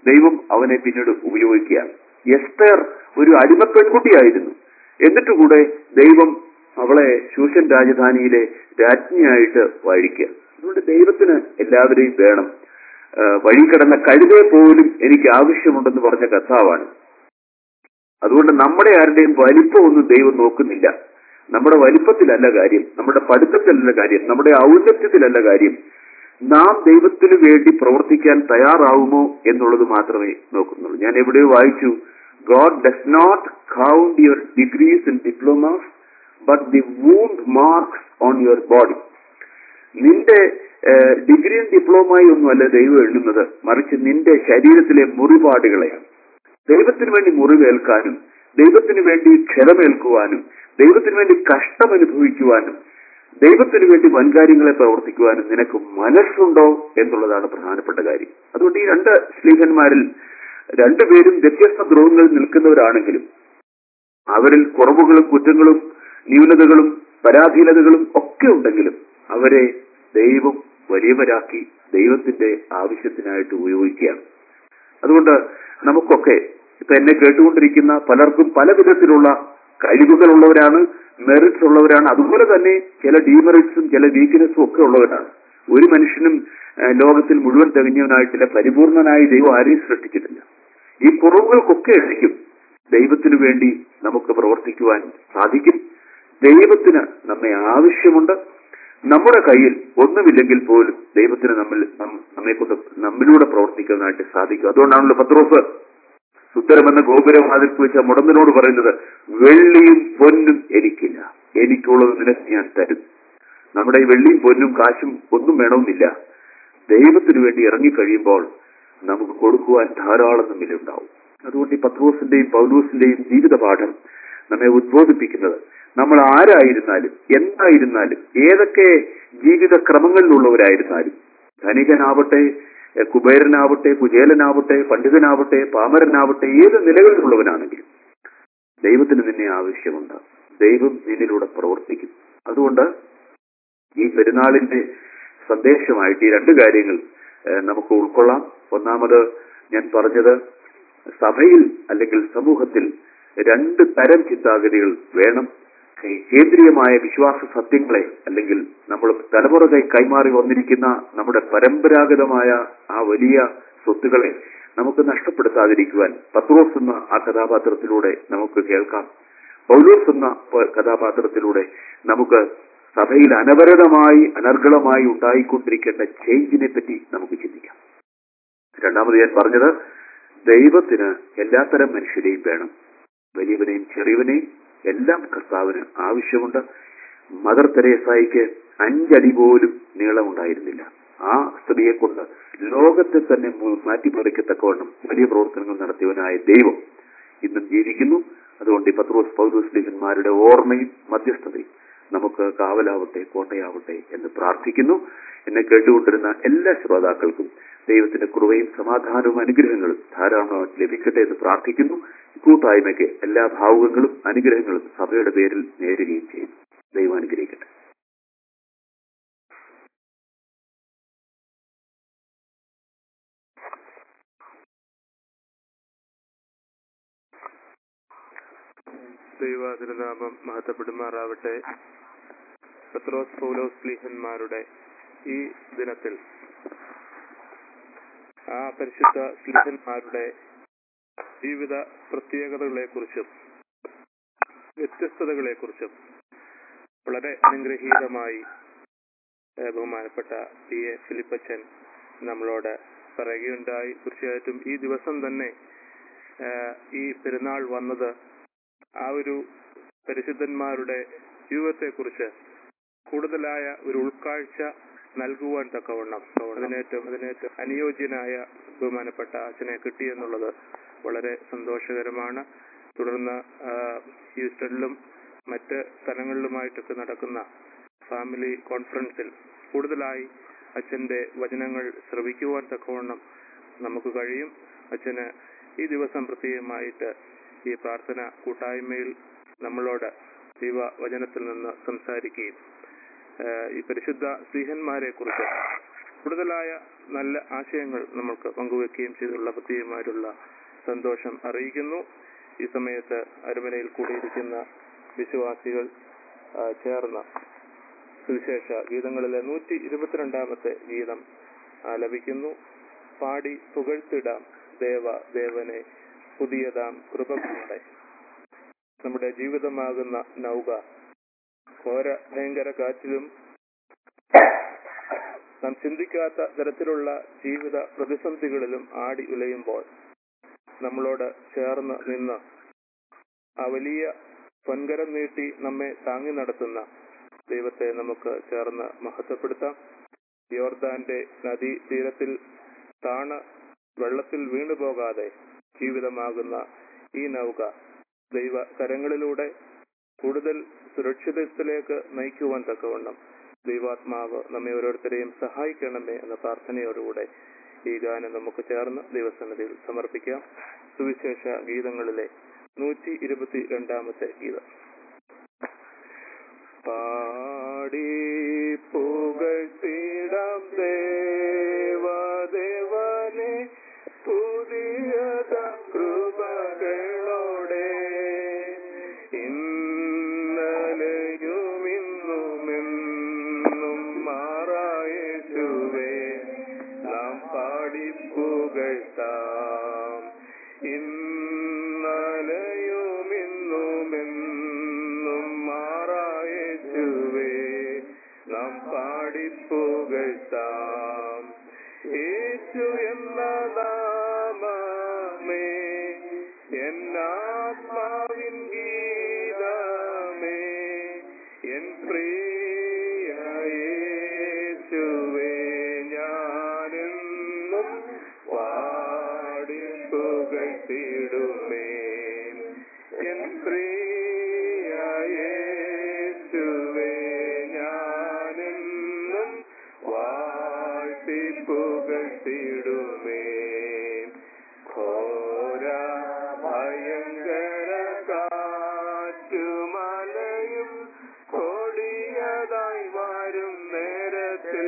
ദൈവം അവനെ പിന്നീട് ഉപയോഗിക്കുകയാണ് എസ്തർ ഒരു അടിമ പെൺകുട്ടിയായിരുന്നു എന്നിട്ട് കൂടെ ദൈവം അവളെ ശൂഷൻ രാജധാനിയിലെ രാജ്ഞിയായിട്ട് വാഴിക്കുക അതുകൊണ്ട് ദൈവത്തിന് എല്ലാവരെയും വേണം ആ, വഴി കിടന്ന കഴുതയെ പോലും എനിക്ക് ആവശ്യമുണ്ടെന്ന് പറഞ്ഞ കഥാവാണ് അതുകൊണ്ട് നമ്മുടെ ആരുടെയും വലിപ്പമൊന്നും ദൈവം നോക്കുന്നില്ല നമ്മുടെ വലിപ്പത്തിലല്ല കാര്യം നമ്മുടെ പഠിത്തത്തിലല്ല കാര്യം നമ്മുടെ ഔന്നത്യത്തിലല്ല കാര്യം നാം ദൈവത്തിന് വേണ്ടി പ്രവർത്തിക്കാൻ തയ്യാറാവുമോ എന്നുള്ളത് മാത്രമേ നോക്കുന്നുള്ളൂ ഞാൻ എവിടെയോ വായിച്ചു God does not count your degrees in diplomas but the wound marks on your body നിന്റെ ഏഹ്, ഡിഗ്രിയും ഡിപ്ലോമയും ഒന്നുമല്ല ദൈവം എണ്ണുന്നത് മറിച്ച് നിന്റെ ശരീരത്തിലെ മുറിപാടുകളെയാണ് ദൈവത്തിന് വേണ്ടി മുറിവേൽക്കാനും ദൈവത്തിന് വേണ്ടി ക്ഷതമേൽക്കുവാനും ദൈവത്തിന് വേണ്ടി കഷ്ടം അനുഭവിക്കുവാനും ദൈവത്തിന് വേണ്ടി വൻകാര്യങ്ങളെ പ്രവർത്തിക്കുവാനും നിനക്ക് മനസ്സുണ്ടോ എന്നുള്ളതാണ് പ്രധാനപ്പെട്ട കാര്യം അതുകൊണ്ട് ഈ രണ്ട് സ്ലീഹന്മാരിൽ രണ്ടുപേരും വ്യത്യസ്ത ധ്രുവങ്ങളിൽ നിൽക്കുന്നവരാണെങ്കിലും അവരിൽ കുറവുകളും കുറ്റങ്ങളും ന്യൂനതകളും പരാധീനതകളും ഒക്കെ ഉണ്ടെങ്കിലും അവരെ ദൈവം വലിയവരാക്കി ദൈവത്തിന്റെ ആവശ്യത്തിനായിട്ട് ഉപയോഗിക്കുകയാണ് അതുകൊണ്ട് നമുക്കൊക്കെ ഇപ്പൊ എന്നെ കേട്ടുകൊണ്ടിരിക്കുന്ന പലർക്കും പല വിധത്തിലുള്ള കഴിവുകളുള്ളവരാണ് മെറിറ്റ്സ് ഉള്ളവരാണ് അതുപോലെ തന്നെ ചില ഡീമെറിറ്റ്സും ചില വീക്ക്നെസ്സും ഒക്കെ ഉള്ളവരാണ് ഒരു മനുഷ്യനും ആ, ലോകത്തിൽ മുഴുവൻ തികഞ്ഞവനായിട്ടില്ല പരിപൂർണനായി ദൈവം ആരെയും സൃഷ്ടിച്ചിട്ടില്ല ഈ കുറവുകൾക്കൊക്കെ ആയിരിക്കും ദൈവത്തിനു വേണ്ടി നമുക്ക് പ്രവർത്തിക്കുവാൻ സാധിക്കും ദൈവത്തിന് നമ്മെ ആവശ്യമുണ്ട് നമ്മുടെ കയ്യിൽ ഒന്നുമില്ലെങ്കിൽ പോലും ദൈവത്തിന് നമ്മൾ നം- നമ്മെ കൊണ്ട് നമ്മിലൂടെ പ്രവർത്തിക്കാനായിട്ട് സാധിക്കും അതുകൊണ്ടാണല്ലോ പത്രോസ് ഉത്തരമെന്ന ഗോപുരവാതിൽക്ക് വെച്ച മുടന്തനോട് പറയുന്നത് വെള്ളിയും പൊന്നും എനിക്കില്ല എനിക്കുള്ളത് നിനക്ക് ഞാൻ തരും നമ്മുടെ ഈ വെള്ളിയും പൊന്നും കാശും ഒന്നും വേണമെന്നില്ല ദൈവത്തിന് വേണ്ടി ഇറങ്ങിക്കഴിയുമ്പോൾ നമുക്ക് കൊടുക്കുവാൻ ധാരാളം നമ്മിലുണ്ടാവും അതുകൊണ്ട് ഈ പത്രോസിന്റെയും പൗലൂസിന്റെയും ജീവിത പാഠം നമ്മെ ഉദ്ബോധിപ്പിക്കുന്നത് നമ്മൾ ആരായിരുന്നാലും എന്തായിരുന്നാലും ഏതൊക്കെ ജീവിത ക്രമങ്ങളിലുള്ളവരായിരുന്നാലും ധനികനാവട്ടെ എഹ് കുബേരനാവട്ടെ കുചേലനാവട്ടെ പണ്ഡിതനാവട്ടെ പാമരനാവട്ടെ ഏത് നിലകളിലുള്ളവനാണെങ്കിലും ദൈവത്തിന് നിന്നെ ആവശ്യമുണ്ട് ദൈവം നിന്നിലൂടെ പ്രവർത്തിക്കും അതുകൊണ്ട് ഈ പെരുന്നാളിന്റെ സന്ദേശമായിട്ട് ഈ രണ്ട് കാര്യങ്ങൾ ഏഹ്, നമുക്ക് ഉൾക്കൊള്ളാം ഒന്നാമത് ഞാൻ പറഞ്ഞത് സഭയിൽ അല്ലെങ്കിൽ സമൂഹത്തിൽ രണ്ട് തരം ചിന്താഗതികൾ വേണം ഈ കേന്ദ്രീയമായ വിശ്വാസ സത്യങ്ങളെ അല്ലെങ്കിൽ നമ്മൾ തലമുറ കൈ കൈമാറി വന്നിരിക്കുന്ന നമ്മുടെ പരമ്പരാഗതമായ ആ വലിയ സ്വത്തുകളെ നമുക്ക് നഷ്ടപ്പെടുത്താതിരിക്കുവാൻ പത്രോസ് എന്ന ആ കഥാപാത്രത്തിലൂടെ നമുക്ക് കേൾക്കാം പൗലോസ് എന്ന പ- കഥാപാത്രത്തിലൂടെ നമുക്ക് സഭയിൽ അനവരതമായി അനർഗളമായി ഉണ്ടായിക്കൊണ്ടിരിക്കേണ്ട ചേഞ്ചിനെ പറ്റി നമുക്ക് ചിന്തിക്കാം രണ്ടാമത് ഞാൻ പറഞ്ഞത് ദൈവത്തിന് എല്ലാത്തരം മനുഷ്യരെയും വേണം വലിയവനെയും ചെറിയവനെയും എല്ലാം കർത്താവിന് ആവശ്യമുണ്ട് മദർ തെരേസായിക്ക് അഞ്ചടി പോലും നീളമുണ്ടായിരുന്നില്ല ആ സ്ത്രീയെ കൊണ്ട് ലോകത്തെ തന്നെ മു- മാറ്റിമറിക്കത്തക്കവണ്ണം വലിയ പ്രവർത്തനങ്ങൾ നടത്തിയവനായ ദൈവം ഇന്നും ജീവിക്കുന്നു അതുകൊണ്ട് ഈ പത്രോസ് പൗലോസ് ലേഖന്മാരുടെ ഓർമ്മയും മധ്യസ്ഥതയും നമുക്ക് കാവലാവട്ടെ കോട്ടയാവട്ടെ എന്ന് പ്രാർത്ഥിക്കുന്നു എന്നെ കേട്ടുകൊണ്ടിരുന്ന എല്ലാ ശ്രോതാക്കൾക്കും ദൈവത്തിന്റെ കൃപയും സമാധാനവും അനുഗ്രഹങ്ങളും ധാരാളമായിട്ട് ലഭിക്കട്ടെ എന്ന് പ്രാർത്ഥിക്കുന്നു കൂട്ടായ്മയ്ക്ക് എല്ലാ ഭാവുകങ്ങളും അനുഗ്രഹങ്ങളും സഭയുടെ പേരിൽ നേരുകയും ചെയ്യുന്നു ദൈവം അനുഗ്രഹിക്കട്ടെ ദൈവ തിരുനാമം മഹത്വപ്പെടുമാറാവട്ടെ പത്രോസ് പൗലോസ് സ്ലീഹന്മാരുടെ ഈ ദിനത്തിൽ ആ പരിശുദ്ധ സ്ലീഹന്മാരുടെ ജീവിത പ്രത്യേകതകളെക്കുറിച്ചും വ്യത്യസ്തതകളെക്കുറിച്ചും വളരെ അനുഗ്രഹീതമായി ഏഹ്, ബഹുമാനപ്പെട്ട പി എ ഫിലിപ്പച്ചൻ നമ്മളോട് പറയുകയുണ്ടായി തീർച്ചയായിട്ടും ഈ ദിവസം തന്നെ ഏഹ്, ഈ പെരുന്നാൾ വന്നത് ആ ഒരു പരിശുദ്ധന്മാരുടെ ജീവിതത്തെക്കുറിച്ച് കൂടുതലായ ഒരു ഉൾക്കാഴ്ച നൽകുവാൻ തക്കവണ്ണം അതിനേറ്റവും അതിനേറ്റവും അനുയോജ്യനായ ബഹുമാനപ്പെട്ട അച്ഛനെ കിട്ടിയെന്നുള്ളത് വളരെ സന്തോഷകരമാണ് തുടർന്ന് ആ, ഹ്യൂസ്റ്റണിലും മറ്റ് സ്ഥലങ്ങളിലുമായിട്ടൊക്കെ നടക്കുന്ന ഫാമിലി കോൺഫറൻസിൽ കൂടുതലായി അച്ഛന്റെ വചനങ്ങൾ ശ്രവിക്കുവാൻ തക്കവണ്ണം നമുക്ക് കഴിയും അച്ഛന് ഈ ദിവസം പ്രത്യേകമായിട്ട് ഈ പ്രാർത്ഥന കൂട്ടായ്മയിൽ നമ്മളോട് ദൈവ വചനത്തിൽ നിന്ന് സംസാരിക്കുകയും ഏഹ് ഈ പരിശുദ്ധ സ്ത്രീഹന്മാരെ കുറിച്ച് കൂടുതലായ നല്ല ആശയങ്ങൾ നമ്മൾക്ക് പങ്കുവെക്കുകയും ചെയ്തുള്ള പ്രത്യേകമായിട്ടുള്ള സന്തോഷം അറിയിക്കുന്നു ഈ സമയത്ത് അരമനയിൽ കൂടിയിരിക്കുന്ന വിശ്വാസികൾ ആ, ചേർന്ന് സുവിശേഷ ഗീതങ്ങളിലെ നൂറ്റി ഇരുപത്തിരണ്ടാമത്തെ ഗീതം ആലപിക്കുന്നു പാടി പുകഴ്ത്തിടാം ദേവ ദേവനെ പുതിയതാം കൃപകളുടെ നമ്മുടെ ജീവിതമാകുന്ന നൗക ഘോര ഭയങ്കര കാറ്റിലും നാം ചിന്തിക്കാത്ത തരത്തിലുള്ള ജീവിത പ്രതിസന്ധികളിലും ആടി ഉലയുമ്പോൾ നമ്മളോട് ചേർന്ന് നിന്ന് ആ വലിയ പൊൻകരം നീട്ടി നമ്മെ താങ്ങി നടത്തുന്ന ദൈവത്തെ നമുക്ക് ചേർന്ന് മഹത്വപ്പെടുത്താം യോർദാന്റെ നദീ തീരത്തിൽ താണ് വെള്ളത്തിൽ വീണു പോകാതെ ജീവിതമാകുന്ന ഈ നൗക ദൈവ കരങ്ങളിലൂടെ കൂടുതൽ സുരക്ഷിതത്വത്തിലേക്ക് നയിക്കുവാൻ തക്കവണ്ണം ദൈവാത്മാവ് നമ്മെ ഓരോരുത്തരെയും സഹായിക്കണമേ എന്ന പ്രാർത്ഥനയോടുകൂടെ ഈ ഗാനം നമുക്ക് ചേർന്ന് ദൈവസന്നിധിയിൽ സമർപ്പിക്കാം സുവിശേഷ ഗീതങ്ങളിലെ നൂറ്റി ഇരുപത്തി രണ്ടാമത്തെ ഗീതം പാടി പുകഴ്ത്തിടാം ദേവദേവനെ പുതിയത കൃപകളോടെ ഇന്നലെയുമിന്നുമെന്നും മാറായേശുവേ നാം പാടി പുകഴ്ത്താം ഇന്നലെയുമിന്നുമെന്നും മാറായേശുവേ നാം പാടി പുകഴ്ത്താം യേശു എന്ന നാമമേ എന്നാത്മാവിൻ ഗീതമേ എൻ പ്രിയ യേശുവേ ഞാനെന്നും പാടി പുകഴ്ത്തിടുമേ എൻ പ്രിയ യേശുവേ ഞാനെന്നും വാഴ്ത്തി പുകഴ്ത്തിടുമേ ഘോര ഭയങ്കര കാറ്റുമലയും കൊടിയതായി വരും നേരത്തിൽ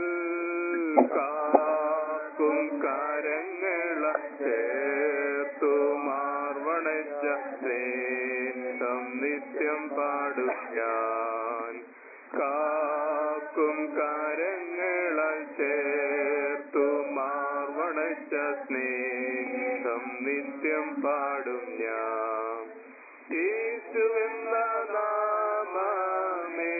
കാക്കും കരങ്ങള ചേർത്തു മാർവണച്ച സ്നേഹം നിത്യം പാടും ഞാൻ കാക്കും കരങ്ങളാൽ ചേർത്തു മാർവണച്ച സ്നേഹം നിത്യം പാടും ഞാൻ യേശുവെന്ന നാമമേ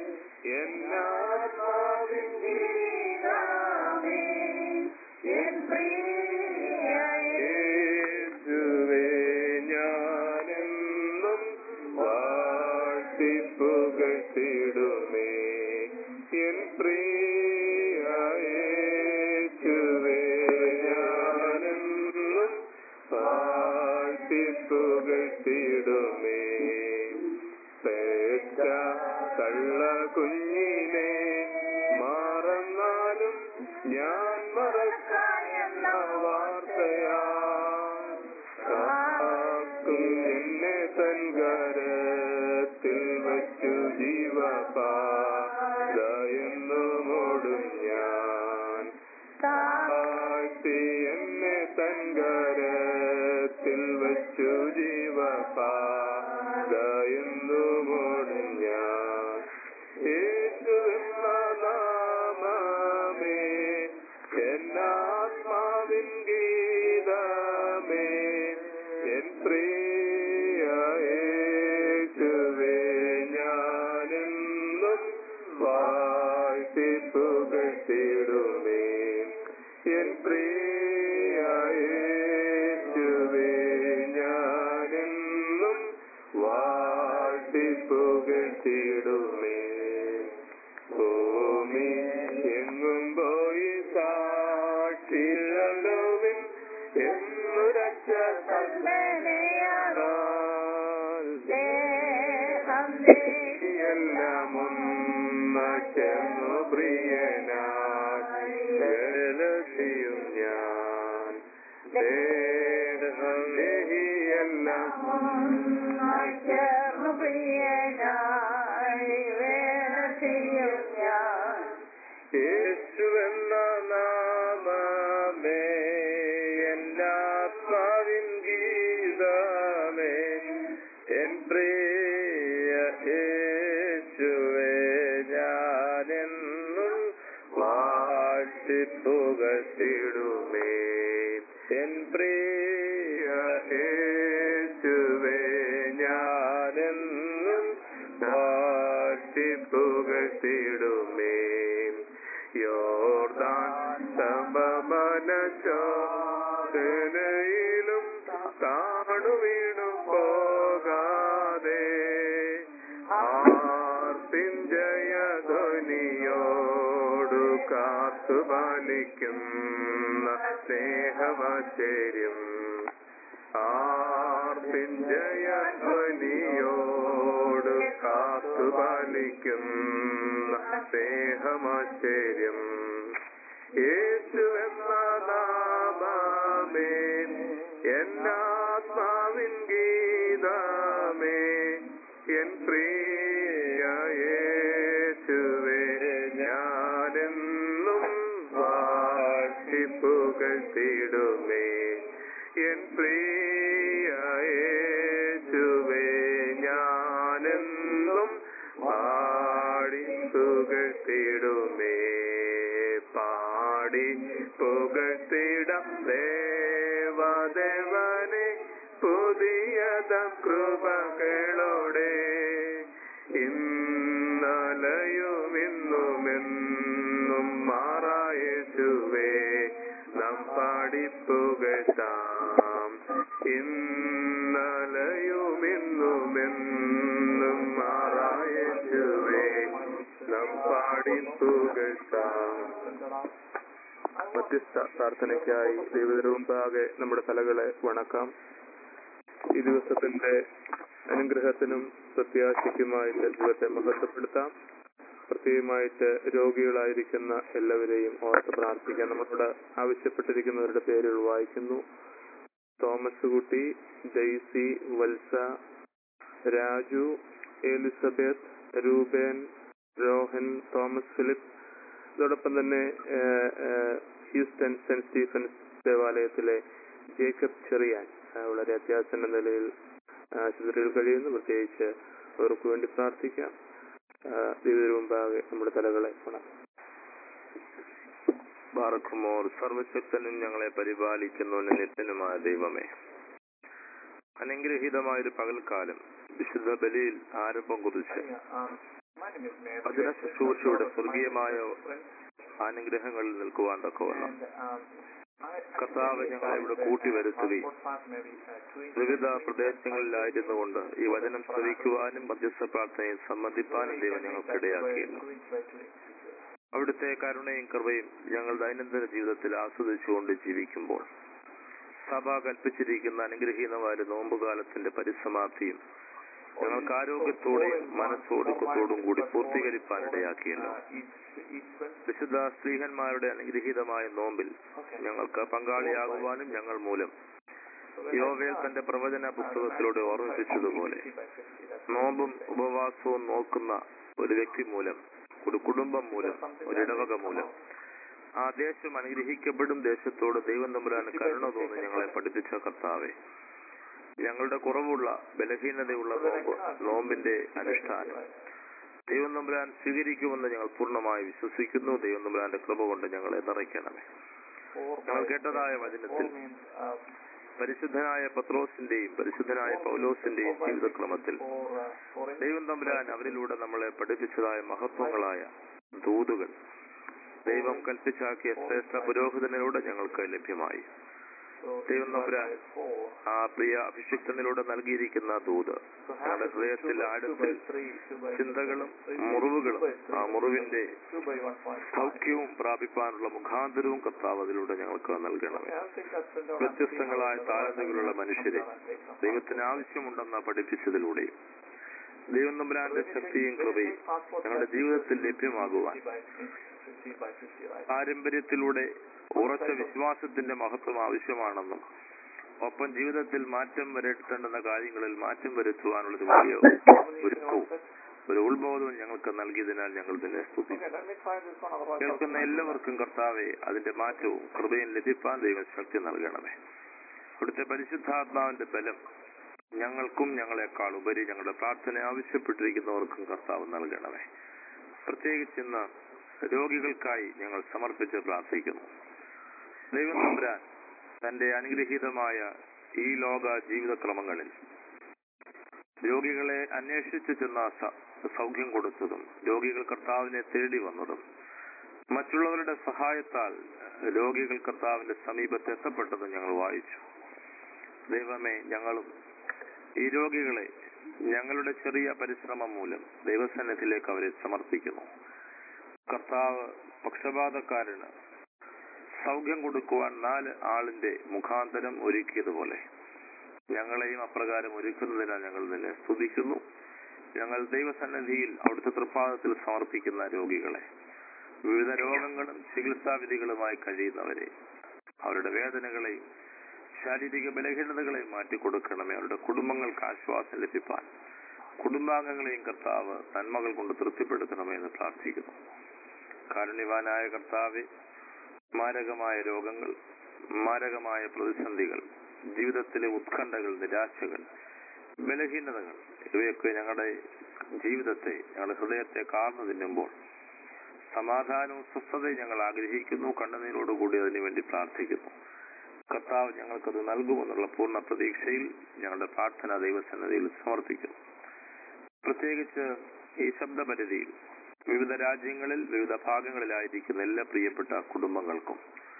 എന്നാത്മാവിൻ ഗീതമേ എൻ പ്രിയ യേശുവേ ഞാനെന്നും വാഴ്ത്തി പുകഴ്ത്തിടുമേ എൻ പ്രിയ യേശുവേ ഞാനെന്നും വാഴ്ത്തി പുകഴ്ത്തിടുമേ പെറ്റ തള്ള കുഞ്ഞിനെ മറന്നാലും ഞാൻ മറക്കായെന്ന വാർത്തയാ കാക്കും എന്നെ തൻ കരത്തിൽ വച്ചു ജീവപാതയെന്നു മൂടും ഞാൻ താഴ്ത്തി എന്നെ തൻ കരത്തിൽ വച്ചു ജീവപാതയെന്നു മൂടും ഞാൻ യേശു എന്ന നാമമേ എന്നാത്മാവിൻ ഗീതമേ എൻ പ്രിയ യേശുവേ ഞാനെന്നും വാഴ്ത്തി പുകഴ്ത്തിടുമേ എൻ പ്രിയ യേശുവേ ഞാനെന്നും വാഴ്ത്തി പുകഴ്ത്തിടുമേ ഭൂമി എങ്ങും പോയി സാക്ഷികളുവിൻ എന്നു രക്ഷ എല്ലാം ഒന്നു പ്രിയനായി ജലസിയും ഞാൻ ദേഹം എല്ലാം ചേർന്നു പ്രിയനായി വേല ചെയ്യും ഞാൻ യേശു എന്ന നാടു വീണു പോകാതെ ആർത്തിൻ ജയധ്വനിയോടു കാത്തുപാലിക്കുന്ന സ്നേഹമാശ്ചര്യം ആർത്തിൻ ജയധ്വനിയോട് കാത്തുപാലിക്കുന്ന സ്നേഹമാശ്ചര്യം യേശു എന്ന നാമമേ എന്നാത്മാവിൻ ഗീതമേ എൻ പ്രിയ യേശുവേ ഞാനെന്നും വാഴ്ത്തിപ്പുകഴ്ത്തിടുമേ എൻ പ്രിയ യേശുവേ ഞാനെന്നും പാടി പുകഴ്ത്തിടുമേ പാടി പുകഴ്ത്തിടം ദേവദേവനെ പുതിയതം കൃപകളോടെ ഇന്നലയും ഇന്നുമെന്നും മാറായേശുവേ നാം പാടിപ്പുകഴ്ത്താം ഇന്നലയും ഇന്നുമെന്നും മാറായേശുവേ നാം പാടിപ്പുകഴ്ത്താം മധ്യസ്ഥ പ്രാർത്ഥനയ്ക്കായി ദൈവത്തിന് മുമ്പാകെ നമ്മുടെ തലകളെ വണക്കാം ഈ ദിവസത്തിന്റെ അനുഗ്രഹത്തിനും പ്രത്യാശയ്ക്കുമായിട്ട് ദൈവത്തെ മഹത്വപ്പെടുത്താം പ്രത്യേകമായിട്ട് രോഗികളായിരിക്കുന്ന എല്ലാവരെയും ഓർത്ത് പ്രാർത്ഥിക്കാം നമ്മളോട് ആവശ്യപ്പെട്ടിരിക്കുന്നവരുടെ പേരുകൾ വായിക്കുന്നു Thomas Kutty Jaicy Valsa Raju Elizabeth Reuben Rohan Thomas Philip അതോടൊപ്പം തന്നെ ഏഹ്, ഏഹ്, ഹ്യൂസ്റ്റൺ സെന്റ് സ്റ്റീഫൻസ് ദേവാലയത്തിലെ ജേക്കബ് ചെറിയാൻ ആ, വളരെ അത്യാസന്ന നിലയിൽ ആശുപത്രിയിൽ കഴിയുന്നു പ്രത്യേകിച്ച് അവർക്ക് വേണ്ടി പ്രാർത്ഥിക്കാം ദൈവത്തിന് മുമ്പാകെ നമ്മുടെ തലകളെ ഉണക്കാം ബാറക്കുമോർ സർവശക്തനും ഞങ്ങളെ പരിപാലിക്കുന്നവനും നിത്യനുമായ ദൈവമേ അനുഗ്രഹീതമായൊരു പകൽക്കാലം വിശുദ്ധ ബലിയിൽ ആരംഭം കുറിച്ച് വചന ശുശ്രൂഷയുടെ സ്വർഗീയമായ അനുഗ്രഹങ്ങളിൽ നിൽക്കുവാൻ തക്കവണ്ണം കർത്താവ് ഞങ്ങളെ ഇവിടെ കൂട്ടിവരുത്തുകയും വിവിധ പ്രദേശങ്ങളിലായിരുന്നു കൊണ്ട് ഈ വചനം ശ്രവിക്കുവാനും മധ്യസ്ഥ പ്രാർത്ഥനയിൽ സംബന്ധിപ്പാനും ദൈവം ഞങ്ങൾക്കിടയാക്കിയിരുന്നു അവിടുത്തെ കരുണയും കൃപയും ഞങ്ങൾ ദൈനംദിന ജീവിതത്തിൽ ആസ്വദിച്ചുകൊണ്ട് ജീവിക്കുമ്പോൾ സഭ കൽപ്പിച്ചിരിക്കുന്ന അനുഗ്രഹീതമായ നോമ്പുകാലത്തിന്റെ പരിസമാപ്തിയും ഞങ്ങൾക്ക് ആരോഗ്യത്തോടെയും മനസ്സോടുക്കത്തോടും കൂടി പൂർത്തീകരിപ്പാനിടയാക്കിയല്ലോ വിശുദ്ധ സ്ത്രീഹന്മാരുടെ അനുഗ്രഹീതമായ നോമ്പിൽ ഞങ്ങൾക്ക് പങ്കാളിയാകുവാനും ഞങ്ങൾ മൂലം യോവേൽ തന്റെ പ്രവചന പുസ്തകത്തിലൂടെ ഓർമ്മിപ്പിച്ചതുപോലെ നോമ്പും ഉപവാസവും നോക്കുന്ന ഒരു വ്യക്തി മൂലം ഒരു കുടുംബം മൂലം ഒരു ഇടവക മൂലം ആ ദേശം അനുഗ്രഹിക്കപ്പെടും ദേശത്തോട് ദൈവം തമ്പുരാൻ കരുണ തോന്നി ഞങ്ങളെ പഠിപ്പിച്ച കർത്താവെ ഞങ്ങളുടെ കുറവുള്ള ബലഹീനതയുള്ള നോമ്പ് നോമ്പിന്റെ അനുഷ്ഠാനം ദൈവം തമ്പുരാൻ സ്വീകരിക്കുമെന്ന് ഞങ്ങൾ പൂർണ്ണമായി വിശ്വസിക്കുന്നു ദൈവം തമ്പുരാന്റെ കൃപ കൊണ്ട് ഞങ്ങളെ നിറയ്ക്കണമേ ഞങ്ങൾ കേട്ടതായ വചനത്തിൽ പരിശുദ്ധനായ പത്രോസിന്റെയും പരിശുദ്ധനായ പൗലോസിന്റെയും ജീവിതക്രമത്തിൽ ദൈവം തമ്പുരാൻ അവരിലൂടെ നമ്മളെ പഠിപ്പിച്ചതായ മഹത്വങ്ങളായ ദൂതുകൾ ദൈവം കൽപ്പിച്ചാക്കിയ ശ്രേഷ്ഠ പുരോഹിതനിലൂടെ ഞങ്ങൾക്ക് ലഭ്യമായി ദൈവം തമ്പുരാൻ ആ പ്രിയ അഭിഷിക്തനിലൂടെ നൽകിയിരിക്കുന്ന ദൂത് ഞങ്ങളുടെ ഹൃദയത്തിൽ ആഴത്തിൽ ചിന്തകളും മുറിവുകളും ആ മുറിവിന്റെ സൗഖ്യവും പ്രാപിപ്പാനുള്ള മുഖാന്തരവും കർത്താവ് അതിലൂടെ ഞങ്ങൾക്ക് നൽകണമേ വ്യത്യസ്തങ്ങളായ താരതകളുള്ള മനുഷ്യരെ ദൈവത്തിന് ആവശ്യമുണ്ടെന്ന പഠിപ്പിച്ചതിലൂടെയും ദൈവം തമ്പുരാന്റെ ശക്തിയും കൃപയും ഞങ്ങളുടെ ജീവിതത്തിൽ ലഭ്യമാകുവാൻ പാരമ്പര്യത്തിലൂടെ ഉറച്ച വിശ്വാസത്തിന്റെ മഹത്വം ആവശ്യമാണെന്നും ഒപ്പം ജീവിതത്തിൽ മാറ്റം വരുത്തേണ്ടുന്ന കാര്യങ്ങളിൽ മാറ്റം വരുത്തുവാനുള്ള ഒരു വലിയ ഒരുക്കവും ഒരു ഉത്ബോധവും ഞങ്ങൾക്ക് നൽകിയതിനാൽ ഞങ്ങൾ ഇതിനെ സ്തുതിക്കുന്നു കേൾക്കുന്ന എല്ലാവർക്കും കർത്താവെ അതിന്റെ മാറ്റവും കൃപയും ലഭിപ്പാൻ ദൈവം ശക്തി നൽകണമേ അവിടുത്തെ പരിശുദ്ധാത്മാവിന്റെ ബലം ഞങ്ങൾക്കും ഞങ്ങളെക്കാൾ ഉപരി ഞങ്ങളുടെ പ്രാർത്ഥന ആവശ്യപ്പെട്ടിരിക്കുന്നവർക്കും കർത്താവ് നൽകണമേ പ്രത്യേകിച്ച് ഇന്ന് രോഗികൾക്കായി ഞങ്ങൾ സമർപ്പിച്ച് പ്രാർത്ഥിക്കുന്നു ദൈവം തമ്പുരാൻ തന്റെ അനുഗ്രഹീതമായ ഈ ലോക ജീവിതക്രമങ്ങളിൽ രോഗികളെ അന്വേഷിച്ചു ചെന്ന സ- സൗഖ്യം കൊടുത്തതും രോഗികൾ കർത്താവിനെ തേടി വന്നതും മറ്റുള്ളവരുടെ സഹായത്താൽ രോഗികൾ കർത്താവിന്റെ സമീപത്ത് എത്തപ്പെട്ടതും ഞങ്ങൾ വായിച്ചു ദൈവമേ ഞങ്ങളും ഈ രോഗികളെ ഞങ്ങളുടെ ചെറിയ പരിശ്രമം മൂലം ദൈവസന്നിധിയിലേക്ക് അവരെ സമർപ്പിക്കുന്നു കർത്താവ് പക്ഷപാതക്കാരന് സൗഖ്യം കൊടുക്കുവാൻ നാല് ആളിന്റെ മുഖാന്തരം ഒരുക്കിയതുപോലെ ഞങ്ങളെയും അപ്രകാരം ഒരുക്കുന്നതിനാൽ ഞങ്ങൾ നിന്നെ സ്തുതിക്കുന്നു ഞങ്ങൾ ദൈവസന്നിധിയിൽ അവിടുത്തെ തൃപ്പാദത്തിൽ സമർപ്പിക്കുന്ന രോഗികളെ വിവിധ രോഗങ്ങളും ചികിത്സാവിധികളുമായി കഴിയുന്നവരെ അവരുടെ വേദനകളെയും ശാരീരിക ബലഹീനതകളെയും മാറ്റിക്കൊടുക്കണമേ അവരുടെ കുടുംബങ്ങൾക്ക് ആശ്വാസം ലഭിപ്പാൻ കുടുംബാംഗങ്ങളെയും കർത്താവ് നന്മകൾ കൊണ്ട് തൃപ്തിപ്പെടുത്തണമേ എന്ന് പ്രാർത്ഥിക്കുന്നു കാരുണ്യവാനായ കർത്താവെ മാരകമായ രോഗങ്ങൾ മാരകമായ പ്രതിസന്ധികൾ ജീവിതത്തിലെ ഉത്കണ്ഠകൾ നിരാശകൾ ബലഹീനതകൾ ഇവയൊക്കെ ഞങ്ങളുടെ ജീവിതത്തെ ഞങ്ങളുടെ ഹൃദയത്തെ കാർന്നു തിന്നുമ്പോൾ സമാധാനവും സ്വസ്ഥതയും ഞങ്ങൾ ആഗ്രഹിക്കുന്നു കണ്ണുനീരോടുകൂടി അതിനുവേണ്ടി പ്രാർത്ഥിക്കുന്നു കർത്താവ് ഞങ്ങൾക്കത് നൽകുമെന്നുള്ള പൂർണ്ണ പ്രതീക്ഷയിൽ ഞങ്ങളുടെ പ്രാർത്ഥന ദൈവസന്നതിയിൽ സമർപ്പിക്കുന്നു പ്രത്യേകിച്ച് ഈ ശബ്ദപരിധിയിൽ വിവിധ രാജ്യങ്ങളിൽ വിവിധ ഭാഗങ്ങളിലായിരിക്കുന്ന എല്ലാ പ്രിയപ്പെട്ട കുടുംബങ്ങൾക്കും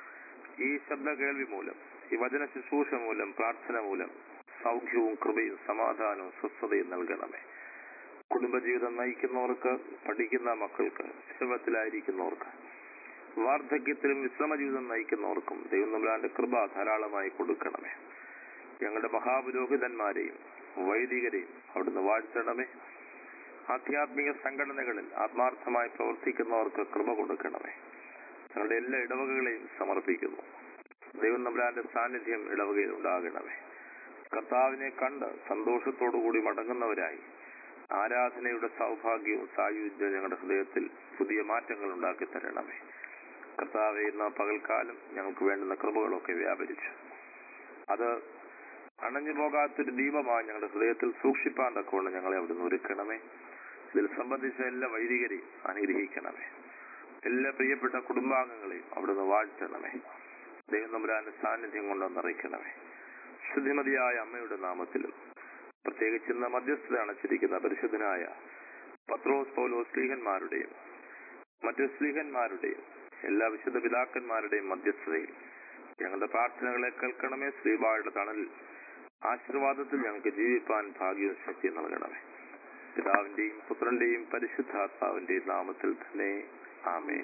ഈ ശബ്ദ കേൾവി മൂലം ഈ വചന ശുശ്രൂഷ മൂലം പ്രാർത്ഥന മൂലം സൗഖ്യവും കൃപയും സമാധാനവും സ്വസ്ഥതയും നൽകണമേ കുടുംബജീവിതം നയിക്കുന്നവർക്ക് പഠിക്കുന്ന മക്കൾക്ക് വിശ്രമത്തിലായിരിക്കുന്നവർക്ക് വാർദ്ധക്യത്തിലും വിശ്രമ ജീവിതം നയിക്കുന്നവർക്കും ദൈവം തമ്പുരാന്റെ കൃപ ധാരാളമായി കൊടുക്കണമേ ഞങ്ങളുടെ മഹാപുരോഹിതന്മാരെയും വൈദികരെയും അവിടുന്ന് വാഴ്ത്തണമേ ആധ്യാത്മിക സംഘടനകളിൽ ആത്മാർത്ഥമായി പ്രവർത്തിക്കുന്നവർക്ക് കൃപ കൊടുക്കണമേ ഞങ്ങളുടെ എല്ലാ ഇടവകകളെയും സമർപ്പിക്കുന്നു ദൈവം തമ്പുരാന്റെ സാന്നിധ്യം ഇടവകയിൽ ഉണ്ടാകണമേ കർത്താവിനെ കണ്ട് സന്തോഷത്തോടുകൂടി മടങ്ങുന്നവരായി ആരാധനയുടെ സൗഭാഗ്യവും സായുജ്യവും ഞങ്ങളുടെ ഹൃദയത്തിൽ പുതിയ മാറ്റങ്ങൾ ഉണ്ടാക്കി തരണമേ കർത്താവെ ഇന്ന് പകൽക്കാലം ഞങ്ങൾക്ക് വേണ്ടുന്ന കൃപകളൊക്കെ വ്യാപരിച്ചു അത് അണഞ്ഞു പോകാത്തൊരു ദീപമായി ഞങ്ങളുടെ ഹൃദയത്തിൽ സൂക്ഷിപ്പാൻ തക്കവണ്ണം ഞങ്ങളെ അവിടുന്ന് ഒരുക്കണമേ ഇതിൽ സംബന്ധിച്ച എല്ലാ വൈദികരെയും അനുഗ്രഹിക്കണമേ എല്ലാ പ്രിയപ്പെട്ട കുടുംബാംഗങ്ങളെയും അവിടുന്ന് വാഴ്ത്തണമേ ദൈവം തമ്പുരാന്റെ സാന്നിധ്യം കൊണ്ട് നിറയ്ക്കണമേ ശുദ്ധിമതിയായ അമ്മയുടെ നാമത്തിലും പ്രത്യേകിച്ച് ഇന്ന് മധ്യസ്ഥത അണച്ചിരിക്കുന്ന പരിശുദ്ധനായ പത്രോസ് പൗലോസ് സ്ലീഹന്മാരുടെയും മറ്റു സ്ലീഹന്മാരുടെയും എല്ലാ വിശുദ്ധ പിതാക്കന്മാരുടെയും മധ്യസ്ഥതയിൽ ഞങ്ങളുടെ പ്രാർത്ഥനകളെ കേൾക്കണമേ ശ്രീബായുടെ തണലിൽ ആശീർവാദത്തിൽ ഞങ്ങൾക്ക് ജീവിപ്പാൻ ഭാഗ്യവും ശക്തി നൽകണമേ പിതാവിന്റെയും പുത്രന്റെയും പരിശുദ്ധാത്മാവിന്റെയും നാമത്തിൽ തന്നെ ആമേൻ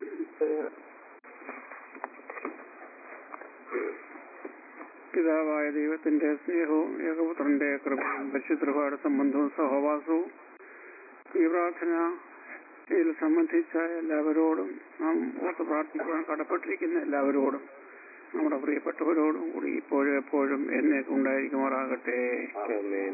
പിതാവായ ദൈവത്തിന്റെ സ്നേഹവും ഏകപുത്രന്റെ കൃപയും പരിശുദ്ധപാട് സംബന്ധവും സഹവാസവും ഈ പ്രാർത്ഥനയിൽ സംബന്ധിച്ച എല്ലാവരോടും നാം ഓർത്ത് പ്രാർത്ഥിക്കുവാൻ കടപ്പെട്ടിരിക്കുന്ന എല്ലാവരോടും നമ്മുടെ പ്രിയപ്പെട്ടവരോടും കൂടി ഇപ്പോഴും എപ്പോഴും എന്നേക്കും ഉണ്ടായിരിക്കുമാറാകട്ടെ ആമേൻ.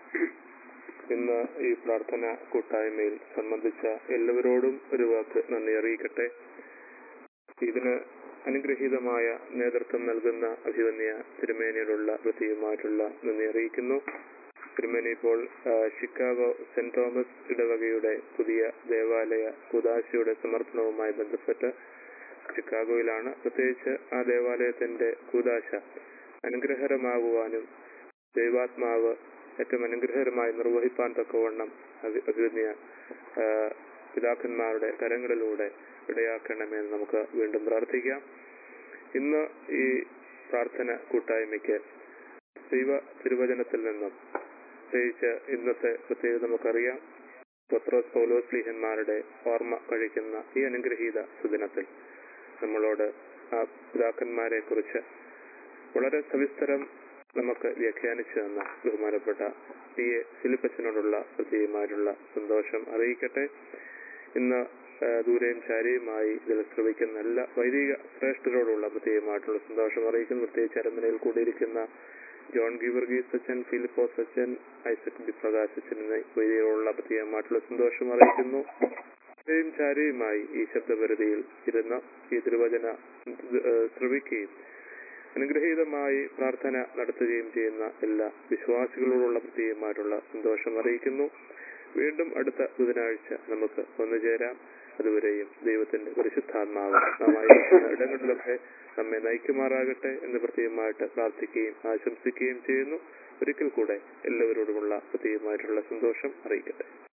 ഇന്ന് ഈ പ്രാർത്ഥന കൂട്ടായ്മയിൽ സംബന്ധിച്ച എല്ലാവരോടും ഒരു വാക്ക് നന്ദി അറിയിക്കട്ടെ ഇതിന് അനുഗ്രഹീതമായ നേതൃത്വം നൽകുന്ന അഭിവന്യ തിരുമേനിയോടുള്ള പ്രത്യേകമായിട്ടുള്ള നന്ദി അറിയിക്കുന്നു തിരുമേനി ഇപ്പോൾ ആ, ഷിക്കാഗോ സെന്റ് തോമസ് ഇടവകയുടെ പുതിയ ദേവാലയ കുദാശയുടെ സമർപ്പണവുമായി ബന്ധപ്പെട്ട് ഷിക്കാഗോയിലാണ് പ്രത്യേകിച്ച് ആ ദേവാലയത്തിന്റെ കൂതാശ അനുഗ്രഹകരമാകുവാനും ദൈവാത്മാവ് ഏറ്റവും അനുഗ്രഹകരമായി നിർവഹിപ്പാൻ തക്കവണ്ണം അഭി- അഭിവന്യ ആ, പിതാക്കന്മാരുടെ കരങ്ങളിലൂടെ ഇടയാക്കണമെന്ന് നമുക്ക് വീണ്ടും പ്രാർത്ഥിക്കാം ഇന്ന് ഈ പ്രാർത്ഥന കൂട്ടായ്മയ്ക്ക് ദൈവ തിരുവചനത്തിൽ നിന്നും പ്രത്യേകിച്ച് ഇന്നത്തെ പ്രത്യേകത നമുക്കറിയാം പത്രോസ് പൗലോസ് ലീഹന്മാരുടെ ഓർമ്മ കഴിക്കുന്ന ഈ അനുഗ്രഹീത സുദിനത്തിൽ നമ്മളോട് ആ പിതാക്കന്മാരെ കുറിച്ച് വളരെ സവിസ്തരം നമുക്ക് വ്യാഖ്യാനിച്ചു തന്ന ബഹുമാനപ്പെട്ട പി എ ഫിലിപ്പച്ചനോടുള്ള പ്രത്യേകമായിട്ടുള്ള സന്തോഷം അറിയിക്കട്ടെ ഇന്ന് ആ, ദൂരെയും ചാരിയുമായി ഇതിൽ ശ്രമിക്കുന്ന എല്ലാ വൈദിക ശ്രേഷ്ഠരോടുള്ള പ്രത്യേകമായിട്ടുള്ള സന്തോഷം അറിയിക്കുന്നു പ്രത്യേകിച്ച് അരമനയിൽ കൂടിയിരിക്കുന്ന ജോൺ ഗീവർഗീസ് അച്ഛൻ ഫിലിപ്പോസ് അച്ഛൻ ഐസക് ബി പ്രകാശ് അച്ഛൻ എന്ന വൈദികരോടുള്ള പ്രത്യേകമായിട്ടുള്ള സന്തോഷം അറിയിക്കുന്നു ദൂരെയും ചാരിയുമായി ഈ ശബ്ദപരിധിയിൽ ഇരുന്ന് ഈ തിരുവചന ഏഹ്, ശ്രവിക്കുകയും അനുഗ്രഹീതമായി പ്രാർത്ഥന നടത്തുകയും ചെയ്യുന്ന എല്ലാ വിശ്വാസികളോടുള്ള പ്രത്യേകമായിട്ടുള്ള സന്തോഷം അറിയിക്കുന്നു വീണ്ടും അടുത്ത ബുധനാഴ്ച നമുക്ക് ഒന്നുചേരാം അതുവരെയും ദൈവത്തിന്റെ പരിശുദ്ധാത്മാവ് നാം ആയിരിക്കുന്ന ഇടങ്ങളിലൊക്കെ നമ്മെ നയിക്കുമാറാകട്ടെ എന്ന് പ്രത്യേകമായിട്ട് പ്രാർത്ഥിക്കുകയും ആശംസിക്കുകയും ചെയ്യുന്നു ഒരിക്കൽ കൂടെ എല്ലാവരോടുമുള്ള പ്രത്യേകമായിട്ടുള്ള സന്തോഷം അറിയിക്കട്ടെ